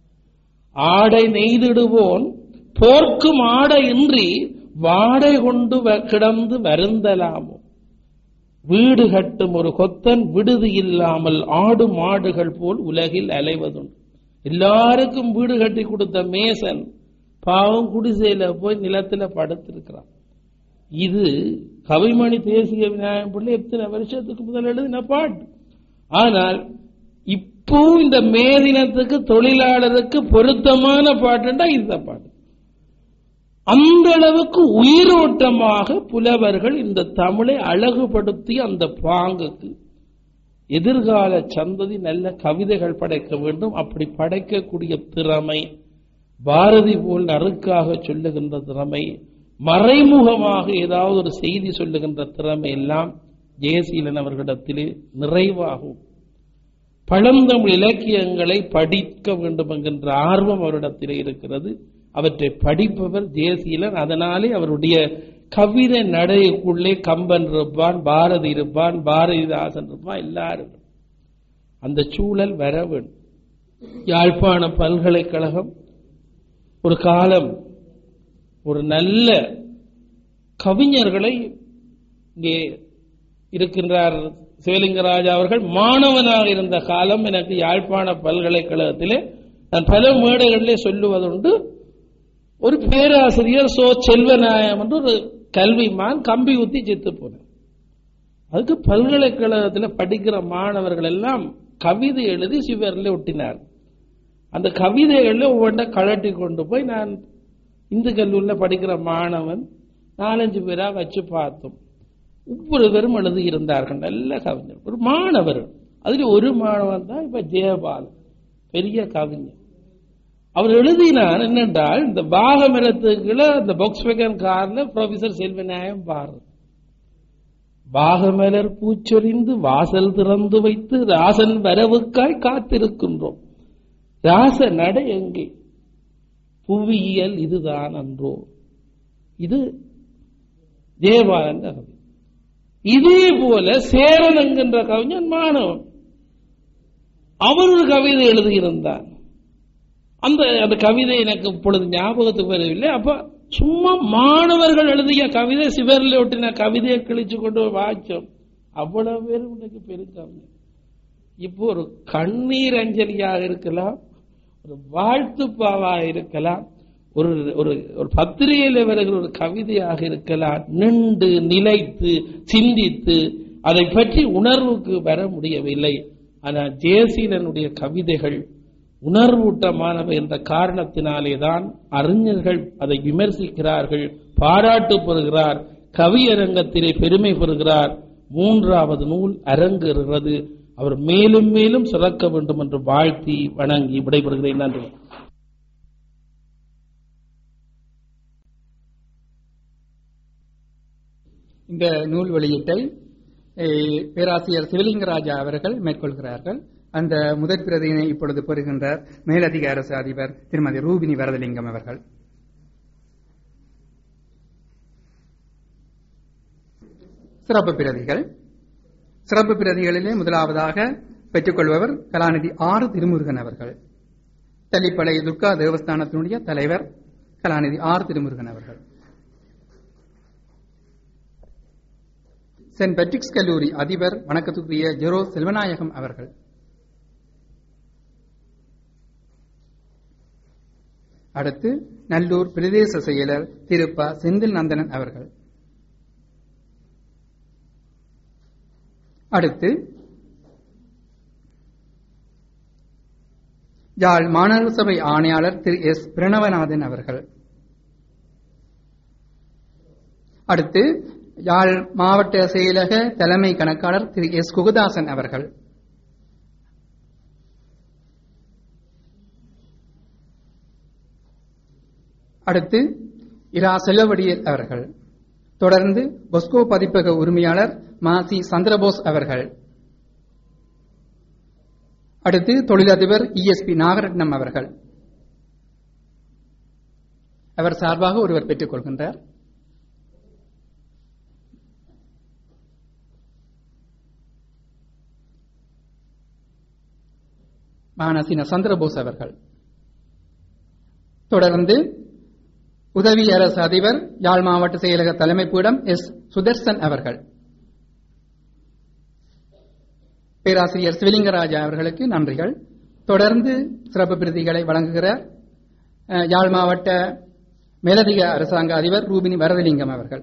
ஆடை நெய்திடுவோன் போர்க்கும் ஆடை இன்றி வாடை கொண்டு வ- கிடந்து வருந்தலாமோ வீடு கட்டும் ஒரு கொத்தன் விடுதி இல்லாமல் ஆடு மாடுகள் போல் உலகில் அலைவதுண்டு எல்லாருக்கும் வீடு கட்டி கொடுத்த மேசன் பாவம் குடிசையில போய் நிலத்துல படுத்திருக்கிறான் இது கவிமணி தேசிய விநாயகம் பிள்ளை எத்தனை வருஷத்துக்கு முதல் எழுதின பாட்டு ஆனால் இப்போ இந்த மேதினத்துக்கு தொழிலாளருக்கு பொருத்தமான பாட்டுண்டா இந்த பாட்டு அந்த அளவுக்கு உயிரோட்டமாக புலவர்கள் இந்த தமிழை அழகுபடுத்தி அந்த பாங்குக்கு எதிர்கால சந்ததி நல்ல கவிதைகள் படைக்க வேண்டும் அப்படி படைக்கக்கூடிய திறமை பாரதி போல் நறுக்காக சொல்லுகின்ற திறமை மறைமுகமாக ஏதாவது ஒரு செய்தி சொல்லுகின்ற திறமை எல்லாம் ஜெயசீலன் அவர்களிடத்திலே நிறைவாகும் பழந்தமிழ் இலக்கியங்களை படிக்க வேண்டும் என்கின்ற ஆர்வம் அவரிடத்திலே இருக்கிறது அவற்றை படிப்பவர் ஜெயசீலன் அதனாலே அவருடைய கவிதை நடைக்குள்ளே கம்பன் இருப்பான் பாரதி இருப்பான் பாரதிதாசன் இருப்பான் எல்லாரும் அந்த சூழல் வர வேண்டும் யாழ்ப்பாண பல்கலைக்கழகம் ஒரு காலம் ஒரு நல்ல கவிஞர்களை இங்கே இருக்கின்றார் சிவலிங்கராஜா அவர்கள் மாணவனாக இருந்த காலம் எனக்கு யாழ்ப்பாண பல்கலைக்கழகத்திலே நான் பல மேடைகளிலே சொல்லுவதுண்டு ஒரு பேராசிரியர் சோ செல்வநாயம் என்று ஒரு கல்விமான் கம்பி ஊத்தி செத்து போனார் அதுக்கு பல்கலைக்கழகத்தில் படிக்கிற மாணவர்கள் எல்லாம் கவிதை எழுதி சிவரில் ஒட்டினார் அந்த கவிதைகளில் ஒவ்வொன்றை கழட்டி கொண்டு போய் நான் இந்து கல்லூரியில் படிக்கிற மாணவன் நாலஞ்சு பேரா வச்சு பார்த்தோம் ஒவ்வொருவரும் எழுதி இருந்தார்கள் நல்ல கவிஞர் ஒரு மாணவர் அதில் ஒரு மாணவன் தான் இப்ப ஜெயபாலன் பெரிய கவிஞர் அவர் எழுதினார் என்னென்றால் இந்த பாகமரத்துக்குள்ள இந்த பாக்ஸ் வேகன் கார்ல ப்ரொஃபசர் செல்வநாயம் பாரு பாகமலர் பூச்சொரிந்து வாசல் திறந்து வைத்து ராசன் வரவுக்காய் காத்திருக்கின்றோம் ராச நடை எங்கே புவியியல் இதுதான் அன்றோ இது ஜெயபாலன் கவி இதே போல சேரன் என்கின்ற கவிஞன் மாணவன் அவர் ஒரு கவிதை எழுதியிருந்தார் அந்த அந்த கவிதை எனக்கு இப்பொழுது ஞாபகத்துக்கு வரவில்லை அப்ப சும்மா மாணவர்கள் எழுதிய கவிதை சிவரில் ஒட்டின கவிதையை கிழிச்சு கொண்டு போய் வாய்ச்சோம் அவ்வளவு பேர் உனக்கு பெருக்கவிஞர் இப்போ ஒரு கண்ணீர் அஞ்சலியாக இருக்கலாம் ஒரு வாழ்த்துப்பாவாக இருக்கலாம் ஒரு ஒரு ஒரு பத்திரிகையில் வருகிற ஒரு கவிதையாக இருக்கலாம் நின்று நிலைத்து சிந்தித்து அதை பற்றி உணர்வுக்கு வர முடியவில்லை ஆனால் ஜெயசீலனுடைய கவிதைகள் உணர்வூட்டமானவை என்ற காரணத்தினாலே தான் அறிஞர்கள் அதை விமர்சிக்கிறார்கள் பாராட்டு பெறுகிறார் கவியரங்கத்திலே பெருமை பெறுகிறார் மூன்றாவது நூல் அரங்கேறுகிறது அவர் மேலும் மேலும் சிறக்க வேண்டும் என்று வாழ்த்தி வணங்கி விடைபெறுகிறேன் நன்றி இந்த நூல் வெளியீட்டை eh, பேராசிரியர் சிவலிங்கராஜா அவர்கள் மேற்கொள்கிறார்கள் அந்த முதற் பிரதியினை இப்பொழுது பெறுகின்றார் மேலதிக அரசு அதிபர் திருமதி ரூபினி வரதலிங்கம் அவர்கள் சிறப்பு பிரதிகள் சிறப்பு பிரதிகளிலே முதலாவதாக பெற்றுக்கொள்பவர் கலாநிதி ஆறு திருமுருகன் அவர்கள் தள்ளிப்பளை துர்கா தேவஸ்தானத்தினுடைய தலைவர் கலாநிதி ஆர் திருமுருகன் அவர்கள் சென்ட் பெட்ரிக்ஸ் கல்லூரி அதிபர் வணக்கத்துக்குரிய ஜெரோ செல்வநாயகம் அவர்கள் அடுத்து நல்லூர் பிரதேச செயலர் திரு ப செந்தில் நந்தனன் அவர்கள் அடுத்து யாழ் மாநகர சபை ஆணையாளர் திரு எஸ் பிரணவநாதன் அவர்கள் அடுத்து யாழ் மாவட்ட செயலக தலைமை கணக்காளர் திரு எஸ் குகதாசன் அவர்கள் அடுத்து இரா செல்லவடியல் அவர்கள் தொடர்ந்து பொஸ்கோ பதிப்பக உரிமையாளர் மாசி சந்திரபோஸ் அவர்கள் அடுத்து தொழிலதிபர் இஎஸ்பி நாகரட்னம் அவர்கள் அவர் சார்பாக ஒருவர் பெற்றுக் கொள்கின்றார் மானசின சந்திரபோஸ் அவர்கள் தொடர்ந்து உதவி அரசு அதிபர் யாழ் மாவட்ட செயலக தலைமைப்பீடம் எஸ் சுதர்சன் அவர்கள் பேராசிரியர் சிவலிங்கராஜா அவர்களுக்கு நன்றிகள் தொடர்ந்து சிறப்பு பிரதிகளை வழங்குகிற அஹ், யாழ் மாவட்ட மேலதிக அரசாங்க அதிபர் ரூபினி வரதலிங்கம் அவர்கள்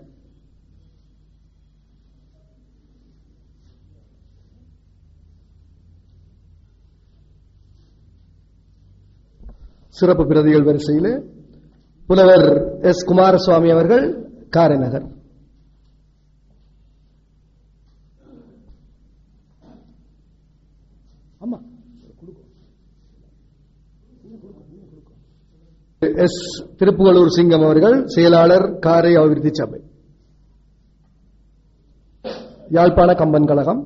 சிறப்பு பிரதிகள் வரிசையில் புலவர் எஸ் குமாரசுவாமி அவர்கள் காரைநகர் ஆமா எஸ் திருப்புகலூர் சிங்கம் அவர்கள் செயலாளர் காரை அபிவிருத்தி சபை யாழ்ப்பாண கம்பன் கழகம்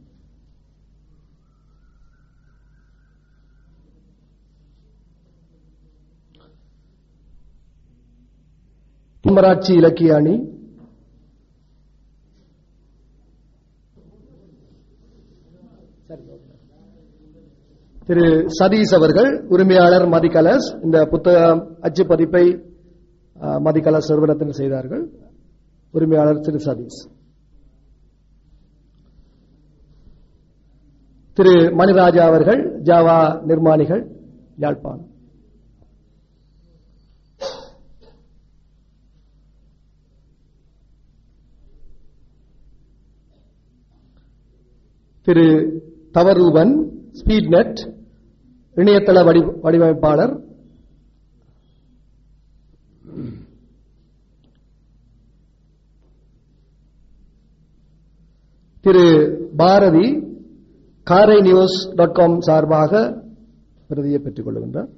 குமராட்சி இலக்கிய அணி திரு சதீஷ் அவர்கள் உரிமையாளர் மதிகலஸ் இந்த புத்தக அச்சு பதிப்பை அஹ், மதிகலஸ் நிறுவனத்தில் செய்தார்கள் உரிமையாளர் திரு சதீஷ் திரு மணிராஜா அவர்கள் ஜாவா நிர்மாணிகள் யாழ்ப்பாணம் திரு தவரூபன் ஸ்பீட்நெட் இணையதள வடி- வடிவமைப்பாளர் திரு பாரதி காரை நியூஸ் டாட் காம் சார்பாக பிரதியை பெற்றுக் கொள்கின்றார்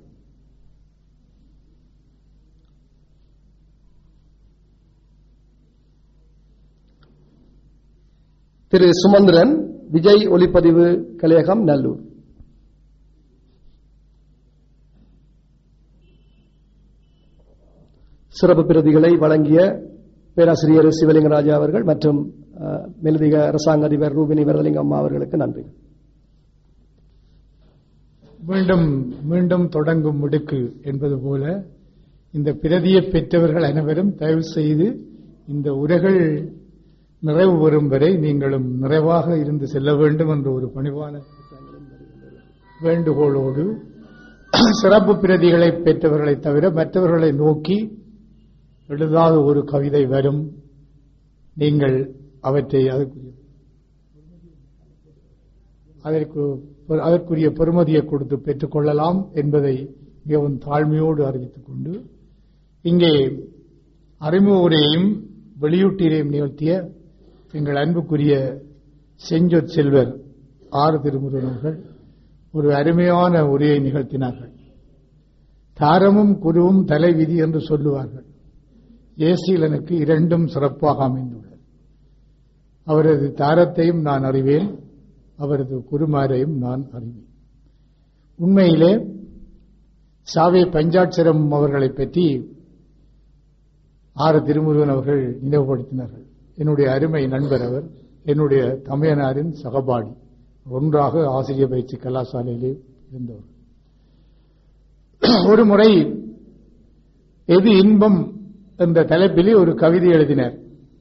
திரு சுமந்திரன் விஜய் ஒளிப்பதிவு கலையகம் நல்லூர் சிறப்பு பிரதிகளை வழங்கிய பேராசிரியர் சிவலிங்கராஜா அவர்கள் மற்றும் அஹ், மேலதிக அரசாங்க அதிபர் ரூபினி வரதலிங்கம் அம்மா அவர்களுக்கு நன்றி மீண்டும் மீண்டும் தொடங்கும் மிடுக்கு என்பது போல இந்த பிரதியை பெற்றவர்கள் அனைவரும் தயவு செய்து இந்த உரைகள் நிறைவு பெறும் வரை நீங்களும் நிறைவாக இருந்து செல்ல வேண்டும் என்ற ஒரு பணிவான வேண்டுகோளோடு சிறப்பு பிரதிகளை பெற்றவர்களை தவிர மற்றவர்களை நோக்கி எழுதாத ஒரு கவிதை வரும் நீங்கள் அவற்றை அதற்குரிய அதற்கு அதற்குரிய பெறுமதியை கொடுத்து பெற்றுக் கொள்ளலாம் என்பதை மிகவும் தாழ்மையோடு அறிவித்துக் கொண்டு இங்கே அறிமுக உரையையும் வெளியீட்டினையும் நிகழ்த்திய எங்கள் அன்புக்குரிய செஞ்சொற் செல்வர் ஆறு திருமுருகன் அவர்கள் ஒரு அருமையான உரையை நிகழ்த்தினார்கள் தாரமும் குருவும் தலைவிதி என்று சொல்லுவார்கள் ஏசீலனுக்கு இரண்டும் சிறப்பாக அமைந்துள்ளது அவரது தாரத்தையும் நான் அறிவேன் அவரது குருமாரையும் நான் அறிவேன் உண்மையிலே சாவே பஞ்சாட்சரம் அவர்களை பற்றி ஆறு திருமுருகன் அவர்கள் நினைவுபடுத்தினார்கள் என்னுடைய அருமை நண்பர் அவர் என்னுடைய தமையனாரின் சகபாடி ஒன்றாக ஆசிரியர் பயிற்சி கலாசாலையிலே இருந்தவர் ஒரு முறை எது இன்பம் என்ற தலைப்பிலே ஒரு கவிதை எழுதினார்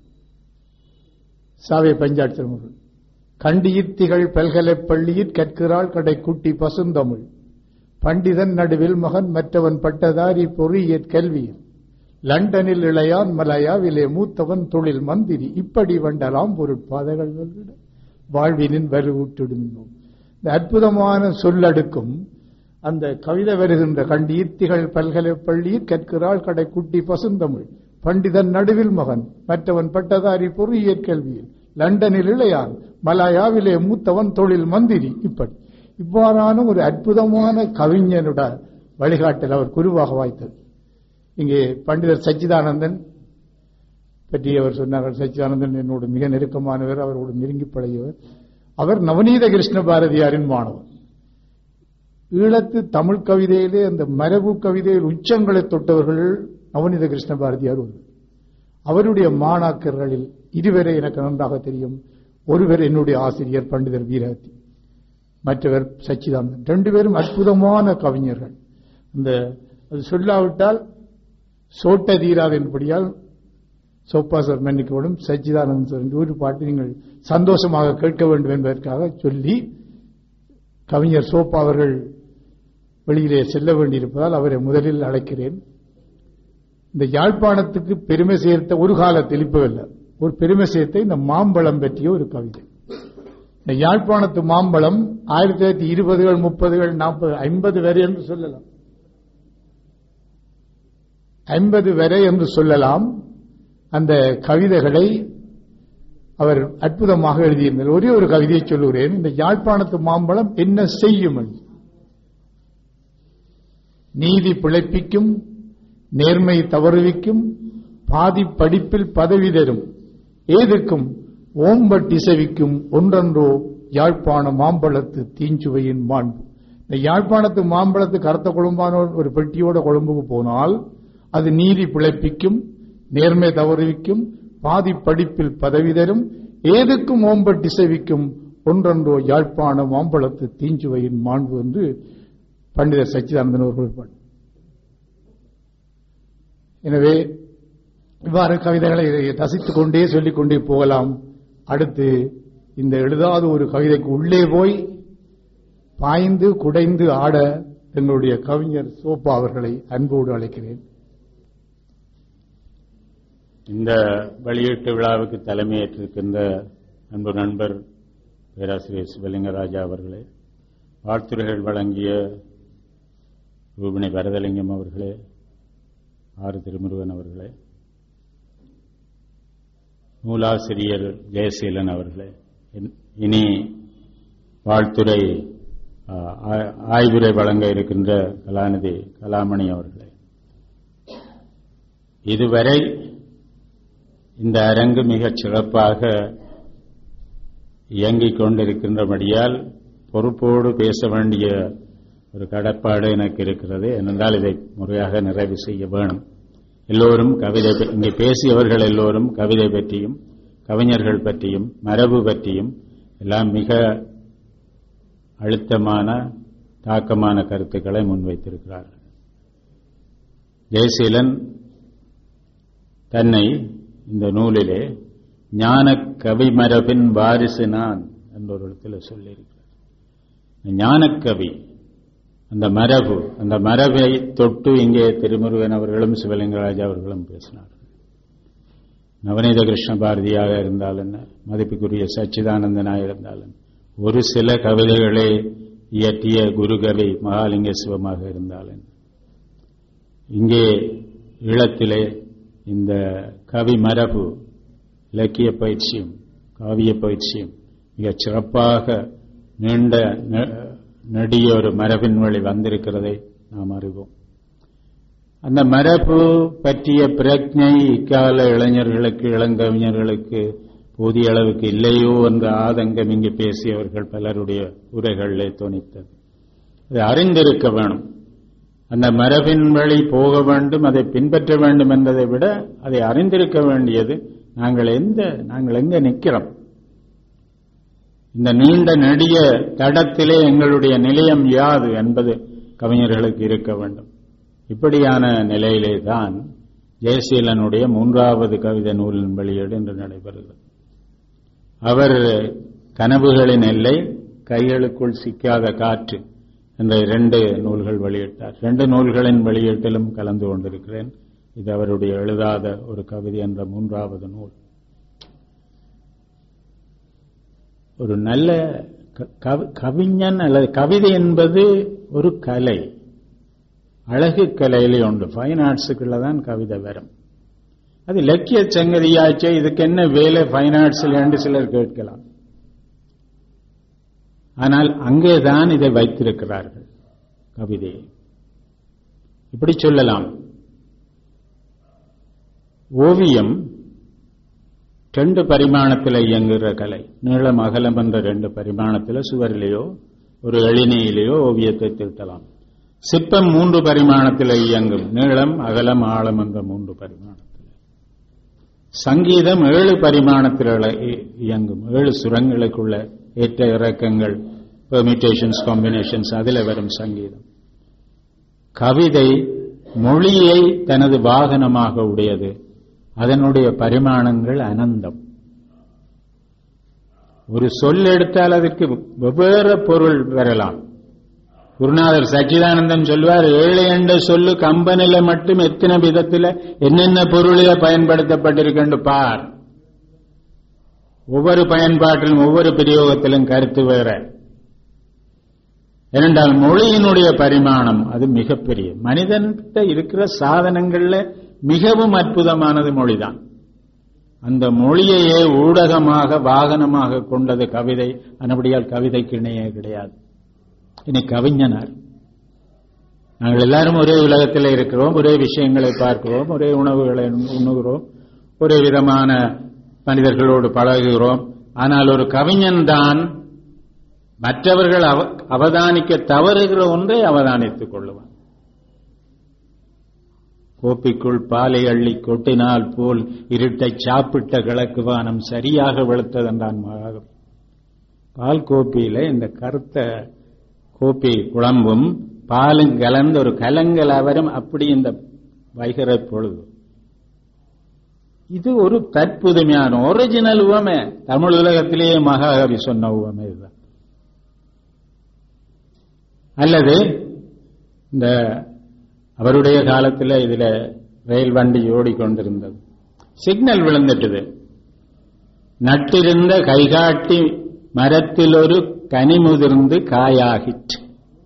சாவே பஞ்சாட்சரம் அவர்கள் கண்டியித்திகள் பல்கலைப் பள்ளியிற் கற்கிறாள் கடை குட்டி பசுந்தமிழ் பண்டிதன் நடுவில் மகன் மற்றவன் பட்டதாரி பொறியியற் கல்வியில் லண்டனில் இளையான் மலையாவிலே மூத்தவன் தொழில் மந்திரி இப்படி வண்டலாம் பொருட்பாதைகள் வெல்விட வாழ்வினின் வலுவூட்டிடும் இந்த அற்புதமான சொல்லடுக்கும் அந்த கவிதை வருகின்ற கண்டீர்த்திகள் பல்கலைப் பள்ளியில் கற்கிறாள் கடை குட்டி பசுந்தமிழ் பண்டிதன் நடுவில் மகன் மற்றவன் பட்டதாரி பொறியியற் கல்வியில் லண்டனில் இளையான் மலாயாவிலே மூத்தவன் தொழில் மந்திரி இப்படி இவ்வாறான ஒரு அற்புதமான கவிஞனுட வழிகாட்டல் அவர் குருவாக வாய்த்தது இங்கே பண்டிதர் சச்சிதானந்தன் பற்றி அவர் சொன்னார்கள் சச்சிதானந்தன் என்னோடு மிக நெருக்கமானவர் அவரோடு நெருங்கி பழகியவர் அவர் நவநீத கிருஷ்ண பாரதியாரின் மாணவர் ஈழத்து தமிழ் கவிதையிலே அந்த மரபு கவிதையில் உச்சங்களை தொட்டவர்கள் நவநீத கிருஷ்ண பாரதியார் ஒருவர் அவருடைய மாணாக்கர்களில் இருவரை எனக்கு நன்றாக தெரியும் ஒருவர் என்னுடைய ஆசிரியர் பண்டிதர் வீரகத்தி மற்றவர் சச்சிதானந்தன் ரெண்டு பேரும் அற்புதமான கவிஞர்கள் இந்த அது சொல்லாவிட்டால் சோட்ட தீராது என்படியால் சோப்பாசர் மன்னிக்கப்படும் சச்சிதானந்தன் என்ற ஒரு பாட்டு நீங்கள் சந்தோஷமாக கேட்க வேண்டும் என்பதற்காக சொல்லி கவிஞர் சோப்பா அவர்கள் வெளியிலே செல்ல வேண்டியிருப்பதால் அவரை முதலில் அழைக்கிறேன் இந்த யாழ்ப்பாணத்துக்கு பெருமை சேர்த்த ஒரு காலத்தில் இப்பவில்லை ஒரு பெருமை சேர்த்த இந்த மாம்பழம் பற்றிய ஒரு கவிதை இந்த யாழ்ப்பாணத்து மாம்பழம் ஆயிரத்தி தொள்ளாயிரத்தி இருபதுகள் முப்பதுகள் நாற்பது ஐம்பது வரை என்று சொல்லலாம் ஐம்பது வரை என்று சொல்லலாம் அந்த கவிதைகளை அவர் அற்புதமாக எழுதியிருந்தார் ஒரே ஒரு கவிதையை சொல்லுகிறேன் இந்த யாழ்ப்பாணத்து மாம்பழம் என்ன செய்யும் என்று. நீதி பிழைப்பிக்கும் நேர்மை தவறுவிக்கும் பாதி படிப்பில் பதவி தரும் ஏதுக்கும் ஓம்பட்டி செவிக்கும் ஒன்றன்றோ யாழ்ப்பாண மாம்பழத்து தீஞ்சுவையின் மாண்பு இந்த யாழ்ப்பாணத்து மாம்பழத்து கருத்த குழம்பான ஒரு பெட்டியோட கொழும்புக்கு போனால் அது நீதி பிழைப்பிக்கும் நேர்மை தவறுவிக்கும் பாதி படிப்பில் பதவி தரும் ஏதுக்கும் ஓம்பட்டி செவிக்கும் ஒன்றன்றோ யாழ்ப்பாண மாம்பழத்து தீஞ்சுவையின் மாண்பு என்று பண்டிதர் சச்சிதானந்தன் அவர்கள் பாடு எனவே இவ்வாறு கவிதைகளை ரசித்துக் கொண்டே சொல்லிக் கொண்டே போகலாம் அடுத்து இந்த எழுதாத ஒரு கவிதைக்கு உள்ளே போய் பாய்ந்து குடைந்து ஆட எங்களுடைய கவிஞர் சோப்பா அவர்களை அன்போடு அழைக்கிறேன் இந்த வெளியீட்டு விழாவுக்கு தலைமையேற்றிருக்கின்ற அன்பு நண்பர் பேராசிரியர் சிவலிங்கராஜா அவர்களே வாழ்த்துரைகள் வழங்கிய ரூபிணி வரதலிங்கம் அவர்களே ஆறு திருமுருகன் அவர்களே நூலாசிரியர் ஜெயசீலன் அவர்களே இன்- இனி வாழ்த்துரை ஆ, ஆ- ஆய்வுரை வழங்க இருக்கின்ற கலாநிதி கலாமணி அவர்களே இதுவரை இந்த அரங்கு மிகச் சிறப்பாக இயங்கிக் கொண்டிருக்கின்றபடியால் பொறுப்போடு பேச வேண்டிய ஒரு கடப்பாடு எனக்கு இருக்கிறது ஏனென்றால் இதை முறையாக நிறைவு செய்ய வேணும் எல்லோரும் கவிதை ப- இங்கே பேசியவர்கள் எல்லோரும் கவிதை பற்றியும் கவிஞர்கள் பற்றியும் மரபு பற்றியும் எல்லாம் மிக அழுத்தமான தாக்கமான கருத்துக்களை முன்வைத்திருக்கிறார்கள் ஜெயசீலன் தன்னை இந்த நூலிலே ஞான கவிமரபின் வாரிசு நான் என்ற ஒரு இடத்துல சொல்லியிருக்கிறார் ஞானக்கவி அந்த மரபு அந்த மரபை தொட்டு இங்கே திருமுருகன் அவர்களும் சிவலிங்கராஜா அவர்களும் பேசினார்கள் நவநீத கிருஷ்ண பாரதியாக இருந்தால் என்ன மதிப்புக்குரிய சச்சிதானந்தனாக இருந்தால் என்ன ஒரு சில கவிதைகளை இயற்றிய குருகவி மகாலிங்க சிவமாக இருந்தால் என்ன இங்கே ஈழத்திலே இந்த கவி மரபு இலக்கிய பயிற்சியும் காவிய பயிற்சியும் மிகச் சிறப்பாக நீண்ட நெ- நெடிய ஒரு மரபின் வழி வந்திருக்கிறதை நாம் அறிவோம் அந்த மரபு பற்றிய பிரஜை இக்கால இளைஞர்களுக்கு இளங்கவிஞர்களுக்கு போதிய அளவுக்கு இல்லையோ என்ற ஆதங்கம் இங்கு பேசியவர்கள் பலருடைய உரைகளிலே தோணித்தது அதை அறிந்திருக்க வேணும் அந்த மரபின் வழி போக வேண்டும் அதை பின்பற்ற வேண்டும் என்பதை விட அதை அறிந்திருக்க வேண்டியது நாங்கள் எந்த நாங்கள் எங்க நிற்கிறோம் இந்த நீண்ட நெடிய தடத்திலே எங்களுடைய நிலையம் யாது என்பது கவிஞர்களுக்கு இருக்க வேண்டும் இப்படியான நிலையிலே தான் ஜெயசீலனுடைய மூன்றாவது கவிதை நூலின் வெளியீடு இன்று நடைபெறுகிறது அவர் கனவுகளின் எல்லை கைகளுக்குள் சிக்காத காற்று என்ற இரண்டு நூல்கள் வெளியிட்டார் ரெண்டு நூல்களின் வெளியீட்டிலும் கலந்து கொண்டிருக்கிறேன் இது அவருடைய எழுதாத ஒரு கவிதை என்ற மூன்றாவது நூல் ஒரு நல்ல க- கவி- கவிஞன் அல்லது கவிதை என்பது ஒரு கலை அழகு கலையிலே உண்டு ஃபைன் ஆர்ட்ஸுக்குள்ள தான் கவிதை வரும் அது இலக்கிய சங்கதியாச்சே இதுக்கு என்ன வேலை ஃபைன் ஆர்ட்ஸில் என்று சிலர் கேட்கலாம் ஆனால் அங்கேதான் இதை வைத்திருக்கிறார்கள் கவிதையை இப்படி சொல்லலாம் ஓவியம் ரெண்டு பரிமாணத்தில் இயங்குகிற கலை நீளம் அகலம் என்ற ரெண்டு பரிமாணத்தில் சுவரிலேயோ ஒரு எளினையிலேயோ ஓவியத்தை தீட்டலாம் சிற்பம் மூன்று பரிமாணத்தில் இயங்கும் நீளம் அகலம் ஆழம் என்ற மூன்று பரிமாணத்தில் சங்கீதம் ஏழு பரிமாணத்தில் இ- இயங்கும் ஏழு சுரங்களுக்குள்ள ஏற்ற இறக்கங்கள் பெர்மிட்டேஷன்ஸ் காம்பினேஷன்ஸ் அதில் வரும் சங்கீதம் கவிதை மொழியை தனது வாகனமாக உடையது அதனுடைய பரிமாணங்கள் அனந்தம் ஒரு சொல் எடுத்தால் அதற்கு வெவ்வேறு பொருள் வரலாம் குருநாதர் சச்சிதானந்தம் சொல்வார் ஏழை என்ற சொல்லு கம்பனில மட்டும் எத்தனை விதத்தில் என்னென்ன பொருளில பயன்படுத்தப்பட்டிருக்கின்ற பார் ஒவ்வொரு பயன்பாட்டிலும் ஒவ்வொரு பிரயோகத்திலும் கருத்து வேற ஏனென்றால் மொழியினுடைய பரிமாணம் அது மிகப்பெரிய மனிதன்கிட்ட இருக்கிற சாதனங்கள்ல மிகவும் அற்புதமானது மொழிதான் அந்த மொழியையே ஊடகமாக வாகனமாக கொண்டது கவிதை அனபடியால் கவிதைக்கு இணையே கிடையாது இனி கவிஞனார் நாங்கள் எல்லாரும் ஒரே உலகத்தில் இருக்கிறோம் ஒரே விஷயங்களை பார்க்கிறோம் ஒரே உணவுகளை உண்ணுகிறோம் ஒரே விதமான மனிதர்களோடு பழகுகிறோம் ஆனால் ஒரு கவிஞன் தான் மற்றவர்கள் அவதானிக்க தவறுகிற ஒன்றை அவதானித்துக் கொள்ளுவான் கோப்பிக்குள் பாலை அள்ளி கொட்டினால் போல் இருட்டை சாப்பிட்ட கிழக்குவானம் சரியாக வெளுத்ததென்றான் மகாகவி பால் கோப்பியில இந்த கருத்த கோப்பி குழம்பும் பாலும் கலந்த ஒரு கலங்கல் அவரும் அப்படி இந்த வைகர பொழுது இது ஒரு தற்புதுமையான ஒரிஜினல் உவமை தமிழ் உலகத்திலேயே மகாகவி சொன்ன உவமை இதுதான் அல்லது இந்த அவருடைய காலத்தில் இதுல ரயில் வண்டி ஓடிக்கொண்டிருந்தது சிக்னல் விழுந்துட்டது நட்டிருந்த கைகாட்டி மரத்தில் ஒரு கனி முதிர்ந்து காயாகிற்று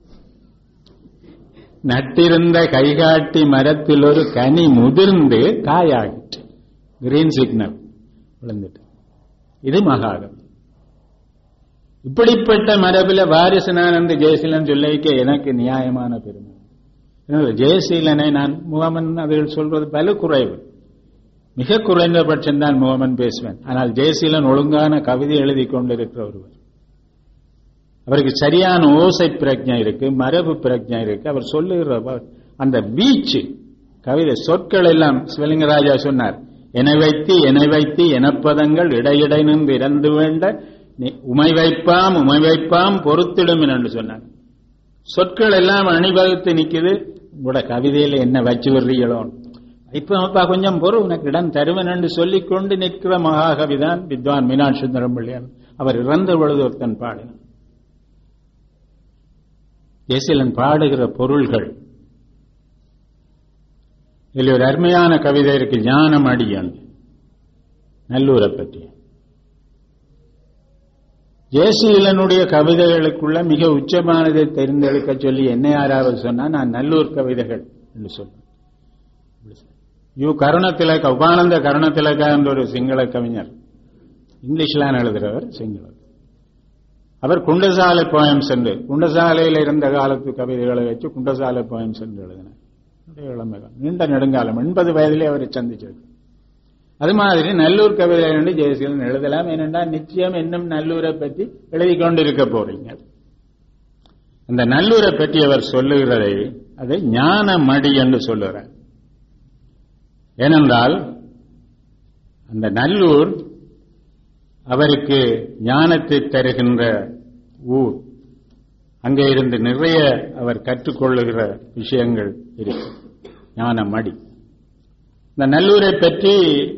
நட்டிருந்த கைகாட்டி மரத்தில் ஒரு கனி முதிர்ந்து காயாகிற்று கிரீன் சிக்னல் விழுந்துட்டு இது மகாகவி இப்படிப்பட்ட மரபில் வாரிசுனானந்த ஜெயசீலன் சொல்லிக்க எனக்கு நியாயமான பெருமை ஜெயசீலனை நான் முகமன் அதில் சொல்றது பல குறைவு மிக குறைந்தபட்சம் தான் முகமன் பேசுவேன் ஆனால் ஜெயசீலன் ஒழுங்கான கவிதை எழுதி கொண்டிருக்கிற ஒருவர் அவருக்கு சரியான ஓசை பிரஜை இருக்கு மரபு பிரஜை இருக்கு அவர் சொல்லுகிற அந்த வீச்சு கவிதை சொற்கள் எல்லாம் சிவலிங்கராஜா சொன்னார் என வைத்து என வைத்து எனப்பதங்கள் இடையிடை நின்று இறந்து வேண்ட உமை வைப்பாம் உமை வைப்பாம் பொறுத்திடும் என்று சொன்னார் சொற்கள் எல்லாம் அணிவகுத்து நிக்குது உங்களோட கவிதையில என்ன வச்சு விடுறீங்களோ இப்ப கொஞ்சம் பொருள் உனக்கு இடம் தருவன் என்று சொல்லிக் கொண்டு நிற்கிற மகாகவிதான் வித்வான் மீனாட்சி சுந்தரம் பிள்ளையான் அவர் இறந்த பொழுது ஒருத்தன் பாடினான் ஜெயசீலன் பாடுகிற பொருள்கள் இதில் ஒரு அருமையான கவிதை இருக்கு ஞானம் அடியன் நல்லூரை பற்றி ஜெயசீலனுடைய கவிதைகளுக்குள்ள மிக உச்சமானதை தெரிந்தெடுக்க சொல்லி என்ன யாராவது சொன்னா நான் நல்லூர் கவிதைகள் என்று சொல்றேன் யூ கருணத்திலக்க உபானந்த கருணத்திலக்கா என்ற ஒரு சிங்கள கவிஞர் இங்கிலீஷ்லாம் எழுதுறவர் சிங்களர் அவர் குண்டசாலை போயம்ஸ் என்று குண்டசாலையில் இருந்த காலத்து கவிதைகளை வச்சு குண்டசாலை போயம்ஸ் என்று எழுதினார் இளமை நீண்ட நெடுங்காலம் எண்பது வயதிலே அவரை சந்திச்சிருக்கு அது மாதிரி நல்லூர் கவிதை என்று ஜெயசீலன் எழுதலாம் ஏனென்றால் நிச்சயம் இன்னும் நல்லூரை பற்றி எழுதி கொண்டிருக்க போறீங்க அந்த நல்லூரை பற்றி அவர் சொல்லுகிறதை அது ஞான மடி என்று சொல்லுகிறார் ஏனென்றால் அந்த நல்லூர் அவருக்கு ஞானத்தை தருகின்ற ஊர் அங்கே இருந்து நிறைய அவர் கற்றுக்கொள்ளுகிற விஷயங்கள் இருக்கு ஞான மடி இந்த நல்லூரை பற்றி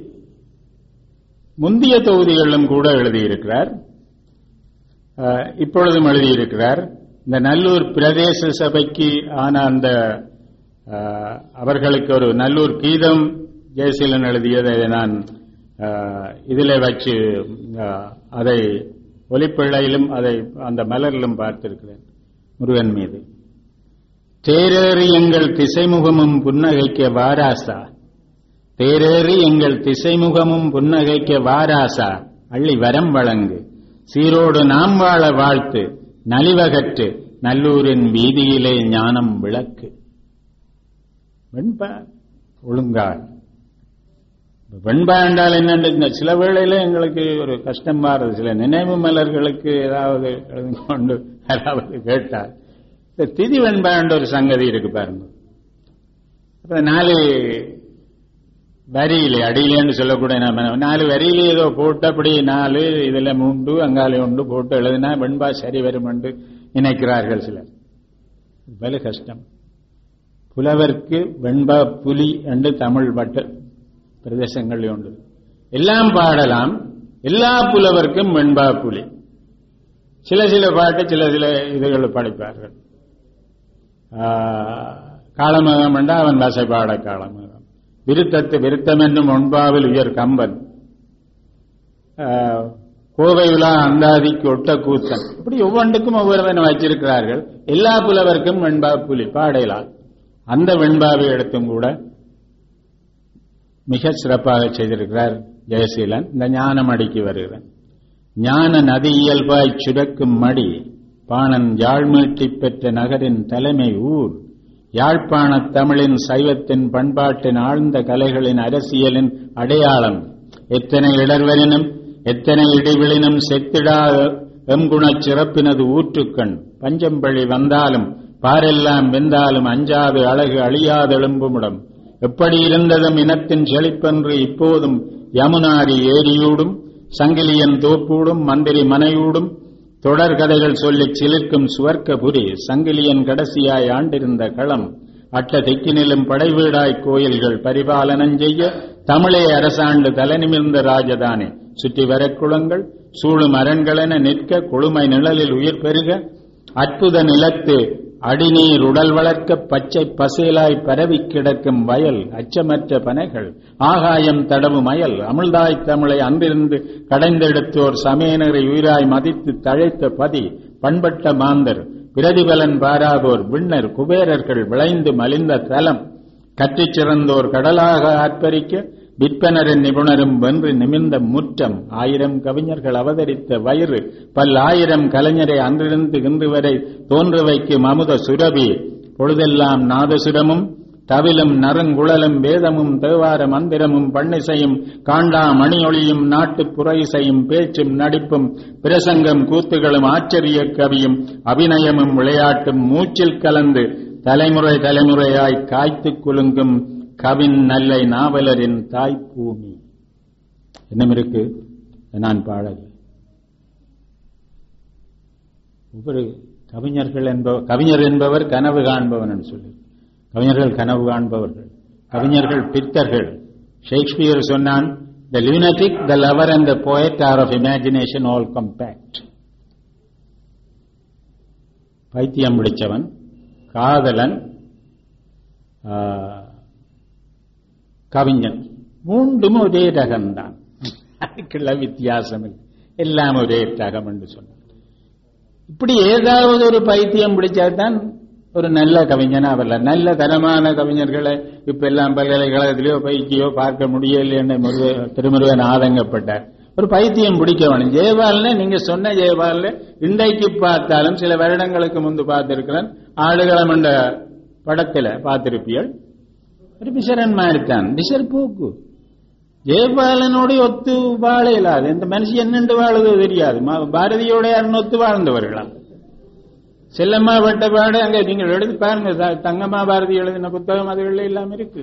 முந்தைய தொகுதிகளிலும் கூட எழுதியிருக்கிறார் இப்பொழுதும் எழுதியிருக்கிறார் இந்த நல்லூர் பிரதேச சபைக்கு ஆன அந்த அவர்களுக்கு ஒரு நல்லூர் கீதம் ஜெயசீலன் எழுதியதை நான் இதில் வச்சு அதை ஒலிப்பிள்ளையிலும் அதை அந்த மலரிலும் பார்த்திருக்கிறேன் முருகன் மீது தேரேறி எங்கள் திசைமுகமும் புன்னகைக்க வாராசா தேரேறி எங்கள் திசைமுகமும் புன்னகைக்க வாராசா அள்ளி வரம் வழங்கு சீரோடு நாம் வாழ வாழ்த்து நலிவகற்று நல்லூரின் வீதியிலே ஞானம் விளக்கு வெண்பா ஒழுங்காள் வெண்பா என்றால் என்னென்று சில வேளையில எங்களுக்கு ஒரு கஷ்டம் மாறுது சில நினைவு மலர்களுக்கு ஏதாவது எழுதி கொண்டு யாராவது கேட்டால் இந்த திதி வெண்பா என்ற ஒரு சங்கதி இருக்கு பாருங்க அப்ப நாலு வரியிலே அடியிலேன்னு சொல்லக்கூடிய நம்ம நாலு வரியிலே ஏதோ போட்டு அப்படி நாலு இதுல மூண்டு அங்காலே உண்டு போட்டு எழுதினா வெண்பா சரி வருமெண்டு நினைக்கிறார்கள் சிலர் வலு கஷ்டம் புலவர்க்கு வெண்பா புலி என்று தமிழ் பட்டு பிரதேசங்கள் உண்டு எல்லாம் பாடலாம் எல்லா புலவர்க்கும் வெண்பா புலி சில சில பாட்டு சில சில இதுகள் படிப்பார்கள் காலமகம் என்றா அவன் வசைபாட காலமகம் விருத்தத்து விருத்தம் என்னும் ஒன்பாவில் உயர் கம்பன் கோவை விழா அந்தாதிக்கு ஒட்ட கூத்தன் இப்படி ஒவ்வொன்றுக்கும் ஒவ்வொருவன் வச்சிருக்கிறார்கள் எல்லா புலவர்க்கும் வெண்பா புலி பாடலாம் அந்த வெண்பாவை எடுத்தும் கூட மிக சிறப்பாக செய்திருக்கிறார் ஜெயசீலன் இந்த ஞானம் அடிக்கு வருகிறான் ஞான நதி இயல்பாய் சுரக்கும் மடி பாணன் யாழ்மீட்டி பெற்ற நகரின் தலைமை ஊர் யாழ்ப்பாண தமிழின் சைவத்தின் பண்பாட்டின் ஆழ்ந்த கலைகளின் அரசியலின் அடையாளம் எத்தனை இடர்வரினும் எத்தனை இடைவெளினும் செத்திடா எம்குணச் சிறப்பினது ஊற்றுக்கண் பஞ்சம்பழி வந்தாலும் பாரெல்லாம் வெந்தாலும் அஞ்சாது அழகு அழியாதெழும்புமிடம் எப்படி இருந்ததும் இனத்தின் செழிப்பென்று இப்போதும் யமுனாரி ஏரியூடும் சங்கிலியன் தோப்பூடும் மந்திரி மனையூடும் தொடர் கதைகள் சொல்லிச் சிலிர்க்கும் சுவர்க்கபுரி சங்கிலியன் கடைசியாய் ஆண்டிருந்த களம் அட்ட தெக்கினிலும் படைவீடாய் கோயில்கள் பரிபாலனம் செய்ய தமிழே அரசாண்டு தலைநிமிர்ந்த ராஜதானே சுற்றி வரக்குளங்கள் சூழும் அரண்களென நிற்க கொழுமை நிழலில் உயிர் பெருக அற்புத நிலத்து அடிநீர் உடல் வளர்க்க பச்சை பசேலாய் பரவி கிடக்கும் வயல் அச்சமற்ற பனைகள் ஆகாயம் தடவும் அயல் அமிழ்தாய் தமிழை அன்றிருந்து கடைந்தெடுத்தோர் சமயனரை உயிராய் மதித்து தழைத்த பதி பண்பட்ட மாந்தர் பிரதிபலன் பாராதோர் விண்ணர் குபேரர்கள் விளைந்து மலிந்த தலம் கற்றிச் சிறந்தோர் கடலாக ஆர்ப்பரிக்க விற்பனரின் நிபுணரும் வென்று நிமிர்ந்த முற்றம் ஆயிரம் கவிஞர்கள் அவதரித்த வயிறு பல்லாயிரம் கலைஞரை அன்றிருந்து இன்று வரை தோன்று வைக்கும் அமுத சுரபி பொழுதெல்லாம் நாதசுரமும் தவிலும் நறுங்குழலும் வேதமும் தேவார மந்திரமும் பண்ணிசையும் காண்டா மணியொளியும் நாட்டுப் புறைசையும் பேச்சும் நடிப்பும் பிரசங்கம் கூத்துகளும் ஆச்சரிய கவியும் அபிநயமும் விளையாட்டும் மூச்சில் கலந்து தலைமுறை தலைமுறையாய் காய்த்துக் குலுங்கும் கவின் நல்லை நாவலரின் தாய்ப்பூமி என்னம் இருக்கு நான் பாடல் ஒவ்வொரு கவிஞர்கள் என்பவர் கவிஞர் என்பவர் கனவு காண்பவன் என்று சொல்லி கவிஞர்கள் கனவு காண்பவர்கள் கவிஞர்கள் பித்தர்கள் ஷேக்ஸ்பியர் சொன்னான் the lunatic the lover and the poet are of imagination all compact பைத்தியம் பிடிச்சவன் காதலன் கவிஞன் மூன்றும் ஒரே ரகம்தான் அதுக்குள்ள வித்தியாசம் இல்லை எல்லாம் ஒரே ரகம் என்று சொன்னார் இப்படி ஏதாவது ஒரு பைத்தியம் பிடிச்சாதான் ஒரு நல்ல கவிஞனா வரல நல்ல தரமான கவிஞர்களை இப்ப எல்லாம் பல்கலைக்கழகத்திலேயோ பைக்கியோ பார்க்க முடியலைன்னு முருக திருமுருகன் ஆதங்கப்பட்டார் ஒரு பைத்தியம் பிடிக்க வேணும் ஜெயபாலனை நீங்க சொன்ன ஜெயபாலனை இன்றைக்கு பார்த்தாலும் சில வருடங்களுக்கு முன்பு பார்த்திருக்கிறேன் ஆடுகளம் என்ற படத்துல பார்த்திருப்பீர்கள் ஒரு பிசரன் மாதிரித்தான் பிசர் போக்கு ஜெயபாலனோட ஒத்து வாழ இல்லாது இந்த மனுஷன் என்னென்று வாழுதோ தெரியாது பாரதியோட யாருன்னு ஒத்து வாழ்ந்தவர்களாம் செல்லம்மா பட்டபாடு அங்க நீங்கள் எடுத்து பாருங்க தங்கம்மா பாரதி எழுதின புத்தகம் அதுகள்ல இல்லாம இருக்கு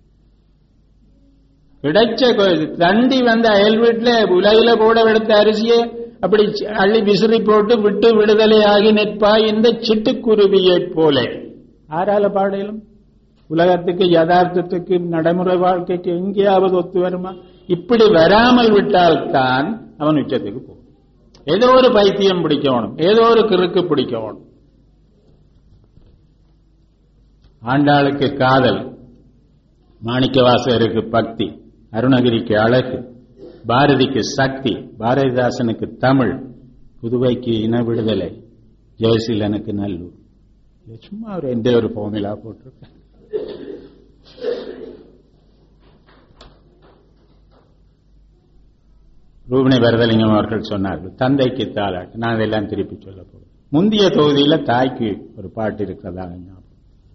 கிடைச்ச தண்டி வந்த அயல் வீட்டுல உலகில கூட எடுத்த அரிசியை அப்படி அள்ளி விசிறி போட்டு விட்டு விடுதலை ஆகி நிற்பாய் இந்த சிட்டுக்குருவியைப் போல ஆறால பாடலும் உலகத்துக்கு யதார்த்தத்துக்கு நடைமுறை வாழ்க்கைக்கு எங்கேயாவது ஒத்து வருமா இப்படி வராமல் விட்டால்தான் அவன் உச்சத்துக்கு போகும் ஏதோ ஒரு பைத்தியம் பிடிக்கணும் ஏதோ ஒரு கிறுக்கு பிடிக்கணும் ஆண்டாளுக்கு காதல் மாணிக்கவாசகருக்கு பக்தி அருணகிரிக்கு அழகு பாரதிக்கு சக்தி பாரதிதாசனுக்கு தமிழ் புதுவைக்கு இன விடுதலை ஜெயசீலனுக்கு நல்லூர் சும்மா ஒரு எந்த ஒரு ஃபார்முலா போட்டிருக்கேன் ரூபிணி வரதலிங்கம் அவர்கள் சொன்னார்கள் தந்தைக்கு தாளாட்டு நான் இதெல்லாம் திருப்பி சொல்ல போகிறேன் முந்தைய தொகுதியில தாய்க்கு ஒரு பாட்டு இருக்கிறதா ஞாபகம்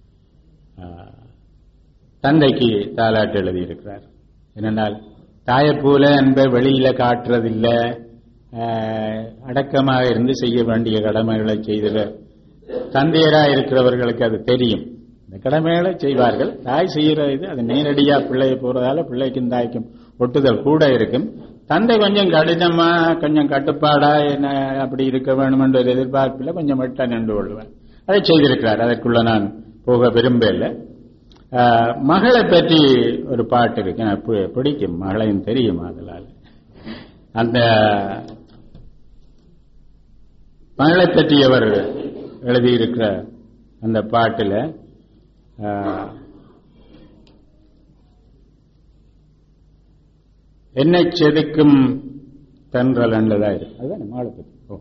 தந்தைக்கு தாளாட்டு எழுதியிருக்கிறார் என்னென்னால் தாயை போல அன்பை வெளியில காட்டுறதில்லை அடக்கமாக இருந்து செய்ய வேண்டிய கடமைகளை செய்திட தந்தையரா இருக்கிறவர்களுக்கு அது தெரியும் இந்த கடமைகளை செய்வார்கள் தாய் செய்கிற இது அது நேரடியா பிள்ளை போறதால பிள்ளைக்கும் தாய்க்கும் ஒட்டுதல் கூட இருக்கும் தந்தை கொஞ்சம் கடினமா கொஞ்சம் கட்டுப்பாடா என்ன அப்படி இருக்க வேணும் என்ற ஒரு எதிர்பார்ப்பில் கொஞ்சம் விட்டா நின்று கொள்வேன் அதை செய்திருக்கிறார் அதற்குள்ள நான் போக விரும்பல ஆஹ், மகளை பற்றி ஒரு பாட்டு இருக்கு எனக்கு பி- பிடிக்கும் மகளையும் தெரியும் அதனால அந்த மகளை பற்றி அவர் எழுதியிருக்கிற அந்த பாட்டுல ஆஹ், என்னை செதுக்கும் தென்றல் என்றதா இருக்கு அதுதான் மகளை பற்றி ஓ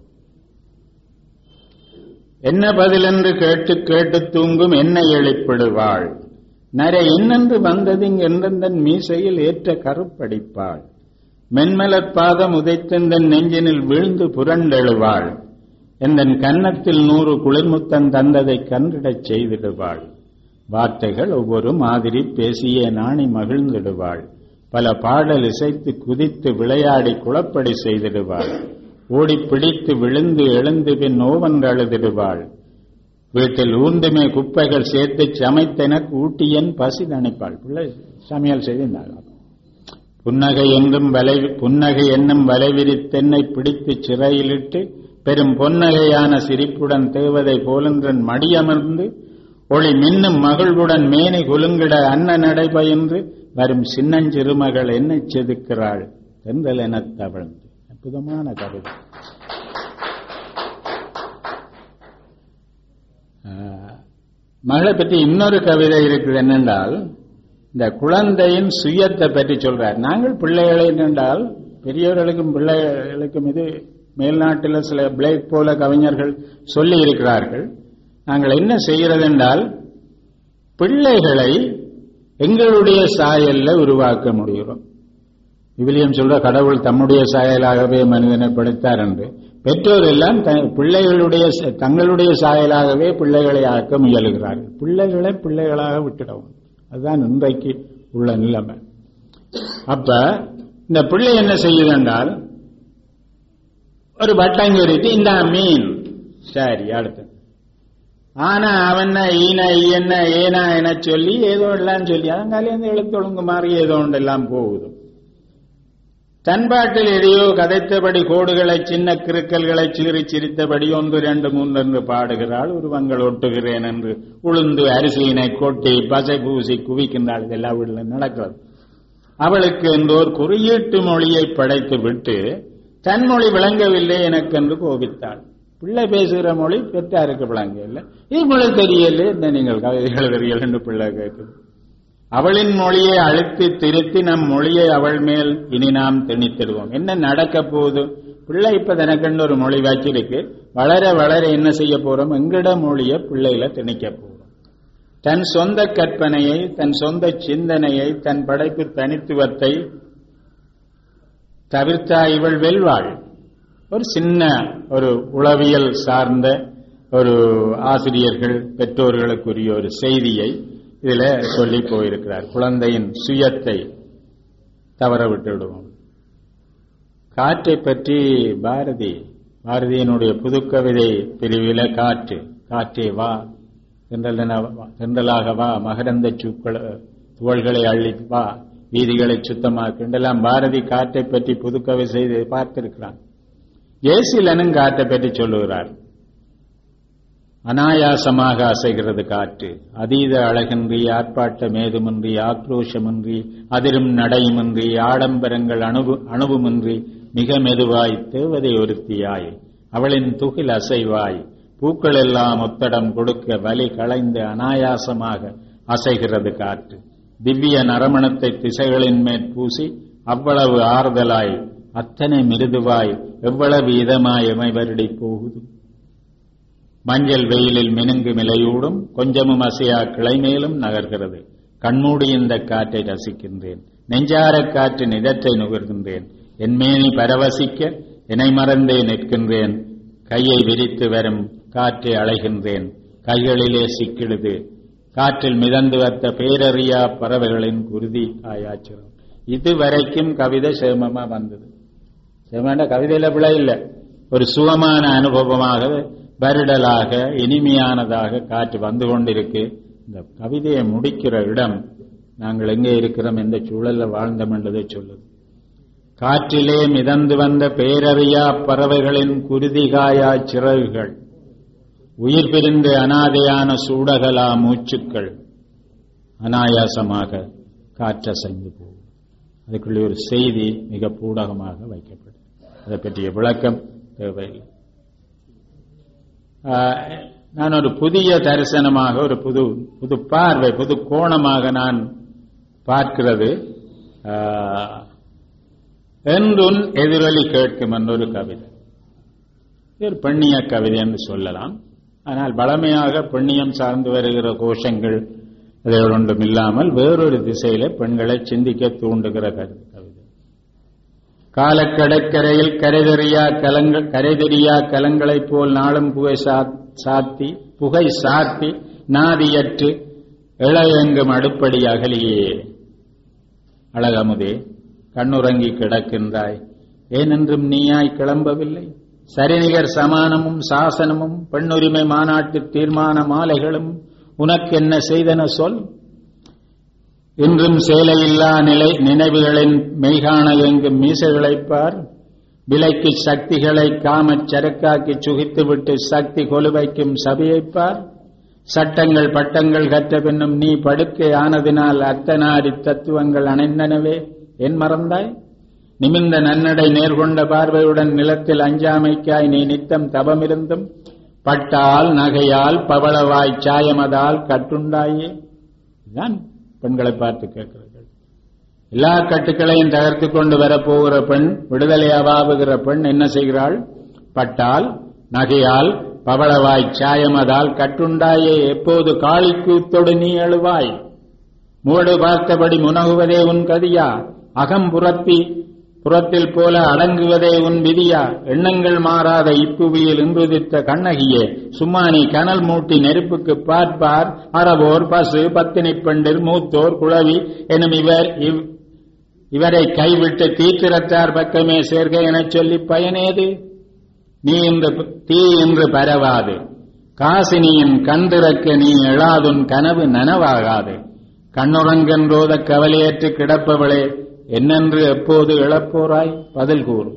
என்ன பதில் என்று கேட்டு கேட்டு தூங்கும் என்னை எழுப்பிடுவாள் நரை இன்னென்று வந்தது என்றந்தன் மீசையில் ஏற்ற கருப்படிப்பாள் மென்மலர் பாதம் உதைத்தந்தன் நெஞ்சினில் வீழ்ந்து புரண்டெழுவாள் எந்தன் கன்னத்தில் நூறு குளிர்முத்தன் தந்ததை கன்றிடச் செய்திடுவாள் வார்த்தைகள் ஒவ்வொரு மாதிரி பேசியே நாணி மகிழ்ந்திடுவாள் பல பாடல் இசைத்து குதித்து விளையாடி குளப்படி செய்திடுவாள் ஓடி பிடித்து விழுந்து எழுந்து பின் நோவென்று அழுதிடுவாள் வீட்டில் ஊந்துமே குப்பைகள் சேர்த்து சமைத்தெனக்கு ஊட்டியன் பசி நினைப்பாள் பிள்ளை சமையல் செய்திருந்தாள் புன்னகை என்றும் வலை புன்னகை என்னும் வலைவிரித்தென்னை பிடித்து சிறையிலிட்டு பெரும் பொன்னகையான சிரிப்புடன் தேவதை போலன்றன் மடியமர்ந்து ஒளி மின்னும் மகிழ்வுடன் மேனி குலுங்கிட அன்ன நடைபயின்று வரும் சின்னஞ்சிறுமகள் என்னை செதுக்கிறாள் தென்றல் எனத் தவழ்ந்து அற்புதமான கவிதை ஆஹ், மகளை பற்றி இன்னொரு கவிதை இருக்குது என்னென்றால் இந்த குழந்தையின் சுயத்தை பற்றி சொல்றார் நாங்கள் பிள்ளைகளை என்றால் பெரியவர்களுக்கும் பிள்ளைகளுக்கும் இது மேல்நாட்டில் சில பிளேக் போல கவிஞர்கள் சொல்லி இருக்கிறார்கள் நாங்கள் என்ன செய்கிறது என்றால் பிள்ளைகளை எங்களுடைய சாயல்ல உருவாக்க முடிகிறோம் விவிலியம் சொல்ற கடவுள் தம்முடைய சாயலாகவே மனிதனை படைத்தார் என்று பெற்றோர் எல்லாம் த- பிள்ளைகளுடைய ச- தங்களுடைய சாயலாகவே பிள்ளைகளை ஆக்க முயலுகிறார்கள் பிள்ளைகளை பிள்ளைகளாக விட்டுடவும் அதுதான் இன்றைக்கு உள்ள நிலைமை அப்ப இந்த பிள்ளை என்ன செய்யுது என்றால் ஒரு வட்டங்குறிட்டு இந்த மீன் சரி அடுத்து ஆனா அவன ஈன ஈன ஏனா என சொல்லி ஏதோ எல்லாம் சொல்லி அதங்காலேருந்து எழுத்தொழுங்கு மாறி ஏதோ ஒன்றெல்லாம் போகுது தன்பாட்டில் எதையோ கதைத்தபடி கோடுகளை சின்ன கிறுக்கல்களை சீறி சிரித்தபடி ஒன்று ரெண்டு மூன்று என்று பாடுகிறாள் உருவங்கள் ஒட்டுகிறேன் என்று உளுந்து அரிசியினை கொட்டி பசை பூசி குவிக்கின்றாள் இதெல்லாம் வீட்டில் நடக்கிறது அவளுக்கு இந்த ஒரு குறியீட்டு மொழியை படைத்து விட்டு தன் மொழி விளங்கவில்லை எனக்கென்று கோபித்தாள் பிள்ளை பேசுகிற மொழி பெற்றாருக்கு விளங்கவில்லை இது மொழி தெரியல என்ன நீங்கள் கவிதைகள் தெரியல என்று பிள்ளை கேட்குது அவளின் மொழியை அழுத்தி திருத்தி நம் மொழியை அவள் மேல் இனி நாம் திணித்திடுவோம் என்ன நடக்க போகுது பிள்ளை இப்ப தனக்கென்று ஒரு மொழி வச்சிருக்கு வளர வளர என்ன செய்ய போறோம் எங்கட மொழியை பிள்ளையில திணிக்க போறோம் தன் சொந்த கற்பனையை தன் சொந்த சிந்தனையை தன் படைப்பு தனித்துவத்தை தவிர்த்தா இவள் வெல்வாள் ஒரு சின்ன ஒரு உளவியல் சார்ந்த ஒரு ஆசிரியர்கள் பெற்றோர்களுக்குரிய ஒரு செய்தியை இதுல சொல்லி போயிருக்கிறார் குழந்தையின் சுயத்தை தவற விட்டு விடுவோம் காற்றை பற்றி பாரதி பாரதியினுடைய புதுக்கவிதை பிரிவில காற்று காற்றே வா தென்றலாக வா மகரந்த சூக்கள துவள்களை அள்ளி வா வீதிகளை சுத்தமாக்கு என்றெல்லாம் பாரதி காற்றை பற்றி புதுக்கவி செய்து பார்த்திருக்கிறான் ஏசிலனும் காற்றை பற்றி சொல்லுகிறார் அனாயாசமாக அசைகிறது காற்று அதீத அழகின்றி ஆர்ப்பாட்டம் ஏதுமின்றி ஆக்ரோஷமின்றி அதிரும் நடையுமின்றி ஆடம்பரங்கள் அணுவு அணுவுமின்றி மிக மெதுவாய் தேவதை ஒருத்தியாய் அவளின் துகில் அசைவாய் பூக்கள் எல்லாம் ஒத்தடம் கொடுக்க வலி களைந்து அனாயாசமாக அசைகிறது காற்று திவ்ய நரமணத்தை திசைகளின் மேற் பூசி அவ்வளவு ஆறுதலாய் அத்தனை மிருதுவாய் எவ்வளவு இதமாய் எமைவருடி போகுது மஞ்சள் வெயிலில் மினுங்கு மிலையூடும் கொஞ்சமும் அசையா கிளை மேலும் நகர்கிறது கண்மூடி இந்த காற்றை ரசிக்கின்றேன் நெஞ்சார காற்றின் இதற்றை நுகர்கின்றேன் என் மேனி பரவசிக்க என்னை மறந்தே நிற்கின்றேன் கையை விரித்து வரும் காற்றை அழைகின்றேன் கைகளிலே சிக்கிடுது காற்றில் மிதந்து வந்த பேரறியா பறவைகளின் குருதி ஆயாச்சிரம் இதுவரைக்கும் கவிதை சேமமா வந்தது சேமான கவிதையில பிழை இல்லை ஒரு சுகமான அனுபவமாக வருடலாக இனிமையானதாக காற்று வந்து கொண்டிருக்கு இந்த கவிதையை முடிக்கிற இடம் நாங்கள் எங்கே இருக்கிறோம் எந்த சூழல்ல வாழ்ந்தோம் என்றதை சொல்லுது காற்றிலே மிதந்து வந்த பேரறியா பறவைகளின் குருதிகாயா சிறகுகள் உயிர் பிரிந்து அனாதையான சூடகலா மூச்சுக்கள் அனாயாசமாக காற்றசைந்து போகும் அதுக்குள்ளே ஒரு செய்தி மிக பூடகமாக வைக்கப்படும் அதை பற்றிய விளக்கம் தேவையில்லை ஆஹ், நான் ஒரு புதிய தரிசனமாக ஒரு புது புது பார்வை புது கோணமாக நான் பார்க்கிறது ஆஹ், என்றுன் எதிரொலி கேட்கும் എന്നൊരു கவிதை இது ஒரு பெண்ணிய கவிதை என்று சொல்லலாம் ஆனால் பழமையாக பெண்ணியம் சார்ந்து வருகிற கோஷங்கள் இதில் ஒன்றும் இல்லாமல் வேறொரு திசையில பெண்களை சிந்திக்க தூண்டுகிற கரு- கவிதை காலக்கடற்கரையில் கரைதெறியா கலங்கள் கரைதெறியா கலங்களைப் போல் நாளும் புகை சா- சாத்தி புகை சாத்தி நாதியற்று இளையெங்கும் அடுப்படி அகலியே அழகமுதே கண்ணுறங்கி கிடக்கின்றாய் ஏனென்றும் நீயாய் கிளம்பவில்லை சரிநிகர் சமானமும் சாசனமும் பெண்ணுரிமை மாநாட்டு தீர்மான மாலைகளும் உனக்கு என்ன செய்தன சொல் இன்றும் சேலையில்லா நிலை நினைவுகளின் மெய்காண எங்கும் மீசைகளைப்பார் விலைக்கு சக்திகளை காமச் சரக்காக்கி சுகித்துவிட்டு சக்தி கொலுவைக்கும் சபையைப்பார் சட்டங்கள் பட்டங்கள் கற்ற பின்னும் நீ படுக்கை ஆனதினால் அத்தனாரி தத்துவங்கள் அணைந்தனவே என் மறந்தாய் நிமிர்ந்த நன்னடை நேர்கொண்ட பார்வையுடன் நிலத்தில் அஞ்சாமைக்காய் நீ நித்தம் தவமிருந்தும் பட்டால் நகையால் பவளவாய் சாயமதால் கட்டுண்டாயே இதுதான் பெண்களை பார்த்து கேட்கிறார்கள் எல்லா கட்டுக்களையும் தகர்த்து கொண்டு வரப்போகிற பெண் விடுதலை அவாவுகிற பெண் என்ன செய்கிறாள் பட்டால் நகையால் பவளவாய் சாயமதால் கட்டுண்டாயே எப்போது காளிக்கூத்தொடு நீ எழுவாய் மூடு பார்த்தபடி முனகுவதே உன் கதியா அகம் புறத்தி புறத்தில் போல அடங்குவதே உன் விதியா எண்ணங்கள் மாறாத இப்புவியில் இன்றுதித்த கண்ணகியே சும்மா நீ கனல் மூட்டி நெருப்புக்கு பார்ப்பார் அறவோர் பசு பத்தினி பெண்டிர் மூத்தோர் குழவி எனும் இவர் இவ் இவரை கைவிட்டு தீத்திரத்தார் பக்கமே சேர்க்க எனச் சொல்லி பயனேது நீ இன்று தீ இன்று பரவாது காசினியின் கந்திறக்க நீ எழாதுன் கனவு நனவாகாது கண்ணுறங்கென்றோத கவலையற்று கிடப்பவளே என்னென்று எப்போது இழப்போராய் பதில் கூறு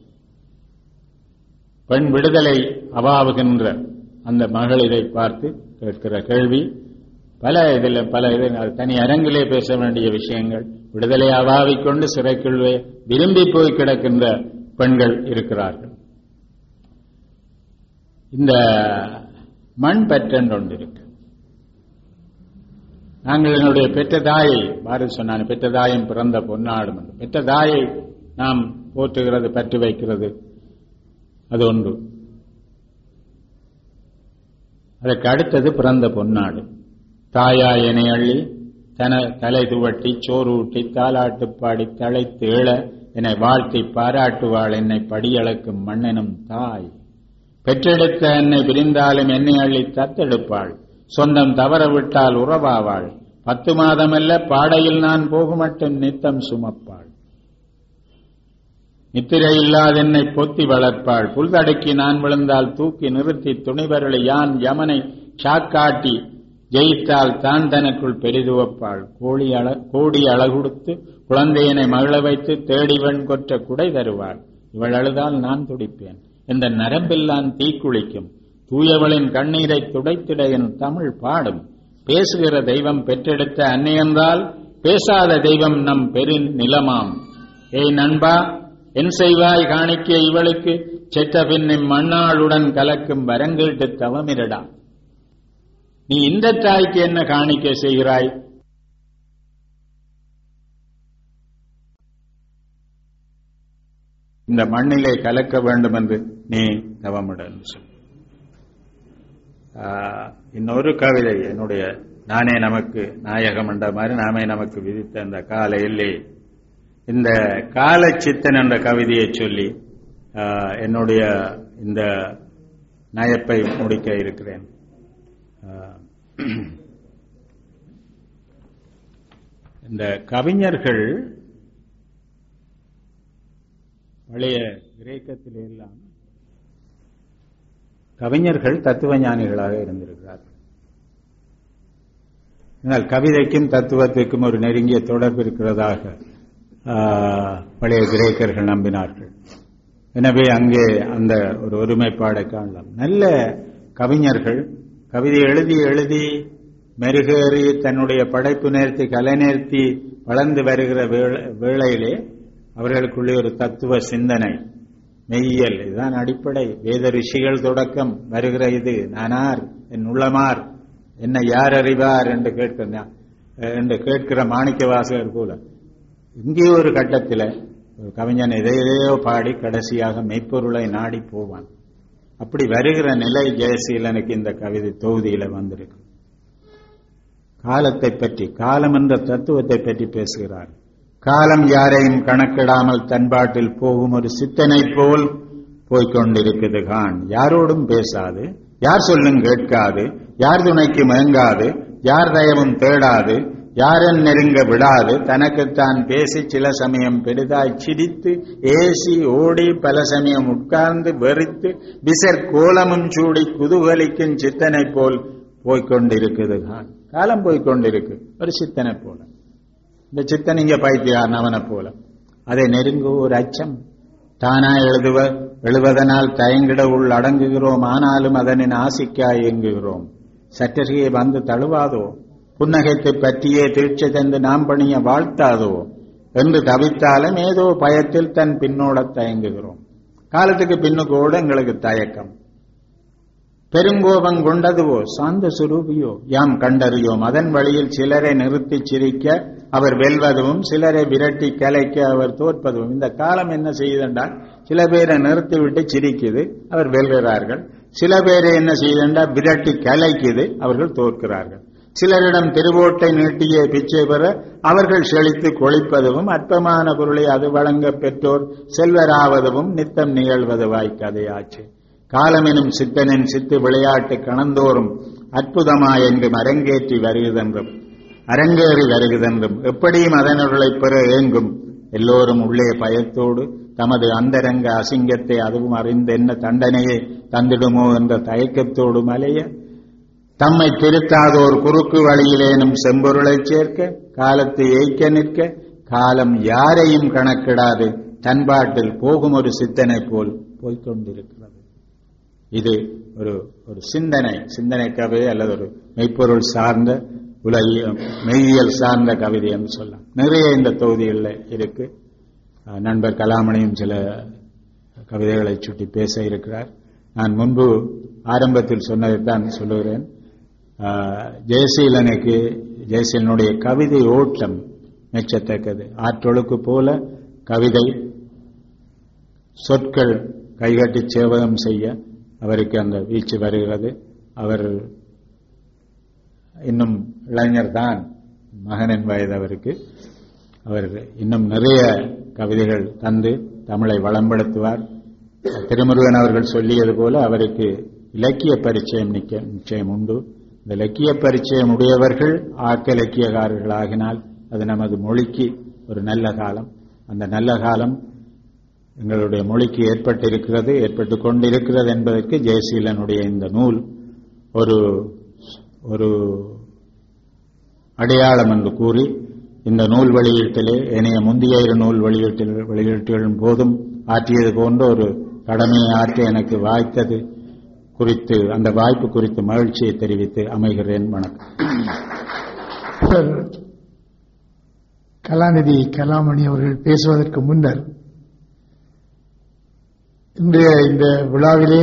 பெண் விடுதலை அவாவுகின்ற அந்த மகளிரை பார்த்து கேட்கிற கேள்வி பல இதில் பல இதில் தனி அரங்கிலே பேச வேண்டிய விஷயங்கள் விடுதலை அவாவிக் கொண்டு சிறைக்குள்ளே விரும்பி போய் கிடக்கின்ற பெண்கள் இருக்கிறார்கள் இந்த மண் பற்றென்று ஒன்று இருக்கு நாங்கள் எங்களுடைய பெற்ற தாயை பாரதி சொன்னான் பெற்ற தாயும் பிறந்த பொன்னாடும் என்று பெற்ற தாயை நாம் போற்றுகிறது பற்றி வைக்கிறது அது ஒன்று அதற்கு அடுத்தது பிறந்த பொன்னாடு தாயா எனை அள்ளி தன தலை துவட்டி சோறு ஊட்டி தாலாட்டு பாடி தழைத்து இழ என்னை வாழ்த்தி பாராட்டுவாள் என்னை படியளக்கும் மண்ணெனும் தாய் பெற்றெடுத்த என்னை பிரிந்தாலும் என்னை அள்ளி தத்தெடுப்பாள் சொந்தம் தவறவிட்டால் உறவாவாள் பத்து மாதமல்ல பாடையில் நான் போகுமட்டும் நித்தம் சுமப்பாள் நித்திரை இல்லாத என்னை பொத்தி வளர்ப்பாள் புல்தடுக்கி நான் விழுந்தால் தூக்கி நிறுத்தி துணிவர்களை யான் யமனை சாக்காட்டி ஜெயித்தால் தான் தனக்குள் பெரிதுவப்பாள் கோழி அழ கோடி அழகுடுத்து குழந்தையனை மகிழ வைத்து தேடிவன் கொற்ற குடை தருவாள் இவள் அழுதால் நான் துடிப்பேன் இந்த நரம்பெல்லாம் தீக்குளிக்கும் தூயவளின் கண்ணீரை துடைத்திட என் தமிழ் பாடும் பேசுகிற தெய்வம் பெற்றெடுத்த அன்னை என்றால் பேசாத தெய்வம் நம் பெரு நிலமாம் ஏய் நண்பா என் செய்வாய் காணிக்க இவளுக்கு செத்த பின்னும் மண்ணாளுடன் கலக்கும் வரங்கேட்டு தவமிரடா நீ இந்த தாய்க்கு என்ன காணிக்க செய்கிறாய் இந்த மண்ணிலே கலக்க வேண்டும் என்று நீ தவமிட என்று சொல் ஆஹ், இன்னொரு கவிதை என்னுடைய நானே நமக்கு நாயகம் என்ற மாதிரி நாமே நமக்கு விதித்த அந்த கால எல்லை இந்த காலச்சித்தன் என்ற கவிதையை சொல்லி ஆஹ், என்னுடைய இந்த நயப்பை முடிக்க இருக்கிறேன் ஆஹ், இந்த கவிஞர்கள் பழைய கிரேக்கத்திலே எல்லாம் கவிஞர்கள் தத்துவ ஞானிகளாக இருந்திருக்கிறார்கள் ஆனால் கவிதைக்கும் தத்துவத்திற்கும் ஒரு நெருங்கிய தொடர்பு இருக்கிறதாக ஆஹ், பழைய கிரேக்கர்கள் நம்பினார்கள் எனவே அங்கே அந்த ஒரு ஒருமைப்பாடை காணலாம் நல்ல கவிஞர்கள் கவிதை எழுதி எழுதி மெருகேறி தன்னுடைய படைப்பு நேர்த்தி கலை நேர்த்தி வளர்ந்து வருகிற வேளை- வேளையிலே அவர்களுக்குள்ளே ஒரு தத்துவ சிந்தனை மெய்யியல் இதுதான் அடிப்படை வேத ரிஷிகள் தொடக்கம் வருகிற இது நானார் என் உள்ளமார் என்ன யார் அறிவார் என்று கேட்கிற என்று கேட்கிற மாணிக்க வாசகர் போல இங்கே ஒரு கட்டத்தில் ஒரு கவிஞன் எதை எதையோ பாடி கடைசியாக மெய்ப்பொருளை நாடி போவான் அப்படி வருகிற நிலை ஜெயசீலனுக்கு இந்த கவிதை தொகுதியில வந்திருக்கு காலத்தை பற்றி காலம் என்ற தத்துவத்தை பற்றி பேசுகிறார் காலம் யாரையும் கணக்கிடாமல் தன்பாட்டில் போகும் ஒரு சித்தனை போல் போய்க்கொண்டிருக்குது கான் யாரோடும் பேசாது யார் சொல்லும் கேட்காது யார் துணைக்கு மயங்காது யார் தயவும் தேடாது யாரன் நெருங்க விடாது தனக்குத்தான் பேசி சில சமயம் பெரிதாய் சிரித்து ஏசி ஓடி பல சமயம் உட்கார்ந்து வெறித்து விசர் கோலமும் சூடி குதூகலிக்கும் சித்தனை போல் போய்க்கொண்டிருக்குது கான் காலம் போய்க்கொண்டிருக்கு ஒரு சித்தனை போல இந்த சித்தன் இங்க பைத்தியார் அவனை போல அதை நெருங்கு ஒரு அச்சம் தானா எழுதுவ எழுவதனால் தயங்கிட உள் அடங்குகிறோம் ஆனாலும் அதனின் ஆசிக்காய் இயங்குகிறோம் சற்றறியே வந்து தழுவாதோ புன்னகைத்தை பற்றியே தீட்சை தந்து நாம் பணிய வாழ்த்தாதோ என்று தவித்தாலும் ஏதோ பயத்தில் தன் பின்னோட தயங்குகிறோம் காலத்துக்கு பின்னுக்கூட எங்களுக்கு தயக்கம் பெருங்கோபம் கொண்டதுவோ சாந்த சுரூபியோ யாம் கண்டறியோம் அதன் வழியில் சிலரை நிறுத்தி சிரிக்க அவர் வெல்வதும் சிலரை விரட்டி கலைக்க அவர் தோற்பதும் இந்த காலம் என்ன செய்யுதுன்றால் சில பேரை நிறுத்திவிட்டு சிரிக்குது அவர் வெல்கிறார்கள் சில பேரை என்ன செய்யுதுண்டா விரட்டி கலைக்குது அவர்கள் தோற்கிறார்கள் சிலரிடம் திருவோட்டை நீட்டிய பிச்சை பெற அவர்கள் செழித்து கொழிப்பதும் அற்பமான பொருளை அது வழங்க பெற்றோர் செல்வராவதும் நித்தம் நிகழ்வதுவாய் கதையாச்சு காலமெனும் சித்தனின் சித்து விளையாட்டு கணந்தோறும் அற்புதமாய் என்றும் அரங்கேற்றி வருகிறதென்றும் அரங்கேறி வருகிறதென்றும் எப்படியும் அதனொருளை பெற ஏங்கும் எல்லோரும் உள்ளே பயத்தோடு தமது அந்தரங்க அசிங்கத்தை அதுவும் அறிந்து என்ன தண்டனையை தந்திடுமோ என்ற தயக்கத்தோடு மலைய தம்மை திருத்தாதோர் குறுக்கு வழியிலேனும் செம்பொருளைச் சேர்க்க காலத்தை ஏய்க்க நிற்க காலம் யாரையும் கணக்கிடாது தன்பாட்டில் போகும் ஒரு சித்தனை போல் போய்க்கொண்டிருக்கிறது இது ஒரு ஒரு சிந்தனை சிந்தனை கவிதை அல்லது ஒரு மெய்ப்பொருள் சார்ந்த உலகிய மெய்யியல் சார்ந்த கவிதை என்று சொல்லலாம் நிறைய இந்த தொகுதிகளில் இருக்கு அஹ் நண்பர் கலாமணியும் சில கவிதைகளை சுட்டி பேச இருக்கிறார் நான் முன்பு ஆரம்பத்தில் சொன்னதைத்தான் சொல்லுகிறேன் அஹ் ஜெயசீலனுக்கு ஜெயசீலனுடைய கவிதை ஓட்டம் மெச்சத்தக்கது ஆற்றொழுக்கு போல கவிதை சொற்கள் கைகட்டி சேவகம் செய்ய அவருக்கு அந்த வீச்சு வருகிறது அவர் இன்னும் இளைஞர் தான் மகனின் வயது அவருக்கு அவர் இன்னும் நிறைய கவிதைகள் தந்து தமிழை வளம்படுத்துவார் திருமுருகன் அவர்கள் சொல்லியது போல அவருக்கு இலக்கிய பரிச்சயம் நிக்க நிச்சயம் உண்டு இந்த இலக்கிய பரிச்சயம் உடையவர்கள் ஆக்க இலக்கியக்காரர்கள் ஆகினால் அது நமது மொழிக்கு ஒரு நல்ல காலம் அந்த நல்ல காலம் எங்களுடைய மொழிக்கு ஏற்பட்டிருக்கிறது ஏற்பட்டு கொண்டிருக்கிறது என்பதற்கு ஜெயசீலனுடைய இந்த நூல் ஒரு ஒரு அடையாளம் என்று கூறி இந்த நூல் வெளியீட்டிலே ஏனைய முந்தைய இரு நூல் வெளியீட்டில் வெளியீட்டுகளின் போதும் ஆற்றியது போன்ற ஒரு கடமையை ஆற்ற எனக்கு வாய்த்தது குறித்து அந்த வாய்ப்பு குறித்து மகிழ்ச்சியை தெரிவித்து அமைகிறேன் வணக்கம் சார் கலாநிதி கலாமணி அவர்கள் பேசுவதற்கு முன்னர் இன்றைய இந்த விழாவிலே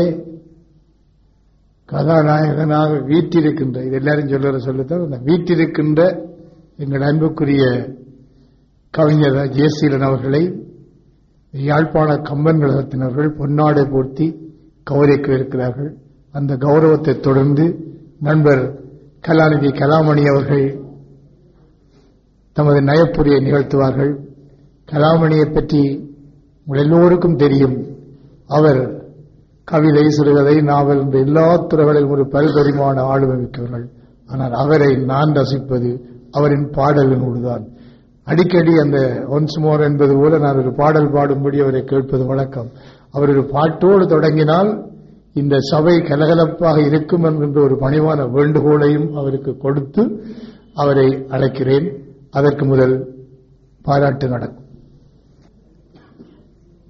கதாநாயகனாக வீட்டிருக்கின்ற இது எல்லாரும் சொல்லுற சொல்லத்தான் அந்த வீட்டிருக்கின்ற எங்கள் அன்புக்குரிய கவிஞர் ஜெயசீலன் அவர்களை யாழ்ப்பாண கம்பன் கழகத்தினர்கள் பொன்னாடை போர்த்தி கௌரவிக்க இருக்கிறார்கள் அந்த கௌரவத்தை தொடர்ந்து நண்பர் கலாநிதி கலாமணி அவர்கள் தமது நயப்புரியை நிகழ்த்துவார்கள் கலாமணியை பற்றி உங்கள் எல்லோருக்கும் தெரியும் அவர் கவிதை சிறுகதை நாவல் என்ற எல்லா துறைகளிலும் ஒரு பல்பரிமாண ஆளுமை மிக்கவர்கள் ஆனால் அவரை நான் ரசிப்பது அவரின் பாடலினோடுதான் அடிக்கடி அந்த ஒன்ஸ் மோர் என்பது போல நான் ஒரு பாடல் பாடும்படி அவரை கேட்பது வழக்கம் அவர் ஒரு பாட்டோடு தொடங்கினால் இந்த சபை கலகலப்பாக இருக்கும் என்கின்ற ஒரு பணிவான வேண்டுகோளையும் அவருக்கு கொடுத்து அவரை அழைக்கிறேன் அதற்கு முதல் பாராட்டு நடக்கும்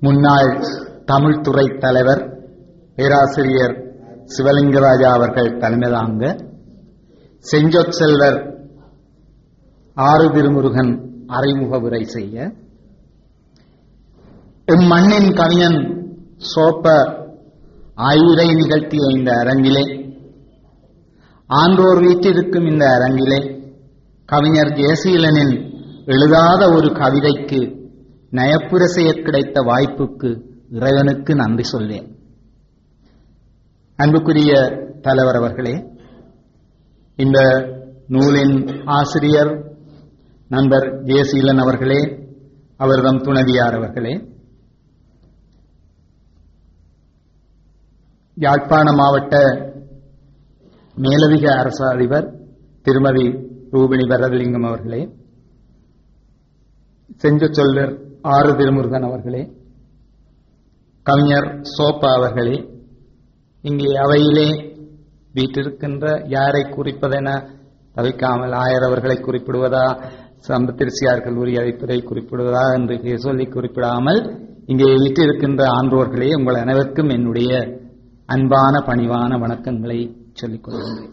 முன்னாள் தமிழ்துறை தலைவர் பேராசிரியர் சிவலிங்கராஜா அவர்கள் தலைமை தாங்க செஞ்சொற் செல்வர் ஆறு திருமுருகன் அறிமுக உரை செய்ய இம்மண்ணின் கவிஞன் சோப்ப ஆயுரை நிகழ்த்திய இந்த அரங்கிலே ஆன்றோர் வீற்றிருக்கும் இந்த அரங்கிலே கவிஞர் ஜெயசீலனின் எழுதாத ஒரு கவிதைக்கு நயப்புர செய்ய கிடைத்த வாய்ப்புக்கு இறைவனுக்கு நன்றி சொல்வேன் அன்புக்குரிய தலைவர் அவர்களே இந்த நூலின் ஆசிரியர் நண்பர் ஜெயசீலன் அவர்களே அவர்தம் துணவியார் அவர்களே யாழ்ப்பாண மாவட்ட மேலதிக அரசு அதிபர் திருமதி ரூபிணி வரதலிங்கம் அவர்களே செஞ்ச சொல்வர் ஆறு திருமுருகன் அவர்களே கவிஞர் சோப்பா அவர்களே இங்கே அவையிலே வீட்டிருக்கின்ற யாரை குறிப்பதென தவிக்காமல் ஆயர் அவர்களை குறிப்பிடுவதா சம்பத்திரிசியார் கல்லூரி அழைப்பதை குறிப்பிடுவதா என்று சொல்லி குறிப்பிடாமல் இங்கே வீட்டிருக்கின்ற ஆன்றோர்களே உங்கள் அனைவருக்கும் என்னுடைய அன்பான பணிவான வணக்கங்களை சொல்லிக் கொள்கின்றேன்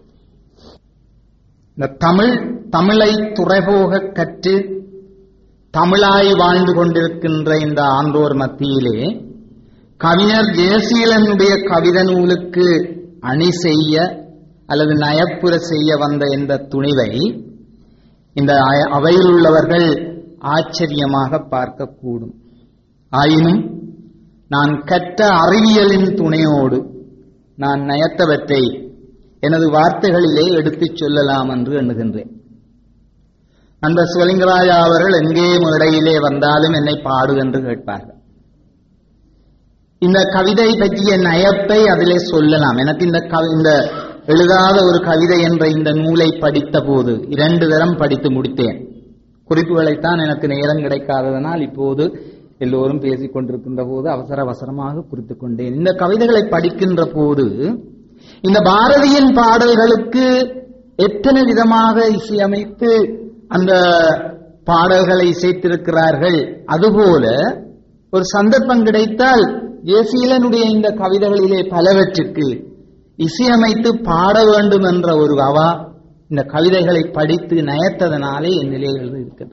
இந்த தமிழ் தமிழை துறைபோக கற்று தமிழாய் வாழ்ந்து கொண்டிருக்கின்ற இந்த ஆண்டோர் மத்தியிலே கவிஞர் ஜெயசீலனுடைய கவிதை நூலுக்கு அணி செய்ய அல்லது நயப்புற செய்ய வந்த இந்த துணிவை இந்த அவையில் உள்ளவர்கள் ஆச்சரியமாக பார்க்கக்கூடும் ஆயினும் நான் கற்ற அறிவியலின் துணையோடு நான் நயத்தவற்றை எனது வார்த்தைகளிலே எடுத்துச் சொல்லலாம் என்று எண்ணுகின்றேன் அந்த சிவலிங்கராஜா அவர்கள் எங்கே மேடையிலே வந்தாலும் என்னை பாடு என்று கேட்பார்கள் இந்த கவிதை பற்றிய நயத்தை அதிலே சொல்லலாம் எனக்கு இந்த இந்த எழுதாத ஒரு கவிதை என்ற இந்த நூலை படித்த போது இரண்டு தரம் படித்து முடித்தேன் குறிப்புகளைத்தான் எனக்கு நேரம் கிடைக்காததனால் இப்போது எல்லோரும் பேசிக் கொண்டிருக்கின்ற போது அவசர அவசரமாக குறித்துக் கொண்டேன் இந்த கவிதைகளை படிக்கின்ற போது இந்த பாரதியின் பாடல்களுக்கு எத்தனை விதமாக இசையமைத்து அந்த பாடல்களை இசைத்திருக்கிறார்கள் அதுபோல ஒரு சந்தர்ப்பம் கிடைத்தால் ஜேசீலனுடைய இந்த கவிதைகளிலே பலவற்றுக்கு இசையமைத்து பாட வேண்டும் என்ற ஒரு அவா இந்த கவிதைகளை படித்து நயத்ததனாலே என் நிலையில் இருக்கிறது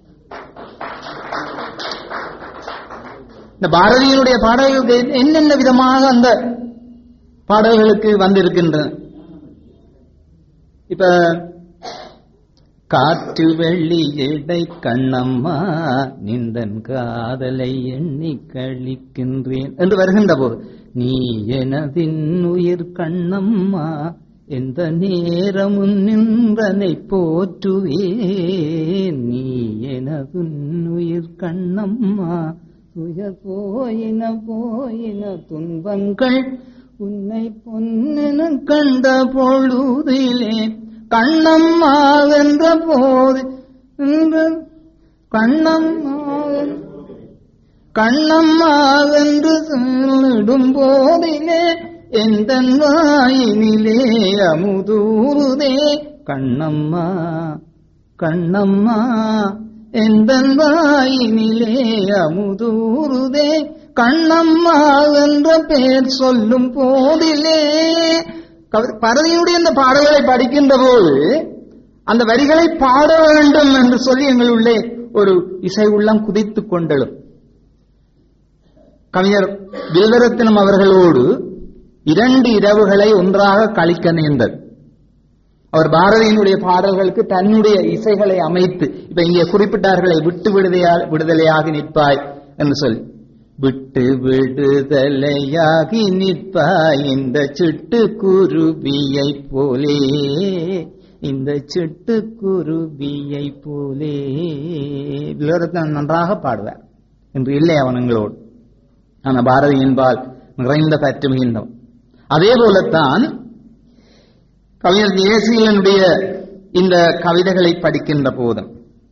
இந்த பாரதியினுடைய பாடல்களுக்கு என்னென்ன விதமாக அந்த பாடல்களுக்கு வந்திருக்கின்றன இப்ப காற்று வெள்ளி எடை கண்ணம்மா நிந்தன் காதலை எண்ணி கழிக்கின்றேன் என்று வருகின்ற போது நீ எனதின் உயிர் கண்ணம்மா எந்த நேரமும் நின்றனை போற்றுவேன் நீ எனதுன் உயிர் கண்ணம்மா துயர் போயின போயின துன்பங்கள் உன்னை பொன்னென கண்ட பொழுதிலே கண்ணம்மா என்ற போது கண்ணம்மா கண்ணம்மா என்று சொல்லிடும் போதிலே எந்த வாயினிலே அமுதூருதே கண்ணம்மா கண்ணம்மா எந்த வாயினிலே அமுதூருதே கண்ணம்மா என்ற பெயர் சொல்லும் போதிலே பரதியினுடைய இந்த பாடல்களை படிக்கின்ற போது அந்த வரிகளை பாட வேண்டும் என்று சொல்லி எங்களுள்ளே ஒரு இசை உள்ளம் குதித்துக் கொண்டலும் கவிஞர் வில்வரத்தினம் அவர்களோடு இரண்டு இரவுகளை ஒன்றாக கழிக்க நேர்ந்தது அவர் பாரதியினுடைய பாடல்களுக்கு தன்னுடைய இசைகளை அமைத்து இப்ப இங்கே குறிப்பிட்டார்களை விட்டு விடுதையா விடுதலையாக நிற்பாய் என்று சொல்லி விட்டு விடுதலையாகி நிற்பாய் இந்த சிட்டு குருவியை போலே இந்த சிட்டு குருவியை போலே விவரத்தன் நன்றாக பாடுவார் என்று இல்லை அவனங்களோடு ஆனா பாரதி என்பால் நிறைந்த பற்று மிகின்றவன் அதே போலத்தான் கவிஞர் தேசியனுடைய இந்த கவிதைகளை படிக்கின்ற போதும்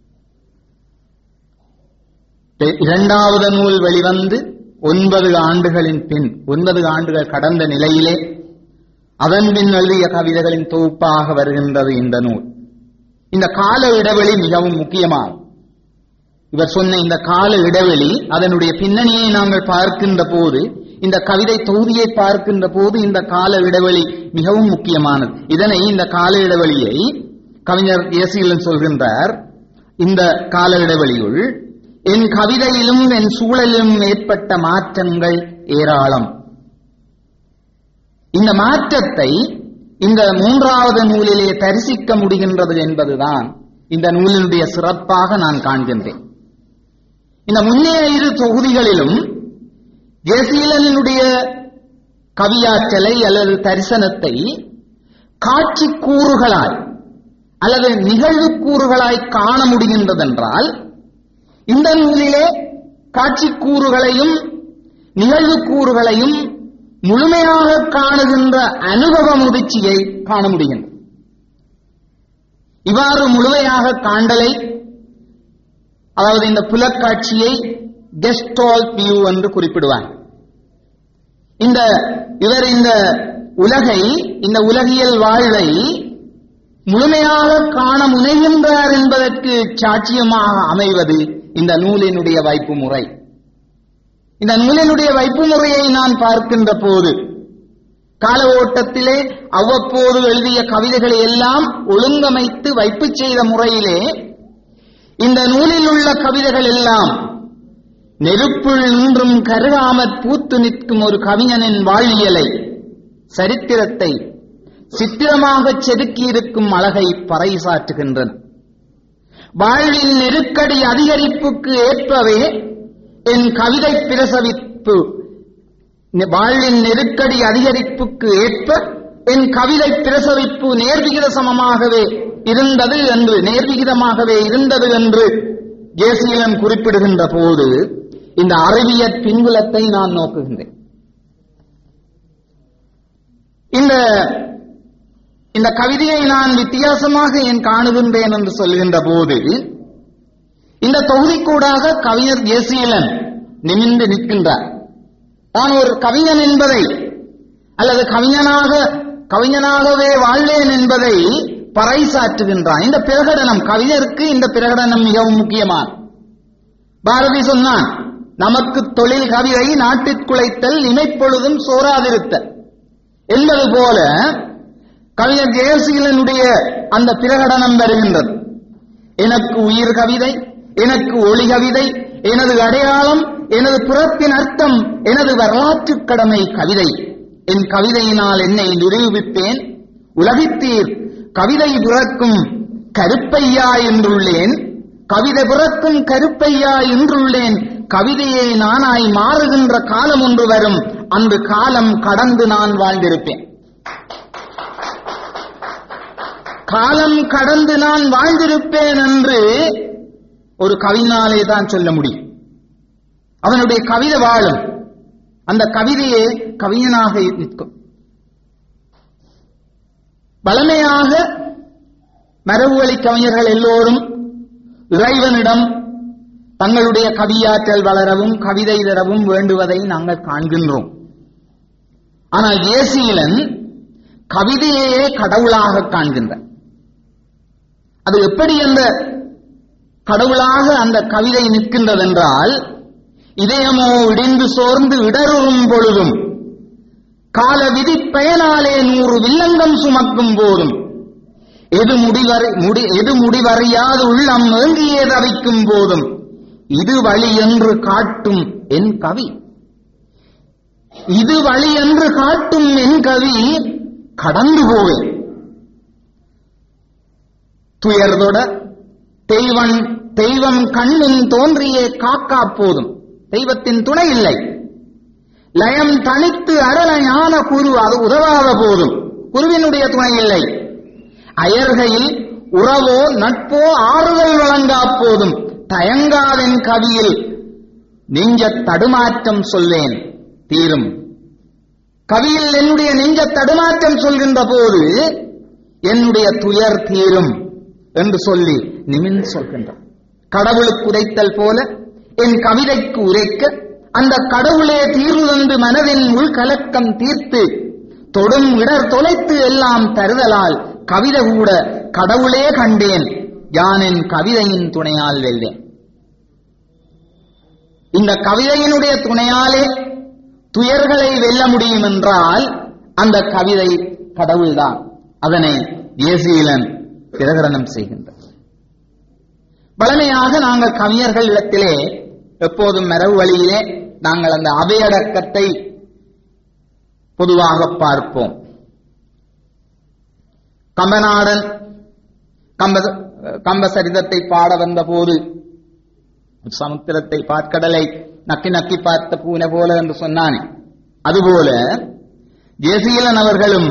இரண்டாவது நூல் வெளிவந்து ஒன்பது ஆண்டுகளின் பின் ஒன்பது ஆண்டுகள் கடந்த நிலையிலே அதன் பின் எழுதிய கவிதைகளின் தொகுப்பாக வருகின்றது இந்த நூல் இந்த கால இடைவெளி மிகவும் முக்கியமானது இவர் சொன்ன இந்த கால இடைவெளி அதனுடைய பின்னணியை நாங்கள் பார்க்கின்ற போது இந்த கவிதை தொகுதியை பார்க்கின்ற போது இந்த கால இடைவெளி மிகவும் முக்கியமானது இதனை இந்த கால இடைவெளியை கவிஞர் இயேசியலன் சொல்கின்றார் இந்த கால இடைவெளியுள் என் கவிதையிலும் என் சூழலிலும் ஏற்பட்ட மாற்றங்கள் ஏராளம் இந்த மாற்றத்தை இந்த மூன்றாவது நூலிலே தரிசிக்க முடிகின்றது என்பதுதான் இந்த நூலினுடைய சிறப்பாக நான் காண்கின்றேன் இந்த முன்னைய இரு தொகுதிகளிலும் ஜெயசீலனுடைய கவியாற்றலை அல்லது தரிசனத்தை காட்சி கூறுகளாய் அல்லது நிகழ்வு கூறுகளாய் காண முடிகின்றதென்றால் இந்த நூலிலே காட்சி கூறுகளையும் நிகழ்வு கூறுகளையும் முழுமையாக காணுகின்ற அனுபவ முதிர்ச்சியை காண முடிகின்றது இவ்வாறு முழுமையாக காண்டலை அதாவது இந்த புலக்காட்சியை கெஸ்டால் வியூ என்று குறிப்பிடுவார் இந்த இவர் இந்த உலகை இந்த உலகியல் வாழ்வை முழுமையாக காண முனைகின்றார் என்பதற்கு சாட்சியமாக அமைவது இந்த நூலினுடைய வைப்பு முறை இந்த நூலினுடைய வைப்பு முறையை நான் பார்க்கின்ற போது கால ஓட்டத்திலே அவ்வப்போது எழுதிய கவிதைகளை எல்லாம் ஒழுங்கமைத்து வைப்பு செய்த முறையிலே இந்த நூலில் உள்ள கவிதைகள் எல்லாம் நெருப்புள் நின்றும் கருகாமற் பூத்து நிற்கும் ஒரு கவிஞனின் வாழ்வியலை சரித்திரத்தை சித்திரமாக செதுக்கியிருக்கும் அழகை பறைசாற்றுகின்றன வாழ்வின் நெருக்கடி அதிகரிப்புக்கு ஏற்பவே என் கவிதை பிரசவிப்பு வாழ்வின் நெருக்கடி அதிகரிப்புக்கு ஏற்ப என் கவிதை பிரசவிப்பு நேர்விகித சமமாகவே இருந்தது என்று நேர்விகிதமாகவே இருந்தது என்று ஜேசீலன் குறிப்பிடுகின்ற போது இந்த அறிவியற் பின்புலத்தை நான் நோக்குகின்றேன் இந்த இந்த கவிதையை நான் வித்தியாசமாக ஏன் காணுகின்றேன் என்று சொல்கின்ற போது இந்த தொகுதிக்கூடாக கவிஞர் ஜேசீலன் நிமிர்ந்து நிற்கின்றார் நான் ஒரு கவிஞன் என்பதை அல்லது கவிஞனாக கவிஞனாகவே வாழ்வேன் என்பதை பறைசாற்றுகின்றான் இந்த பிரகடனம் கவிஞருக்கு இந்த பிரகடனம் மிகவும் முக்கியமான பாரதி சொன்னான் நமக்கு தொழில் கவிதை நாட்டிற்குலைத்தல் இமைப்பொழுதும் சோராதிருத்தல் என்பது போல கவிஞர் ஜெயசீலனுடைய அந்த பிரகடனம் வருகின்றது எனக்கு உயிர் கவிதை எனக்கு ஒளி கவிதை எனது அடையாளம் எனது புறத்தின் அர்த்தம் எனது வரலாற்று கடமை கவிதை என் கவிதையினால் என்னை நிரூபிப்பேன் உலகித்தீர் கவிதை பிறக்கும் கருப்பையா என்றுள்ளேன் கவிதை பிறக்கும் கருப்பையா என்றுள்ளேன் கவிதையை நானாய் மாறுகின்ற காலம் ஒன்று வரும் அன்று காலம் கடந்து நான் வாழ்ந்திருப்பேன் காலம் கடந்து நான் வாழ்ந்திருப்பேன் என்று ஒரு கவிஞனாலே தான் சொல்ல முடியும் அவனுடைய கவிதை வாழும் அந்த கவிதையே கவிஞனாக நிற்கும் வளமையாக மரபுவழி கவிஞர்கள் எல்லோரும் இறைவனிடம் தங்களுடைய கவியாற்றல் வளரவும் கவிதை தரவும் வேண்டுவதை நாங்கள் காண்கின்றோம் ஆனால் ஏசீலன் கவிதையே கடவுளாக காண்கின்றார் அது எப்படி அந்த கடவுளாக அந்த கவிதை நிற்கின்றதென்றால் இதயமோ இடிந்து சோர்ந்து இடருறும் பொழுதும் கால விதி பயனாலே நூறு வில்லங்கம் சுமக்கும் போதும் எது முடிவறி முடி எது முடிவறியாது உள்ளம் ஏங்கியே தவிக்கும் போதும் இது வழி என்று காட்டும் என் கவி இது வழி என்று காட்டும் என் கவி கடந்து போவேன் துயர்தொட தெய்வன் தெய்வம் கண்ணின் தோன்றியே காக்கா போதும் தெய்வத்தின் துணை இல்லை லயம் தனித்து அடல ஞான குரு அது உதவாத போதும் குருவினுடைய துணை இல்லை அயர்கையில் உறவோ நட்போ ஆறுதல் வழங்கா போதும் தயங்காதென் கவியில் நெஞ்ச தடுமாற்றம் சொல்வேன் தீரும் கவியில் என்னுடைய நெஞ்ச தடுமாற்றம் சொல்கின்ற போது என்னுடைய துயர் தீரும் என்று சொல்லி நிமிர்ந்து சொல்கின்றான் கடவுளுக்கு உரைத்தல் போல என் கவிதைக்கு உரைக்க அந்த கடவுளே தீர்வு தந்து மனதின் உள்கலக்கம் தீர்த்து தொடும் இடர் தொலைத்து எல்லாம் தருதலால் கவிதை கூட கடவுளே கண்டேன் யானின் கவிதையின் துணையால் வெல்வேன் இந்த கவிதையினுடைய துணையாலே துயர்களை வெல்ல முடியும் என்றால் அந்த கவிதை கடவுள்தான் அதனை தேசியலன் பிரகடனம் செய்கின்றார் வளமையாக நாங்கள் கவிஞர்கள் இடத்திலே எப்போதும் மரபு வழியிலே நாங்கள் அந்த அவையடக்கத்தை பொதுவாக பார்ப்போம் கம்பநாடன் கம்ப கம்ப சரிதத்தை பாட வந்த போது சமுத்திரத்தை பார்க்கடலை நக்கி நக்கி பார்த்த பூனை போல என்று சொன்னானே அதுபோல ஜெசீலன் அவர்களும்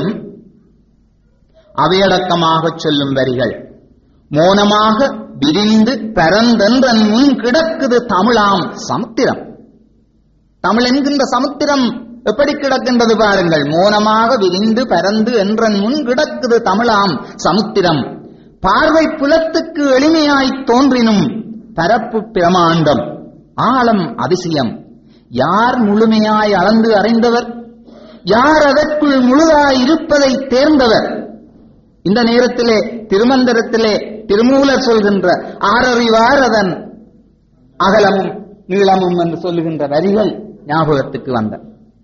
அவையடக்கமாக சொல்லும் வரிகள் மோனமாக விரிந்து பரந்தென்றன் முன் கிடக்குது தமிழாம் சமுத்திரம் தமிழ் என்கின்ற சமுத்திரம் எப்படி கிடக்கின்றது பாருங்கள் மோனமாக விரிந்து பரந்து என்றன் முன் கிடக்குது தமிழாம் சமுத்திரம் பார்வை புலத்துக்கு எளிமையாய் தோன்றினும் பரப்பு பிரமாண்டம் ஆழம் அதிசயம் யார் முழுமையாய் அளந்து அறிந்தவர் யார் அதற்குள் முழுதாய் இருப்பதை தேர்ந்தவர் இந்த நேரத்திலே திருமந்திரத்திலே திருமூலர் சொல்கின்ற ஆறறிவார் அதன் அகலமும் நீளமும் என்று சொல்லுகின்ற வரிகள் ஞாபகத்துக்கு வந்த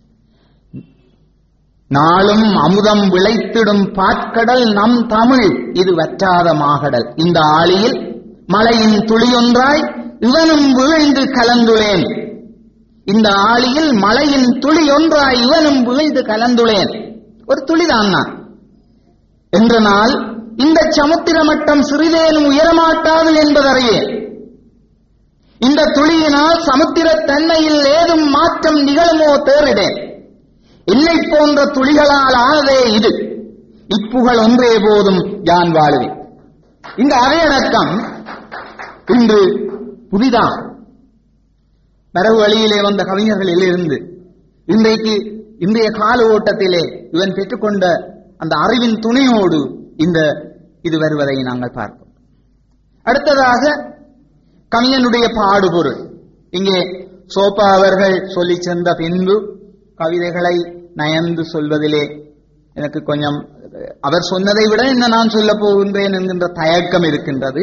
நாளும் அமுதம் விளைத்திடும் பாற்கடல் நம் தமிழ் இது வற்றாத மாகடல் இந்த ஆளியில் மலையின் துளியொன்றாய் இவனும் வீழ்ந்து கலந்துளேன் இந்த ஆளியில் மலையின் துளி ஒன்றாய் இவனும் வீழ்ந்து கலந்துளேன் ஒரு துளிதான் நான் என்ற நாள் இந்த சமுத்திர மட்டம் சிறிதேனும் உயரமாட்டாது என்பதறியே இந்த துளியினால் சமுத்திர தன்மையில் ஏதும் மாற்றம் நிகழுமோ தேறிடேன் என்னை போன்ற துளிகளால் ஆனதே இது இப்புகழ் ஒன்றே போதும் யான் வாழுவேன் இந்த அவையடக்கம் இன்று புதிதான் மரபு வழியிலே வந்த கவிஞர்களில் இருந்து இன்றைக்கு இன்றைய கால ஓட்டத்திலே இவன் பெற்றுக்கொண்ட அந்த அறிவின் துணையோடு இந்த இது வருவதை நாங்கள் பார்ப்போம் அடுத்ததாக கவிஞனுடைய பாடுபொருள் இங்கே சோப்பா அவர்கள் சொல்லி சென்ற பின்பு கவிதைகளை நயந்து சொல்வதிலே எனக்கு கொஞ்சம் அவர் சொன்னதை விட என்ன நான் சொல்ல போகின்றேன் என்கின்ற தயக்கம் இருக்கின்றது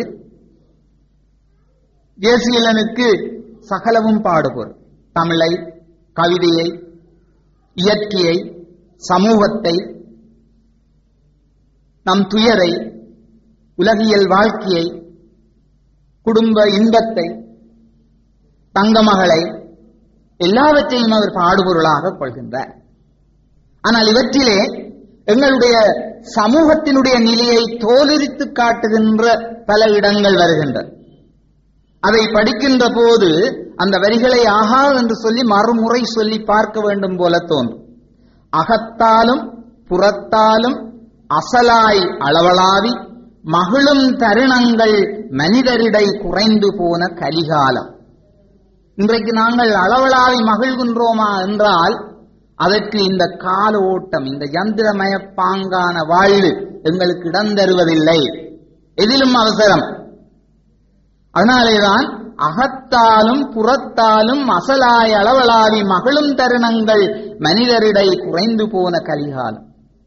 ஜேசியலனுக்கு சகலவும் பாடுபொருள் தமிழை கவிதையை இயற்கையை சமூகத்தை நம் துயரை உலகியல் வாழ்க்கையை குடும்ப இன்பத்தை தங்கமகளை எல்லாவற்றையும் அவர் பாடுபொருளாக கொள்கின்றார் ஆனால் இவற்றிலே எங்களுடைய சமூகத்தினுடைய நிலையை தோலுரித்து காட்டுகின்ற பல இடங்கள் வருகின்றன அதை படிக்கின்ற போது அந்த வரிகளை ஆகா என்று சொல்லி மறுமுறை சொல்லி பார்க்க வேண்டும் போல தோன்றும் அகத்தாலும் புறத்தாலும் அசலாய் அளவளாவி மகிழும் தருணங்கள் மனிதரிடை குறைந்து போன கலிகாலம் இன்றைக்கு நாங்கள் அளவளாவி மகிழ்கின்றோமா என்றால் அதற்கு இந்த கால ஓட்டம் இந்த யந்திரமய பாங்கான வாழ்வு எங்களுக்கு இடம் தருவதில்லை எதிலும் அவசரம் அதனாலேதான் அகத்தாலும் புறத்தாலும் அசலாய் அளவலாவி மகிழும் தருணங்கள் மனிதரிடை குறைந்து போன கலிகாலம்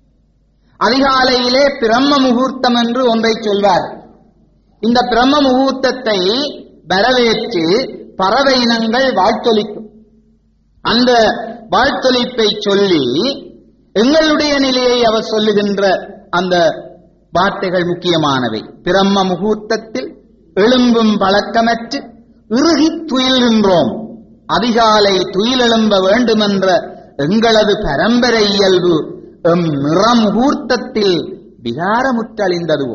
அதிகாலையிலே பிரம்ம முகூர்த்தம் என்று ஒன்றை சொல்வார் இந்த பிரம்ம முகூர்த்தத்தை வரவேற்று பறவை இனங்கள் வாழ்த்தொலிக்கும் அந்த வாழ்த்தொலிப்பை சொல்லி எங்களுடைய நிலையை அவர் சொல்லுகின்ற அந்த வார்த்தைகள் முக்கியமானவை பிரம்ம முகூர்த்தத்தில் எழும்பும் பழக்கமற்று இறுகி துயில்கின்றோம் அதிகாலை துயிலெழும்ப வேண்டுமென்ற எங்களது பரம்பரை இயல்பு எம் நிறமுகூர்த்தத்தில் விகாரமுற்றழிந்ததுவோ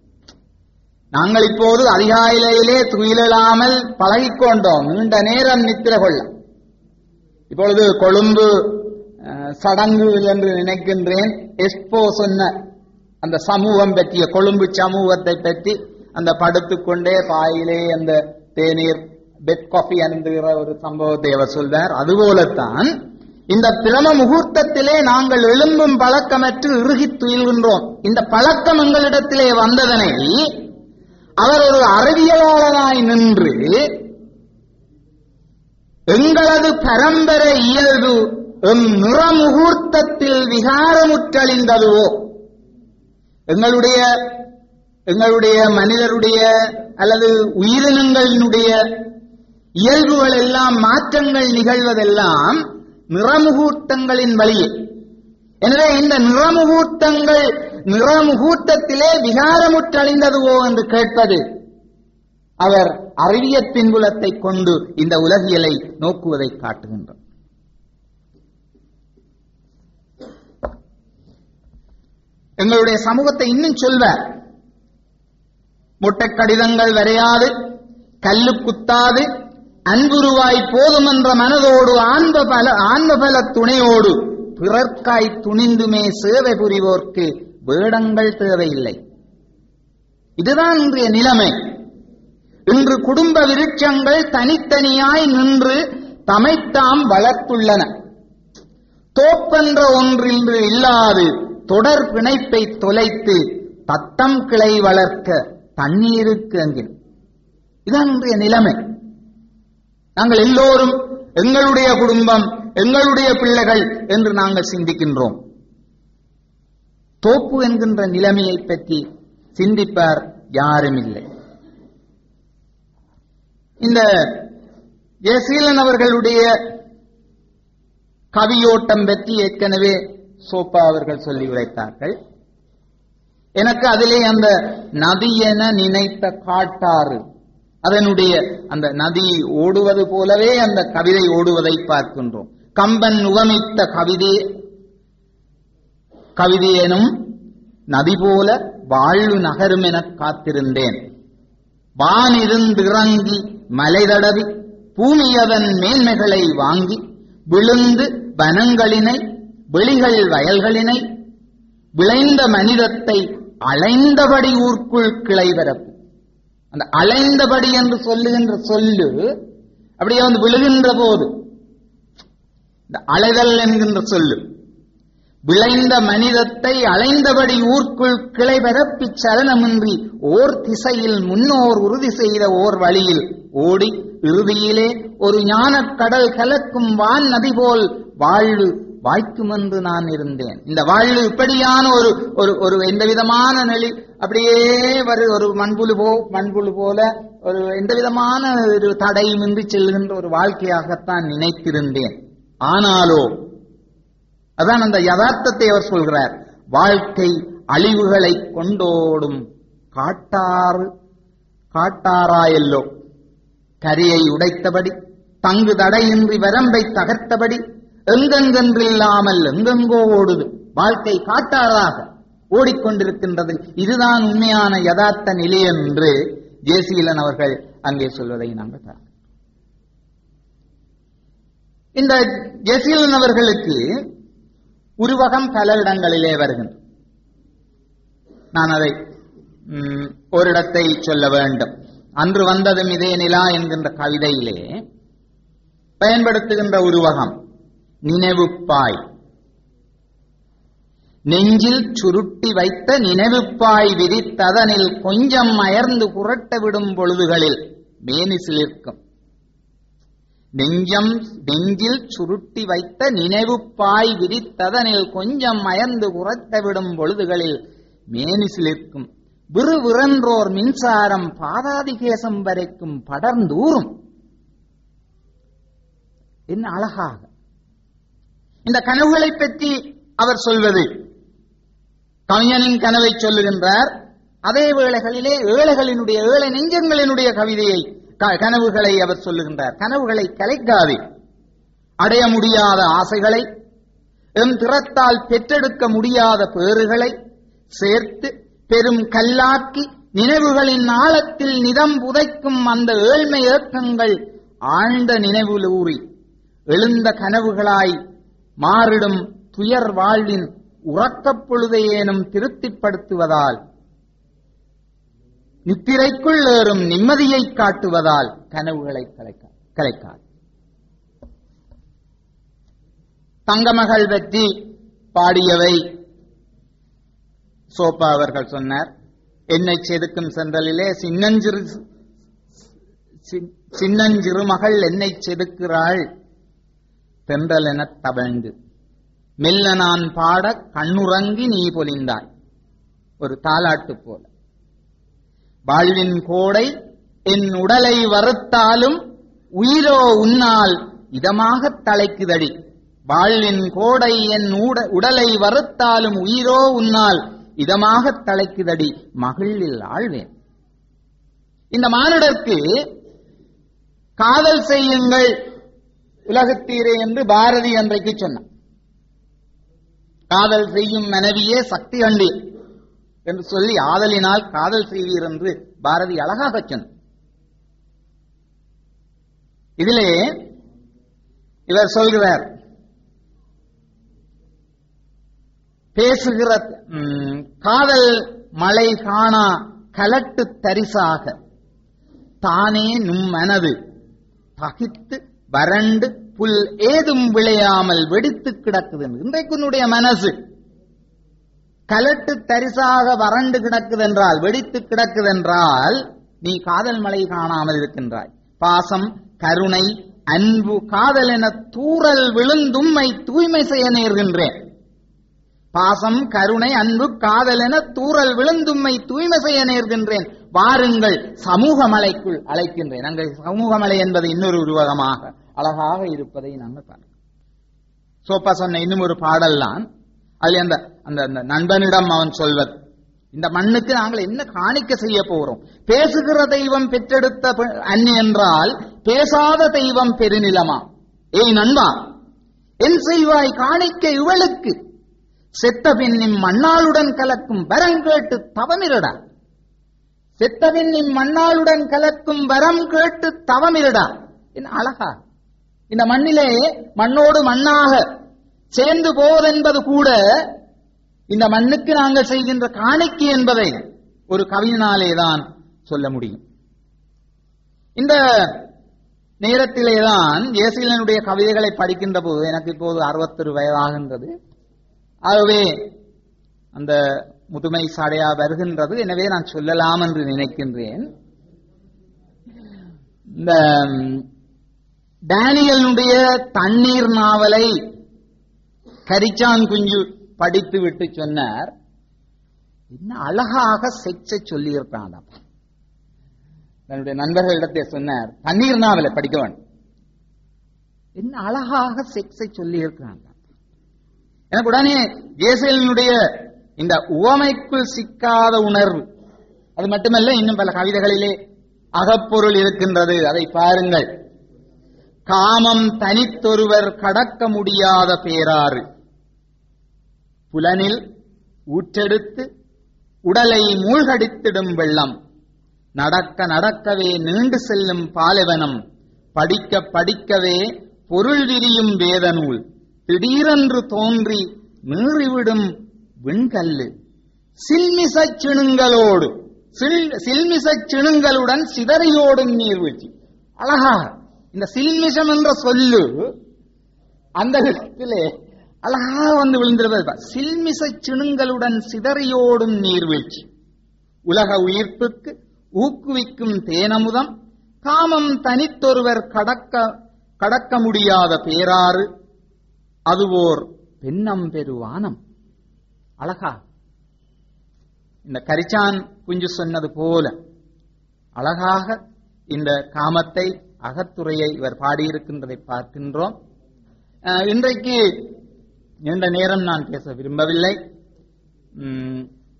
நாங்கள் இப்போது அதிகாலையிலே துயிலெழாமல் பழகிக்கொண்டோம் நீண்ட நேரம் நித்திர கொள்ள இப்பொழுது கொழும்பு அஹ், சடங்கு என்று நினைக்கின்றேன் எஸ்போ சொன்ன அந்த சமூகம் பற்றிய கொழும்பு சமூகத்தை பற்றி அந்த படுத்துக்கொண்டே பாயிலே அந்த தேநீர் பெட் காஃபி அருந்துகிற ஒரு சம்பவத்தை அவர் சொல்வார் அதுபோலத்தான் இந்த பிரம முகூர்த்தத்திலே நாங்கள் எழும்பும் பழக்கமற்று இறுகி துயில்கின்றோம் இந்த பழக்கம் எங்களிடத்திலே வந்ததனை அவர் ஒரு அறிவியலாளனாய் நின்று எங்களது பரம்பரை இயல்பு எம் நிறமுகூர்த்தத்தில் விகாரமுற்றழிந்ததுவோ எங்களுடைய எங்களுடைய மனிதருடைய அல்லது உயிரினங்களினுடைய இயல்புகள் எல்லாம் மாற்றங்கள் நிகழ்வதெல்லாம் நிறமுகூர்த்தங்களின் வழியே எனவே இந்த நிறமுகூர்த்தங்கள் நிறமுகூர்த்தத்திலே விகாரமுற்றழிந்ததுவோ என்று கேட்பது அவர் அறிவியற் பின்புலத்தை கொண்டு இந்த உலகியலை நோக்குவதை காட்டுகின்றார் எங்களுடைய சமூகத்தை இன்னும் சொல்வார் முட்டை கடிதங்கள் வரையாது கல்லு குத்தாது அன்புருவாய் போதுமென்ற மனதோடு ஆன்ம பல ஆன்ம பல துணையோடு பிறர்க்காய் துணிந்துமே சேவை புரிவோர்க்கு வேடங்கள் தேவையில்லை இதுதான் இன்றைய நிலைமை இன்று குடும்ப விருட்சங்கள் தனித்தனியாய் நின்று தமைத்தாம் வளர்த்துள்ளன தோப்பென்ற ஒன்றின்று இல்லாது தொடர் பிணைப்பை தொலைத்து தத்தம் கிளை வளர்க்க தண்ணீருக்கு அங்கின் இதான் இன்றைய நிலைமை நாங்கள் எல்லோரும் எங்களுடைய குடும்பம் எங்களுடைய பிள்ளைகள் என்று நாங்கள் சிந்திக்கின்றோம் தோப்பு என்கின்ற நிலைமையை பற்றி சிந்திப்பார் யாரும் இல்லை இந்த ஜெயசீலன் அவர்களுடைய கவியோட்டம் பற்றி ஏற்கனவே சோப்பா அவர்கள் சொல்லி உரைத்தார்கள் எனக்கு அதிலே அந்த நதி என நினைத்த காட்டாறு அதனுடைய அந்த நதி ஓடுவது போலவே அந்த கவிதை ஓடுவதை பார்க்கின்றோம் கம்பன் உவமித்த கவிதை கவிதையெனும் நதி போல வாழ்வு நகரும் என காத்திருந்தேன் வானிருந்திறங்கி மலை தடவி பூமியதன் மேன்மைகளை வாங்கி விழுந்து வனங்களினை வெளிகள் வயல்களினை விளைந்த மனிதத்தை அலைந்தபடி ஊர்க்குள் கிளை வரப்பு அந்த அலைந்தபடி என்று சொல்லுகின்ற சொல்லு அப்படியே வந்து விழுகின்ற போது இந்த அலைதல் என்கின்ற சொல்லு விளைந்த மனிதத்தை அலைந்தபடி ஊர்க்குள் கிளை பரப்பி சலனமின்றி ஓர் திசையில் முன்னோர் உறுதி செய்த ஓர் வழியில் ஓடி இறுதியிலே ஒரு ஞானக் கடல் கலக்கும் வான் நதி போல் வாழ்வு வாய்க்கும் என்று நான் இருந்தேன் இந்த வாழ்வு இப்படியான ஒரு ஒரு ஒரு எந்த விதமான நெளி அப்படியே வரு ஒரு மண்புழு போ மண்புழு போல ஒரு எந்த விதமான ஒரு தடையுமின்றி செல்கின்ற ஒரு வாழ்க்கையாகத்தான் நினைத்திருந்தேன் ஆனாலோ அதான் அந்த யதார்த்தத்தை அவர் சொல்கிறார் வாழ்க்கை அழிவுகளை கொண்டோடும் காட்டாறு காட்டாராயல்லோ கரியை உடைத்தபடி தங்கு தடையின்றி வரம்பை தகர்த்தபடி எங்கெங்கென்றில்லாமல் எங்கெங்கோ ஓடுது வாழ்க்கை காட்டாராக ஓடிக்கொண்டிருக்கின்றது இதுதான் உண்மையான யதார்த்த நிலை என்று ஜேசீலன் அவர்கள் அங்கே சொல்வதை நாங்கள் பார்க்கிறோம். இந்த ஜெசீலன் அவர்களுக்கு உருவகம் பல இடங்களிலே வருகின்றது நான் அதை ம், ஓரிடத்தை சொல்ல வேண்டும் அன்று வந்ததும் இதே நிலா என்கின்ற கவிதையிலே பயன்படுத்துகின்ற உருவகம் நினைவுப்பாய் நெஞ்சில் சுருட்டி வைத்த நினைவுப்பாய் விரித்ததனில் கொஞ்சம் அயர்ந்து புரட்ட விடும் பொழுதுகளில் மேனி சிலிர்க்கும் நெஞ்சம் நெஞ்சில் சுருட்டி வைத்த நினைவுப்பாய் விரித்ததனில் கொஞ்சம் அயர்ந்து புரட்ட விடும் பொழுதுகளில் மேனி சிலிர்க்கும் விறுவிறன்றோர் மின்சாரம் பாதாதிகேசம் வரைக்கும் படர்ந்தூறும் என்ன அழகாக இந்த கனவுகளை பற்றி அவர் சொல்வது கவிஞனின் கனவை சொல்லுகின்றார் அதே வேளைகளிலே ஏழைகளினுடைய ஏழை நெஞ்சங்களினுடைய கவிதையை க- கனவுகளை அவர் சொல்லுகின்றார் கனவுகளை கலைக்காதே அடைய முடியாத ஆசைகளை எம் திறத்தால் பெற்றெடுக்க முடியாத பேறுகளை சேர்த்து பெரும் கல்லாக்கி நினைவுகளின் ஆழத்தில் நிதம் புதைக்கும் அந்த ஏழ்மை ஏக்கங்கள் ஆழ்ந்த நினைவுலூறி எழுந்த கனவுகளாய் மாறிடும் துயர் வாழ்வின் உறக்கப் பொழுதையேனும் திருப்திப்படுத்துவதால் நித்திரைக்குள் ஏறும் நிம்மதியை காட்டுவதால் கனவுகளை கலைக்க கலைக்காது தங்கமகள் பற்றி பாடியவை சோப்பா அவர்கள் சொன்னார் என்னை செதுக்கும் சென்றலிலே சின்னஞ்சிறு சி- சின்னஞ்சிறு மகள் என்னை செதுக்கிறாள் தென்றல் எனத் தவழ்ந்து மெல்ல நான் பாட கண்ணுறங்கி நீ பொலிந்தாய் ஒரு தாலாட்டு போல வாழ்வின் கோடை என் உடலை வருத்தாலும் உயிரோ உன்னால் இதமாக தலைக்குதடி வாழ்வின் கோடை என் ஊட- உடலை வருத்தாலும் உயிரோ உன்னால் இதமாக தலைக்குதடி மகிழில் ஆழ்வேன் இந்த மானுடருக்கு காதல் செய்யுங்கள் உலகத்தீரே என்று பாரதி அன்றைக்கு சொன்னார் காதல் செய்யும் மனைவியே சக்தி கண்டு என்று சொல்லி ஆதலினால் காதல் செய்வீர் என்று பாரதி அழகாக சொன்னார் இதிலே இவர் சொல்கிறார் பேசுகிற ம், காதல் மழை காணா கலட்டு தரிசாக தானே நும் மனது பகித்து வறண்டு புல் ஏதும் விளையாமல் வெடித்து கிடக்குது இன்றைக்கு உன்னுடைய மனசு கலட்டு தரிசாக வறண்டு கிடக்குதென்றால் வெடித்து கிடக்குதென்றால் நீ காதல் மழை காணாமல் இருக்கின்றாய் பாசம் கருணை அன்பு காதல் என தூறல் விழுந்தும்மை தூய்மை செய்ய நேர்கின்றேன் பாசம் கருணை அன்பு காதல் என தூறல் விழுந்தும்மை தூய்மை செய்ய நேர்கின்றேன் வாருங்கள் சமூக மலைக்குள் அழைக்கின்றேன் அங்கே சமூக மலை என்பது இன்னொரு உருவகமாக அழகாக இருப்பதை நாங்கள் பார்க்கிறோம் சோப்பா சொன்ன இன்னும் ஒரு பாடல்லாம் அதுல அந்த அந்த அந்த நண்பனிடம் அவன் சொல்வது இந்த மண்ணுக்கு நாங்கள் என்ன காணிக்க செய்ய போறோம் பேசுகிற தெய்வம் பெற்றெடுத்த பெ- அன்னி என்றால் பேசாத தெய்வம் பெருநிலமா ஏய் நண்பா என் செய்வாய் காணிக்க இவளுக்கு செத்த பின்னின் மண்ணாளுடன் கலக்கும் வரம் கேட்டு தவமிரடா செத்த பின்னின் மண்ணாளுடன் கலக்கும் வரம் கேட்டு தவமிரடா என்ன அழகா இந்த மண்ணிலே மண்ணோடு மண்ணாக சேர்ந்து போவதென்பது கூட இந்த மண்ணுக்கு நாங்கள் செய்கின்ற காணிக்கை என்பதை ஒரு கவியினாலே தான் சொல்ல முடியும் இந்த நேரத்திலேதான் இயேசுலனுடைய கவிதைகளை படிக்கின்ற போது எனக்கு இப்போது அறுபத்தொரு வயதாகின்றது ஆகவே அந்த முதுமை சாடையா வருகின்றது எனவே நான் சொல்லலாம் என்று நினைக்கின்றேன் இந்த ம், டேனியலுடைய தண்ணீர் நாவலை கரிச்சான் குஞ்சு படித்து விட்டு சொன்னார் என்ன அழகாக செக்ஸை சொல்லியிருக்கான் தன்னுடைய நண்பர்களிடத்தை சொன்னார் தண்ணீர் நாவலை படிக்க வேண்டும் என்ன அழகாக செக்ஸை சொல்லியிருக்கிறான் எனக்கு உடனே ஜேசலினுடைய இந்த உவமைக்குள் சிக்காத உணர்வு அது மட்டுமல்ல இன்னும் பல கவிதைகளிலே அகப்பொருள் இருக்கின்றது அதை பாருங்கள் காமம் தனித்தொருவர் கடக்க முடியாத பேராறு புலனில் ஊற்றெடுத்து உடலை மூழ்கடித்திடும் வெள்ளம் நடக்க நடக்கவே நீண்டு செல்லும் பாலைவனம் படிக்க படிக்கவே பொருள் விரியும் வேத நூல் திடீரென்று தோன்றி நீறிவிடும் விண்கல்லு சில்மிசச் சிணுங்களோடு சில்- சில்மிசச் சிணுங்களுடன் சிதறியோடும் நீர்வீழ்ச்சி அழகா இந்த சில்மிஷம் என்ற சொல்லு அந்த இடத்திலே அழகா வந்து விழுந்திருப்பது பார். சில்மிசச் சிணுங்களுடன் சிதறியோடும் நீர்வீழ்ச்சி உலக உயிர்ப்புக்கு ஊக்குவிக்கும் தேனமுதம் காமம் தனித்தொருவர் கடக்க கடக்க முடியாத பேராறு அதுவோர் பெண்ணம் பெருவானம் அழகா இந்த கரிச்சான் குஞ்சு சொன்னது போல அழகாக இந்த காமத்தை அகத்துறையை இவர் பாடியிருக்கின்றதை பார்க்கின்றோம் அஹ், இன்றைக்கு நீண்ட நேரம் நான் பேச விரும்பவில்லை உம்,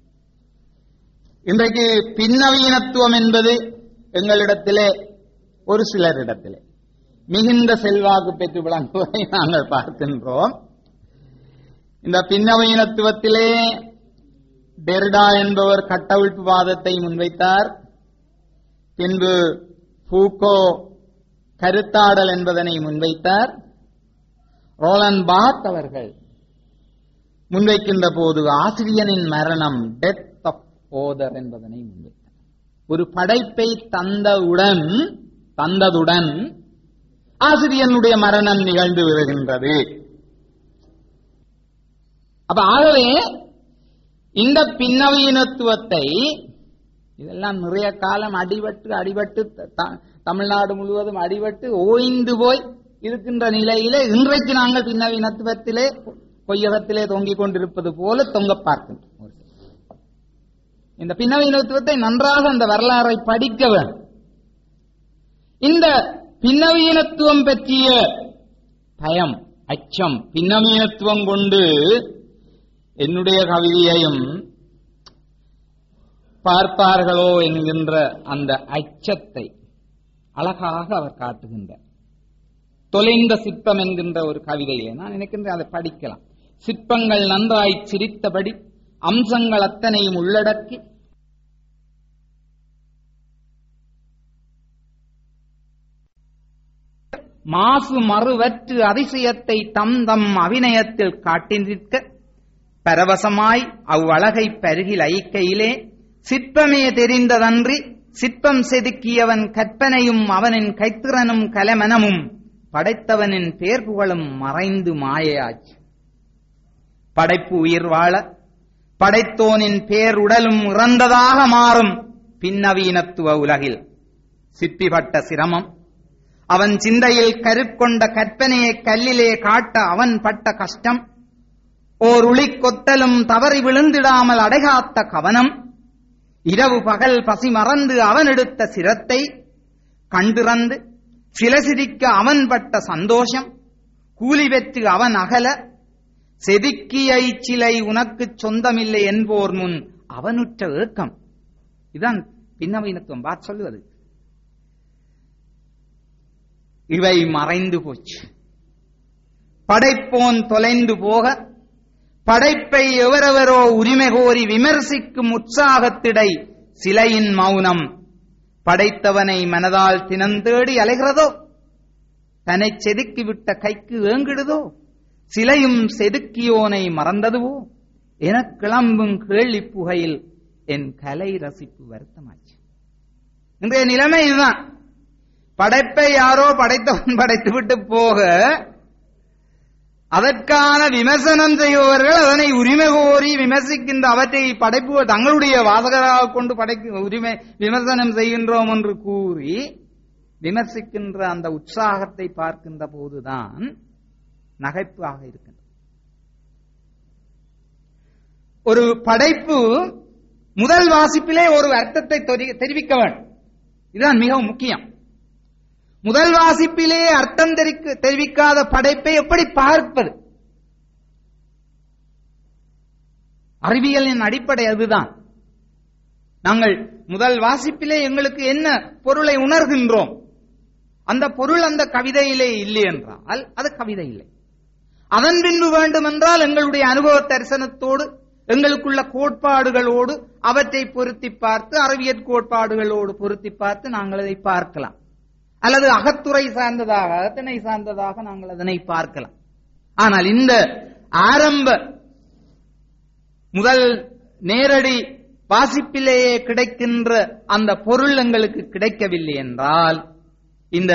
இன்றைக்கு பின்னவீனத்துவம் என்பது எங்களிடத்திலே ஒரு சிலரிடத்திலே மிகுந்த செல்வாக்கு பெற்று விளங்குவதை நாங்கள் பார்க்கின்றோம் இந்த பின்னவீனத்துவத்திலே டெர்டா என்பவர் கட்டவிழ்ப்பு வாதத்தை முன்வைத்தார் பின்பு பூகோ கருத்தாடல் என்பதனை முன்வைத்தார் ரோலன் பாத் அவர்கள் முன்வைக்கின்ற போது ஆசிரியனின் மரணம் டெத் ஆஃப் ஓதர் என்பதனை முன்வைத்தார் ஒரு படைப்பை தந்தவுடன் தந்ததுடன் ஆசிரியனுடைய மரணம் நிகழ்ந்து வருகின்றது அப்ப ஆகவே இந்த பின்னவீனத்துவத்தை இதெல்லாம் நிறைய காலம் அடிபட்டு அடிபட்டு த- த- தமிழ்நாடு முழுவதும் அடிபட்டு ஓய்ந்து போய் இருக்கின்ற நிலையிலே இன்றைக்கு நாங்கள் பின்னவீனத்துவத்திலே பொய்யகத்திலே தொங்கிக் கொண்டிருப்பது போல தொங்க பார்க்கின்றோம் இந்த பின்னவீனத்துவத்தை நன்றாக அந்த வரலாறை படிக்க வேண்டும் இந்த பின்னவீனத்துவம் பற்றிய பயம் அச்சம் பின்னவீனத்துவம் கொண்டு என்னுடைய கவிதையையும் பார்ப்பார்களோ என்கின்ற அந்த அச்சத்தை அழகாக அவர் காட்டுகின்றார் தொலைந்த சிற்பம் என்கின்ற ஒரு கவிதையிலே நான் நினைக்கின்றேன் அதை படிக்கலாம் சிற்பங்கள் நன்றாய் சிரித்தபடி அம்சங்கள் அத்தனையும் உள்ளடக்கி மாசு மறுவற்று அதிசயத்தை தம் தம் அபிநயத்தில் காட்டி நிற்க பரவசமாய் அவ்வழகை பருகில் ஐக்கையிலே சிற்பமே தெரிந்ததன்றி சிற்பம் செதுக்கியவன் கற்பனையும் அவனின் கைத்திறனும் கலமனமும் படைத்தவனின் பேர் புகழும் மறைந்து மாயையாச்சு படைப்பு உயிர் வாழ படைத்தோனின் பேருடலும் இறந்ததாக மாறும் பின்னவீனத்துவ உலகில் சிப்பிப்பட்ட சிரமம் அவன் சிந்தையில் கருக்கொண்ட கற்பனையை கல்லிலே காட்ட அவன் பட்ட கஷ்டம் ஓர் உளி கொத்தலும் தவறி விழுந்திடாமல் அடைகாத்த கவனம் இரவு பகல் பசி மறந்து அவன் எடுத்த சிரத்தை கண்டிறந்து சில சிரிக்க அவன் பட்ட சந்தோஷம் கூலி பெற்று அவன் அகல செதுக்கிய இச்சிலை உனக்குச் சொந்தமில்லை என்போர் முன் அவனுற்ற ஏக்கம் இதான் பின்னவீனத்துவம் பார் சொல்லுவது இவை மறைந்து போச்சு படைப்போன் தொலைந்து போக படைப்பை எவரெவரோ உரிமை கோரி விமர்சிக்கும் உற்சாகத்திடை சிலையின் மௌனம் படைத்தவனை மனதால் தினந்தேடி அலைகிறதோ தன்னை செதுக்கிவிட்ட கைக்கு ஏங்கிடுதோ சிலையும் செதுக்கியோனை மறந்ததுவோ என கிளம்பும் கேள்வி புகையில் என் கலை ரசிப்பு வருத்தமாச்சு இன்றைய நிலைமை இதுதான் படைப்பை யாரோ படைத்தவன் படைத்து விட்டு போக அதற்கான விமர்சனம் செய்பவர்கள் அதனை உரிமை கோரி விமர்சிக்கின்ற அவற்றை படைப்பு தங்களுடைய வாசகராக கொண்டு படைக்க உரிமை விமர்சனம் செய்கின்றோம் என்று கூறி விமர்சிக்கின்ற அந்த உற்சாகத்தை பார்க்கின்ற போதுதான் நகைப்பாக இருக்கின்றது ஒரு படைப்பு முதல் வாசிப்பிலே ஒரு அர்த்தத்தை தெரி- தெரிவிக்க வேண்டும் இதுதான் மிகவும் முக்கியம் முதல் வாசிப்பிலே அர்த்தம் தெரிக்க- தெரிவிக்காத படைப்பை எப்படி பார்ப்பது அறிவியலின் அடிப்படை அதுதான் நாங்கள் முதல் வாசிப்பிலே எங்களுக்கு என்ன பொருளை உணர்கின்றோம் அந்த பொருள் அந்த கவிதையிலே இல்லை என்றால் அது கவிதை இல்லை அதன் பின்பு வேண்டுமென்றால் எங்களுடைய அனுபவ தரிசனத்தோடு எங்களுக்குள்ள கோட்பாடுகளோடு அவற்றை பொருத்தி பார்த்து அறிவியற் கோட்பாடுகளோடு பொருத்தி பார்த்து நாங்கள் அதை பார்க்கலாம் அல்லது அகத்துறை சார்ந்ததாக அகத்திணை சார்ந்ததாக நாங்கள் அதனை பார்க்கலாம் ஆனால் இந்த ஆரம்ப முதல் நேரடி வாசிப்பிலேயே கிடைக்கின்ற அந்த பொருள் எங்களுக்கு கிடைக்கவில்லை என்றால் இந்த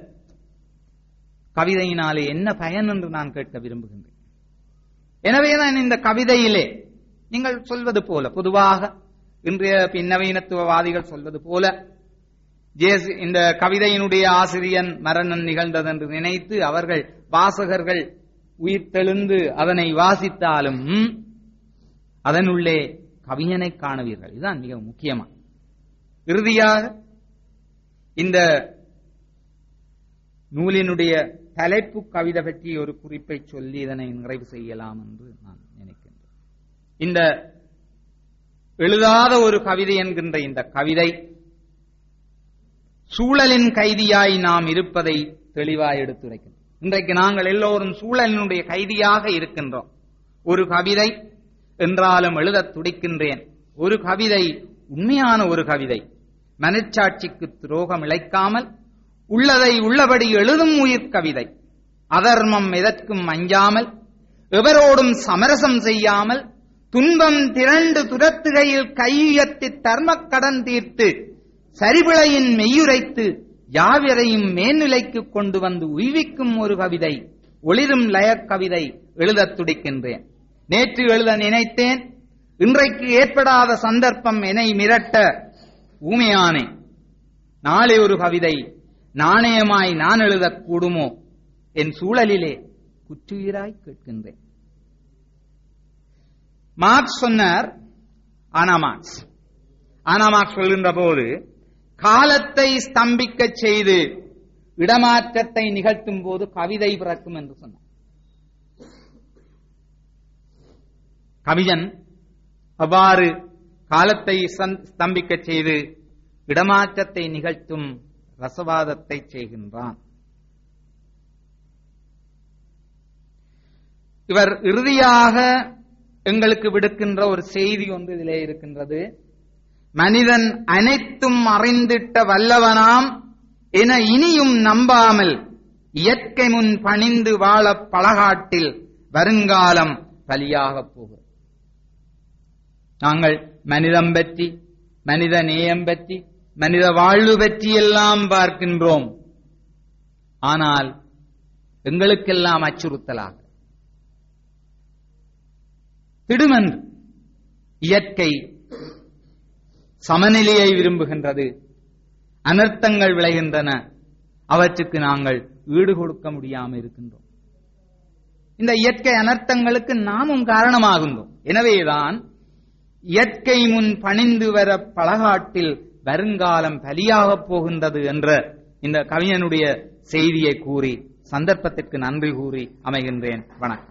கவிதையினாலே என்ன பயன் என்று நான் கேட்க விரும்புகின்றேன் எனவே நான் இந்த கவிதையிலே நீங்கள் சொல்வது போல பொதுவாக இன்றைய பின்னவீனத்துவவாதிகள் சொல்வது போல ஜேஸ் இந்த கவிதையினுடைய ஆசிரியன் மரணம் நிகழ்ந்தது என்று நினைத்து அவர்கள் வாசகர்கள் உயிர்த்தெழுந்து அதனை வாசித்தாலும் அதனுள்ளே கவிஞனை காணுவீர்கள் இதுதான் மிக முக்கியமா இறுதியாக இந்த நூலினுடைய தலைப்பு கவிதை பற்றி ஒரு குறிப்பை சொல்லி இதனை நிறைவு செய்யலாம் என்று நான் நினைக்கின்றேன் இந்த எழுதாத ஒரு கவிதை என்கின்ற இந்த கவிதை சூழலின் கைதியாய் நாம் இருப்பதை தெளிவாய் எடுத்துரைக்கின்றோம் இன்றைக்கு நாங்கள் எல்லோரும் சூழலினுடைய கைதியாக இருக்கின்றோம் ஒரு கவிதை என்றாலும் எழுதத் துடிக்கின்றேன் ஒரு கவிதை உண்மையான ஒரு கவிதை மனச்சாட்சிக்கு துரோகம் இழைக்காமல் உள்ளதை உள்ளபடி எழுதும் உயிர் கவிதை அதர்மம் எதற்கும் அஞ்சாமல் எவரோடும் சமரசம் செய்யாமல் துன்பம் திரண்டு துரத்துகையில் கையுயர்த்தி தர்மக் கடன் தீர்த்து சரிவிளையின் மெய்யுரைத்து யாவரையும் மேல்நிலைக்கு கொண்டு வந்து உய்விக்கும் ஒரு கவிதை ஒளிரும் லயக் கவிதை எழுதத் துடிக்கின்றேன் நேற்று எழுத நினைத்தேன் இன்றைக்கு ஏற்படாத சந்தர்ப்பம் என்னை மிரட்ட ஊமையானே நாளை ஒரு கவிதை நாணயமாய் நான் எழுதக் கூடுமோ என் சூழலிலே குற்றுயிராய் கேட்கின்றேன் மார்க்ஸ் சொன்னார் ஆனா மார்க்ஸ் ஆனா மார்க்ஸ் சொல்கின்ற போது காலத்தை ஸ்தம்பிக்கச் செய்து இடமாற்றத்தை நிகழ்த்தும் போது கவிதை பிறக்கும் என்று சொன்னார் கவிஞன் அவ்வாறு காலத்தை சந்- ஸ்தம்பிக்கச் செய்து இடமாற்றத்தை நிகழ்த்தும் ரசவாதத்தை செய்கின்றான் இவர் இறுதியாக எங்களுக்கு விடுக்கின்ற ஒரு செய்தி ஒன்று இதிலே இருக்கின்றது மனிதன் அனைத்தும் அறிந்திட்ட வல்லவனாம் என இனியும் நம்பாமல் இயற்கை முன் பணிந்து வாழ பழகாட்டில் வருங்காலம் பலியாகப் போகிறது நாங்கள் மனிதம் பற்றி மனித நேயம் பற்றி மனித வாழ்வு பற்றி எல்லாம் பார்க்கின்றோம் ஆனால் எங்களுக்கெல்லாம் அச்சுறுத்தலாக திடுமென்று இயற்கை சமநிலையை விரும்புகின்றது அனர்த்தங்கள் விளைகின்றன அவற்றுக்கு நாங்கள் ஈடு கொடுக்க முடியாமல் இருக்கின்றோம் இந்த இயற்கை அனர்த்தங்களுக்கு நாமும் காரணமாகின்றோம் எனவேதான் இயற்கை முன் பணிந்து வர பழகாட்டில் வருங்காலம் பலியாகப் போகின்றது என்ற இந்த கவிஞனுடைய செய்தியை கூறி சந்தர்ப்பத்திற்கு நன்றி கூறி அமைகின்றேன் வணக்கம்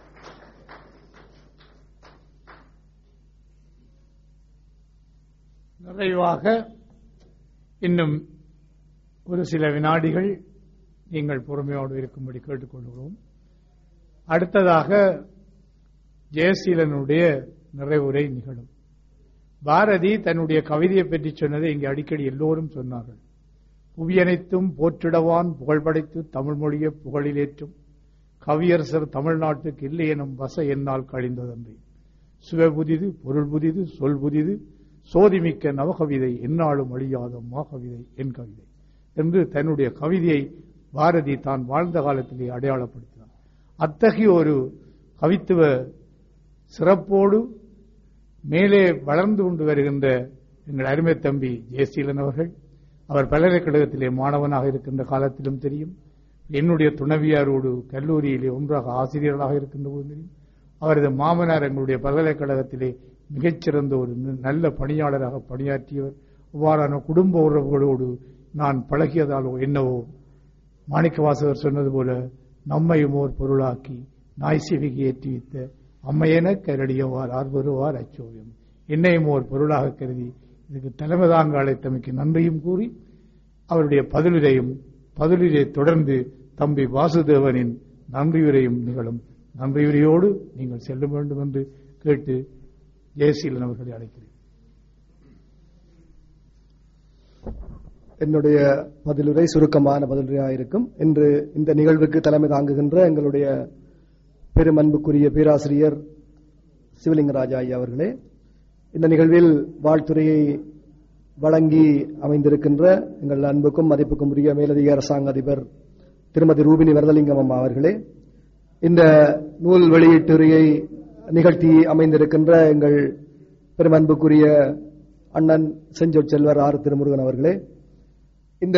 நிறைவாக இன்னும் ஒரு சில வினாடிகள் நீங்கள் பொறுமையோடு இருக்கும்படி கேட்டுக்கொள்கிறோம் அடுத்ததாக ஜெயசீலனுடைய நிறைவுரை நிகழும் பாரதி தன்னுடைய கவிதையை பற்றி சொன்னதை இங்கே அடிக்கடி எல்லோரும் சொன்னார்கள் புவியனைத்தும் போற்றிடவான் புகழ்படைத்து தமிழ் மொழியை புகழிலேற்றும் கவியரசர் தமிழ்நாட்டுக்கு இல்லை எனும் வச என்னால் கழிந்ததன்றி சுவை புதிது பொருள் புதிது சொல் புதிது சோதிமிக்க நவகவிதை எந்நாளும் அழியாத மாகவிதை என் கவிதை என்று தன்னுடைய கவிதையை பாரதி தான் வாழ்ந்த காலத்திலே அடையாளப்படுத்தினார் அத்தகைய ஒரு கவித்துவ சிறப்போடு மேலே வளர்ந்து கொண்டு வருகின்ற எங்கள் அருமை தம்பி ஜெயசீலன் அவர்கள் அவர் பல்கலைக்கழகத்திலே மாணவனாக இருக்கின்ற காலத்திலும் தெரியும் என்னுடைய துணைவியாரோடு கல்லூரியிலே ஒன்றாக ஆசிரியர்களாக இருக்கின்ற போது தெரியும் அவரது மாமனார் எங்களுடைய பல்கலைக்கழகத்திலே மிகச்சிறந்த ஒரு ந- நல்ல பணியாளராக பணியாற்றியவர் அவ்வாறான குடும்ப உறவுகளோடு நான் பழகியதாலோ என்னவோ மாணிக்கவாசகர் சொன்னது போல நம்மையும் ஓர் பொருளாக்கி நாய் சிவிகி ஏற்றி வைத்த அம்மையென கரடியவார் ஆர்வருவார் அச்சோவியம் என்னையும் ஓர் பொருளாக கருதி இதுக்கு தலைமை தாங்க அழைத்தமைக்கு நன்றியும் கூறி அவருடைய பதிலுரையும் பதிலுரை தொடர்ந்து தம்பி வாசுதேவனின் நன்றியுரையும் நிகழும் நன்றியுரையோடு நீங்கள் செல்ல வேண்டும் என்று கேட்டு ஜெயசீலன் அவர்களை அழைக்கிறேன் என்னுடைய பதிலுரை சுருக்கமான பதிலுரையாக இருக்கும் இன்று இந்த நிகழ்வுக்கு தலைமை தாங்குகின்ற எங்களுடைய பெருமன்புக்குரிய பேராசிரியர் சிவலிங்கராஜா ஐயா அவர்களே இந்த நிகழ்வில் வாழ்த்துறையை வழங்கி அமைந்திருக்கின்ற எங்கள் அன்புக்கும் மதிப்புக்கும் உரிய மேலதிக அரசாங்க அதிபர் திருமதி ரூபினி வரதலிங்கம் அம்மா அவர்களே இந்த நூல் வெளியீட்டுரையை நிகழ்த்தி அமைந்திருக்கின்ற எங்கள் பெருமன்புக்குரிய அண்ணன் செஞ்சொற் செல்வர் ஆர் திருமுருகன் அவர்களே இந்த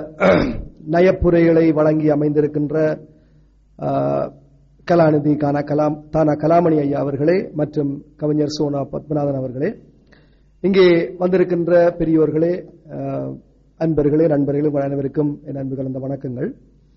நயப்புரைகளை வழங்கி அமைந்திருக்கின்ற ஆ, கலாநிதி கானா கலாம் தானா கலாமணி ஐயா அவர்களே மற்றும் கவிஞர் சோனா பத்மநாதன் அவர்களே இங்கே வந்திருக்கின்ற பெரியோர்களே ஆ, அன்பர்களே நண்பர்களே உங்கள் அனைவருக்கும் என் அன்பு கலந்த வணக்கங்கள்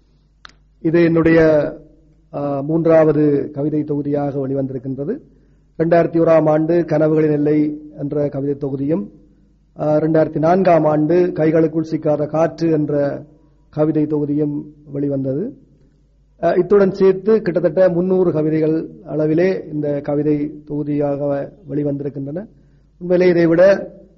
இது என்னுடைய ஆ, மூன்றாவது கவிதை தொகுதியாக வெளிவந்திருக்கின்றது இரண்டாயிரத்தி ஓராம் ஆண்டு கனவுகளின் எல்லை என்ற கவிதை தொகுதியும் இரண்டாயிரத்தி நான்காம் ஆண்டு கைகளுக்குள் சிக்காத காற்று என்ற கவிதை தொகுதியும் வெளிவந்தது அஹ், இத்துடன் சேர்த்து கிட்டத்தட்ட முன்னூறு கவிதைகள் அளவிலே இந்த கவிதை தொகுதியாக வெளிவந்திருக்கின்றன உண்மையிலே இதை விட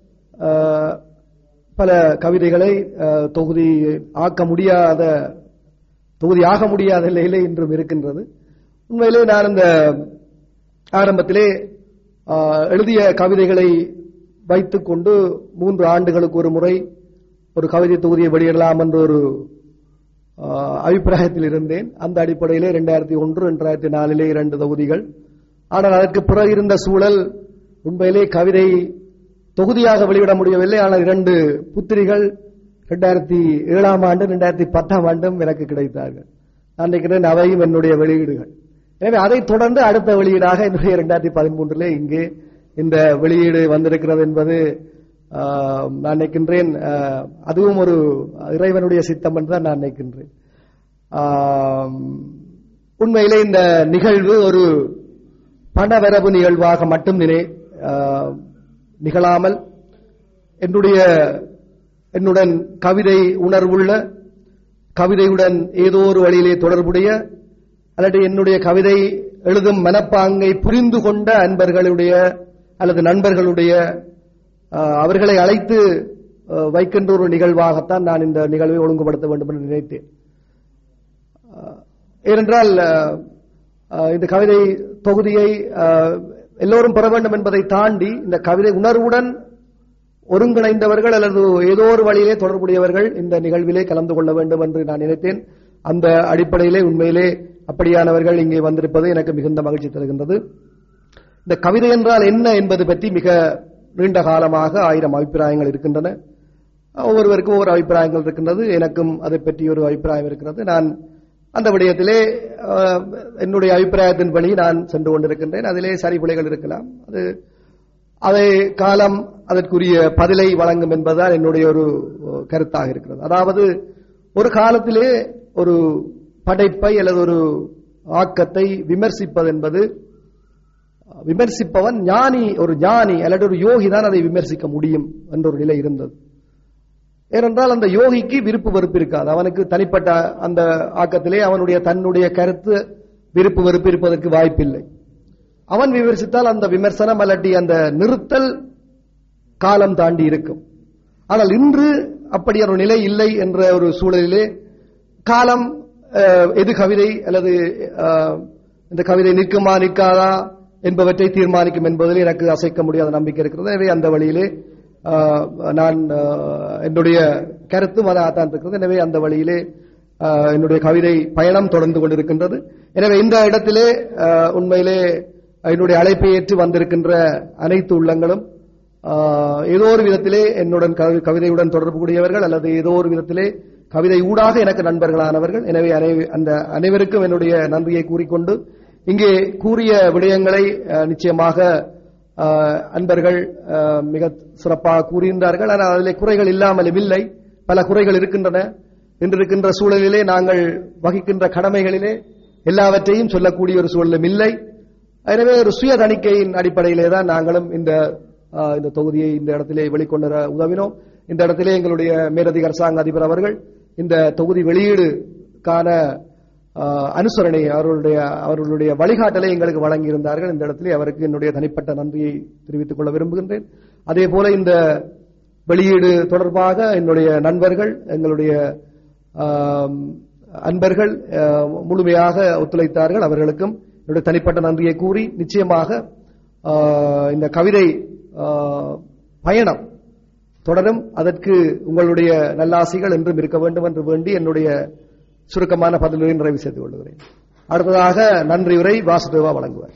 அஹ், பல கவிதைகளை அஹ், தொகுதி ஆக்க முடியாத தொகுதி ஆக முடியாத நிலையிலே இன்றும் இருக்கின்றது உண்மையிலே நான் இந்த ஆரம்பத்திலே ஆ, எழுதிய கவிதைகளை வைத்துக்கொண்டு மூன்று ஆண்டுகளுக்கு ஒரு முறை ஒரு கவிதை தொகுதியை வெளியிடலாம் என்ற ஒரு ஆ, அபிப்பிராயத்தில் இருந்தேன் அந்த அடிப்படையிலே இரண்டாயிரத்தி ஒன்று இரண்டாயிரத்தி நாலிலே இரண்டு தொகுதிகள் ஆனால் அதற்கு பிறகு இருந்த சூழல் உண்மையிலே கவிதை தொகுதியாக வெளியிட முடியவில்லை ஆனால் இரண்டு புத்திரிகள் இரண்டாயிரத்தி ஏழாம் ஆண்டு இரண்டாயிரத்தி பத்தாம் ஆண்டும் எனக்கு கிடைத்தார்கள் நான் நினைக்கிறேன் அவையும் என்னுடைய வெளியீடுகள் எனவே அதைத் தொடர்ந்து அடுத்த வெளியீடாக என்னுடைய இரண்டாயிரத்தி பதிமூன்றிலே இங்கே இந்த வெளியீடு வந்திருக்கிறது என்பது ஆஹ், நான் நினைக்கின்றேன் ஆஹ், அதுவும் ஒரு இறைவனுடைய சித்தம் என்று தான் நான் நினைக்கின்றேன் ஆஹ், உண்மையிலே இந்த நிகழ்வு ஒரு பணவரவு நிகழ்வாக மட்டும் நினை ஆஹ், நிகழாமல் என்னுடைய என்னுடன் கவிதை உணர்வுள்ள கவிதையுடன் ஏதோ ஒரு வழியிலே தொடர்புடைய அல்லது என்னுடைய கவிதை எழுதும் மனப்பாங்கை புரிந்து கொண்ட அன்பர்களுடைய அல்லது நண்பர்களுடைய ஆஹ், அவர்களை அழைத்து ஆஹ், வைக்கின்ற ஒரு நிகழ்வாகத்தான் நான் இந்த நிகழ்வை ஒழுங்குபடுத்த வேண்டும் என்று நினைத்தேன் ஆஹ், ஏனென்றால் ஆஹ், ஆஹ், இந்த கவிதை தொகுதியை ஆஹ், எல்லோரும் பெற வேண்டும் என்பதை தாண்டி இந்த கவிதை உணர்வுடன் ஒருங்கிணைந்தவர்கள் அல்லது ஏதோ ஒரு வழியிலே தொடர்புடையவர்கள் இந்த நிகழ்விலே கலந்து கொள்ள வேண்டும் என்று நான் நினைத்தேன் அந்த அடிப்படையிலே உண்மையிலே அப்படியானவர்கள் இங்கே வந்திருப்பது எனக்கு மிகுந்த மகிழ்ச்சி தருகின்றது இந்த கவிதை என்றால் என்ன என்பது பற்றி மிக நீண்ட காலமாக ஆயிரம் அபிப்பிராயங்கள் இருக்கின்றன ஒவ்வொருவருக்கும் ஒவ்வொரு அபிப்பிராயங்கள் இருக்கின்றது எனக்கும் அதை பற்றி ஒரு அபிப்பிராயம் இருக்கிறது நான் அந்த விடயத்திலே அஹ், என்னுடைய அபிப்பிராயத்தின்படி நான் சென்று கொண்டிருக்கின்றேன் அதிலே சரிபிழைகள் இருக்கலாம் அது அதை காலம் அதற்குரிய பதிலை வழங்கும் என்பதுதான் என்னுடைய ஒரு அஹ், கருத்தாக இருக்கிறது அதாவது ஒரு காலத்திலே ஒரு படைப்பை அல்லது ஒரு ஆக்கத்தை விமர்சிப்பது என்பது விமர்சிப்பவன் ஞானி ஒரு ஞானி அல்லது ஒரு யோகி தான் அதை விமர்சிக்க முடியும் என்ற ஒரு நிலை இருந்தது ஏனென்றால் அந்த யோகிக்கு விருப்பு வெறுப்பு இருக்காது அவனுக்கு தனிப்பட்ட அந்த ஆக்கத்திலே அவனுடைய தன்னுடைய கருத்து விருப்பு வெறுப்பு இருப்பதற்கு வாய்ப்பில்லை அவன் விமர்சித்தால் அந்த விமர்சனம் அல்லட்டி அந்த நிறுத்தல் காலம் தாண்டி இருக்கும் ஆனால் இன்று அப்படி ஒரு நிலை இல்லை என்ற ஒரு சூழலிலே காலம் அஹ், எது கவிதை அல்லது அஹ், இந்த கவிதை நிற்குமா நிற்காதா என்பவற்றை தீர்மானிக்கும் என்பதில் எனக்கு அசைக்க முடியாத நம்பிக்கை இருக்கிறது எனவே அந்த வழியிலே அஹ், நான் அஹ், என்னுடைய கருத்தும் அதாகத்தான் இருக்கிறது எனவே அந்த வழியிலே அஹ், என்னுடைய கவிதை பயணம் தொடர்ந்து கொண்டிருக்கின்றது எனவே இந்த இடத்திலே அஹ், உண்மையிலே என்னுடைய அழைப்பை ஏற்று வந்திருக்கின்ற அனைத்து உள்ளங்களும் ஆஹ், ஏதோ ஒரு விதத்திலே என்னுடன் கவி- கவிதையுடன் தொடர்புடையவர்கள் அல்லது ஏதோ ஒரு விதத்திலே கவிதை ஊடாக எனக்கு நண்பர்களானவர்கள் எனவே அனை- அந்த அனைவருக்கும் என்னுடைய நன்றியை கூறிக்கொண்டு இங்கே கூறிய விடயங்களை அஹ், நிச்சயமாக ஆஹ், அன்பர்கள் ஆஹ், மிக சிறப்பாக கூறியிருந்தார்கள் ஆனால் அதிலே குறைகள் இல்லாமலும் இல்லை பல குறைகள் இருக்கின்றன இன்று இருக்கின்ற சூழலிலே நாங்கள் வகிக்கின்ற கடமைகளிலே எல்லாவற்றையும் சொல்லக்கூடிய ஒரு சூழலும் இல்லை எனவே ஒரு சுய தணிக்கையின் அடிப்படையிலே தான் நாங்களும் இந்த ஆஹ், இந்த தொகுதியை இந்த இடத்திலே வெளிக்கொண்டு வர உதவினோம் இந்த இடத்திலே எங்களுடைய மேலதிக அரசாங்க அதிபர் அவர்கள் இந்த தொகுதி வெளியீடுக்கான ஆஹ், அனுசரணை அவர்களுடைய அவர்களுடைய வழிகாட்டலை எங்களுக்கு வழங்கியிருந்தார்கள் இந்த இடத்திலே அவருக்கு என்னுடைய தனிப்பட்ட நன்றியை தெரிவித்துக் கொள்ள விரும்புகின்றேன் அதே போல இந்த வெளியீடு தொடர்பாக என்னுடைய நண்பர்கள் எங்களுடைய ஆம், அன்பர்கள் அஹ், முழுமையாக ஒத்துழைத்தார்கள் அவர்களுக்கும் என்னுடைய தனிப்பட்ட நன்றியை கூறி நிச்சயமாக ஆஹ், இந்த கவிதை ஆஹ், பயணம் தொடரும் அதற்கு உங்களுடைய நல்லாசிகள் என்றும் இருக்க வேண்டும் என்று வேண்டி என்னுடைய சுருக்கமான பதிலுரை நிறைவு செய்து கொள்கிறேன் அடுத்ததாக நன்றியுரை வாசுதேவா வழங்குவார்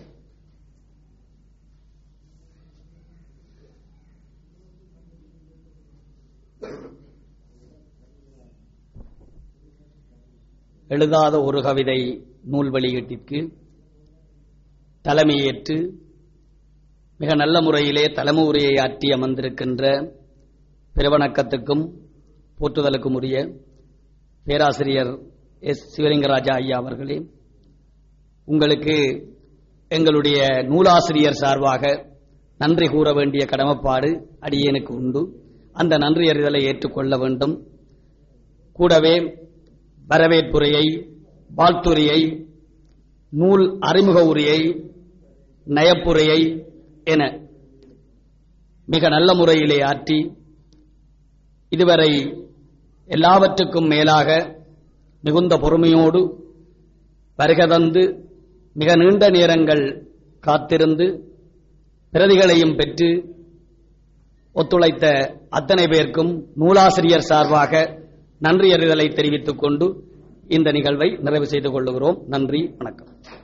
எழுதாத ஒரு கவிதை நூல் வெளியீட்டிற்கு தலைமையேற்று மிக நல்ல முறையிலே தலைமை உரையை ஆற்றி அமர்ந்திருக்கின்ற பெருவணக்கத்துக்கும் போற்றுதலுக்கும் உரிய பேராசிரியர் எஸ் சிவலிங்கராஜா ஐயா அவர்களே உங்களுக்கு எங்களுடைய நூலாசிரியர் சார்பாக நன்றி கூற வேண்டிய கடமைப்பாடு அடியேனுக்கு உண்டு அந்த நன்றி அறிதலை ஏற்றுக்கொள்ள வேண்டும் கூடவே வரவேற்புரையை வாழ்த்துரையை நூல் அறிமுக உரையை நயப்புரையை என மிக நல்ல முறையிலே ஆற்றி இதுவரை எல்லாவற்றுக்கும் மேலாக மிகுந்த பொறுமையோடு வருக தந்து மிக நீண்ட நேரங்கள் காத்திருந்து பிரதிகளையும் பெற்று ஒத்துழைத்த அத்தனை பேருக்கும் நூலாசிரியர் சார்பாக நன்றி அறிதலை தெரிவித்துக் கொண்டு இந்த நிகழ்வை நிறைவு செய்து கொள்ளுகிறோம் நன்றி வணக்கம்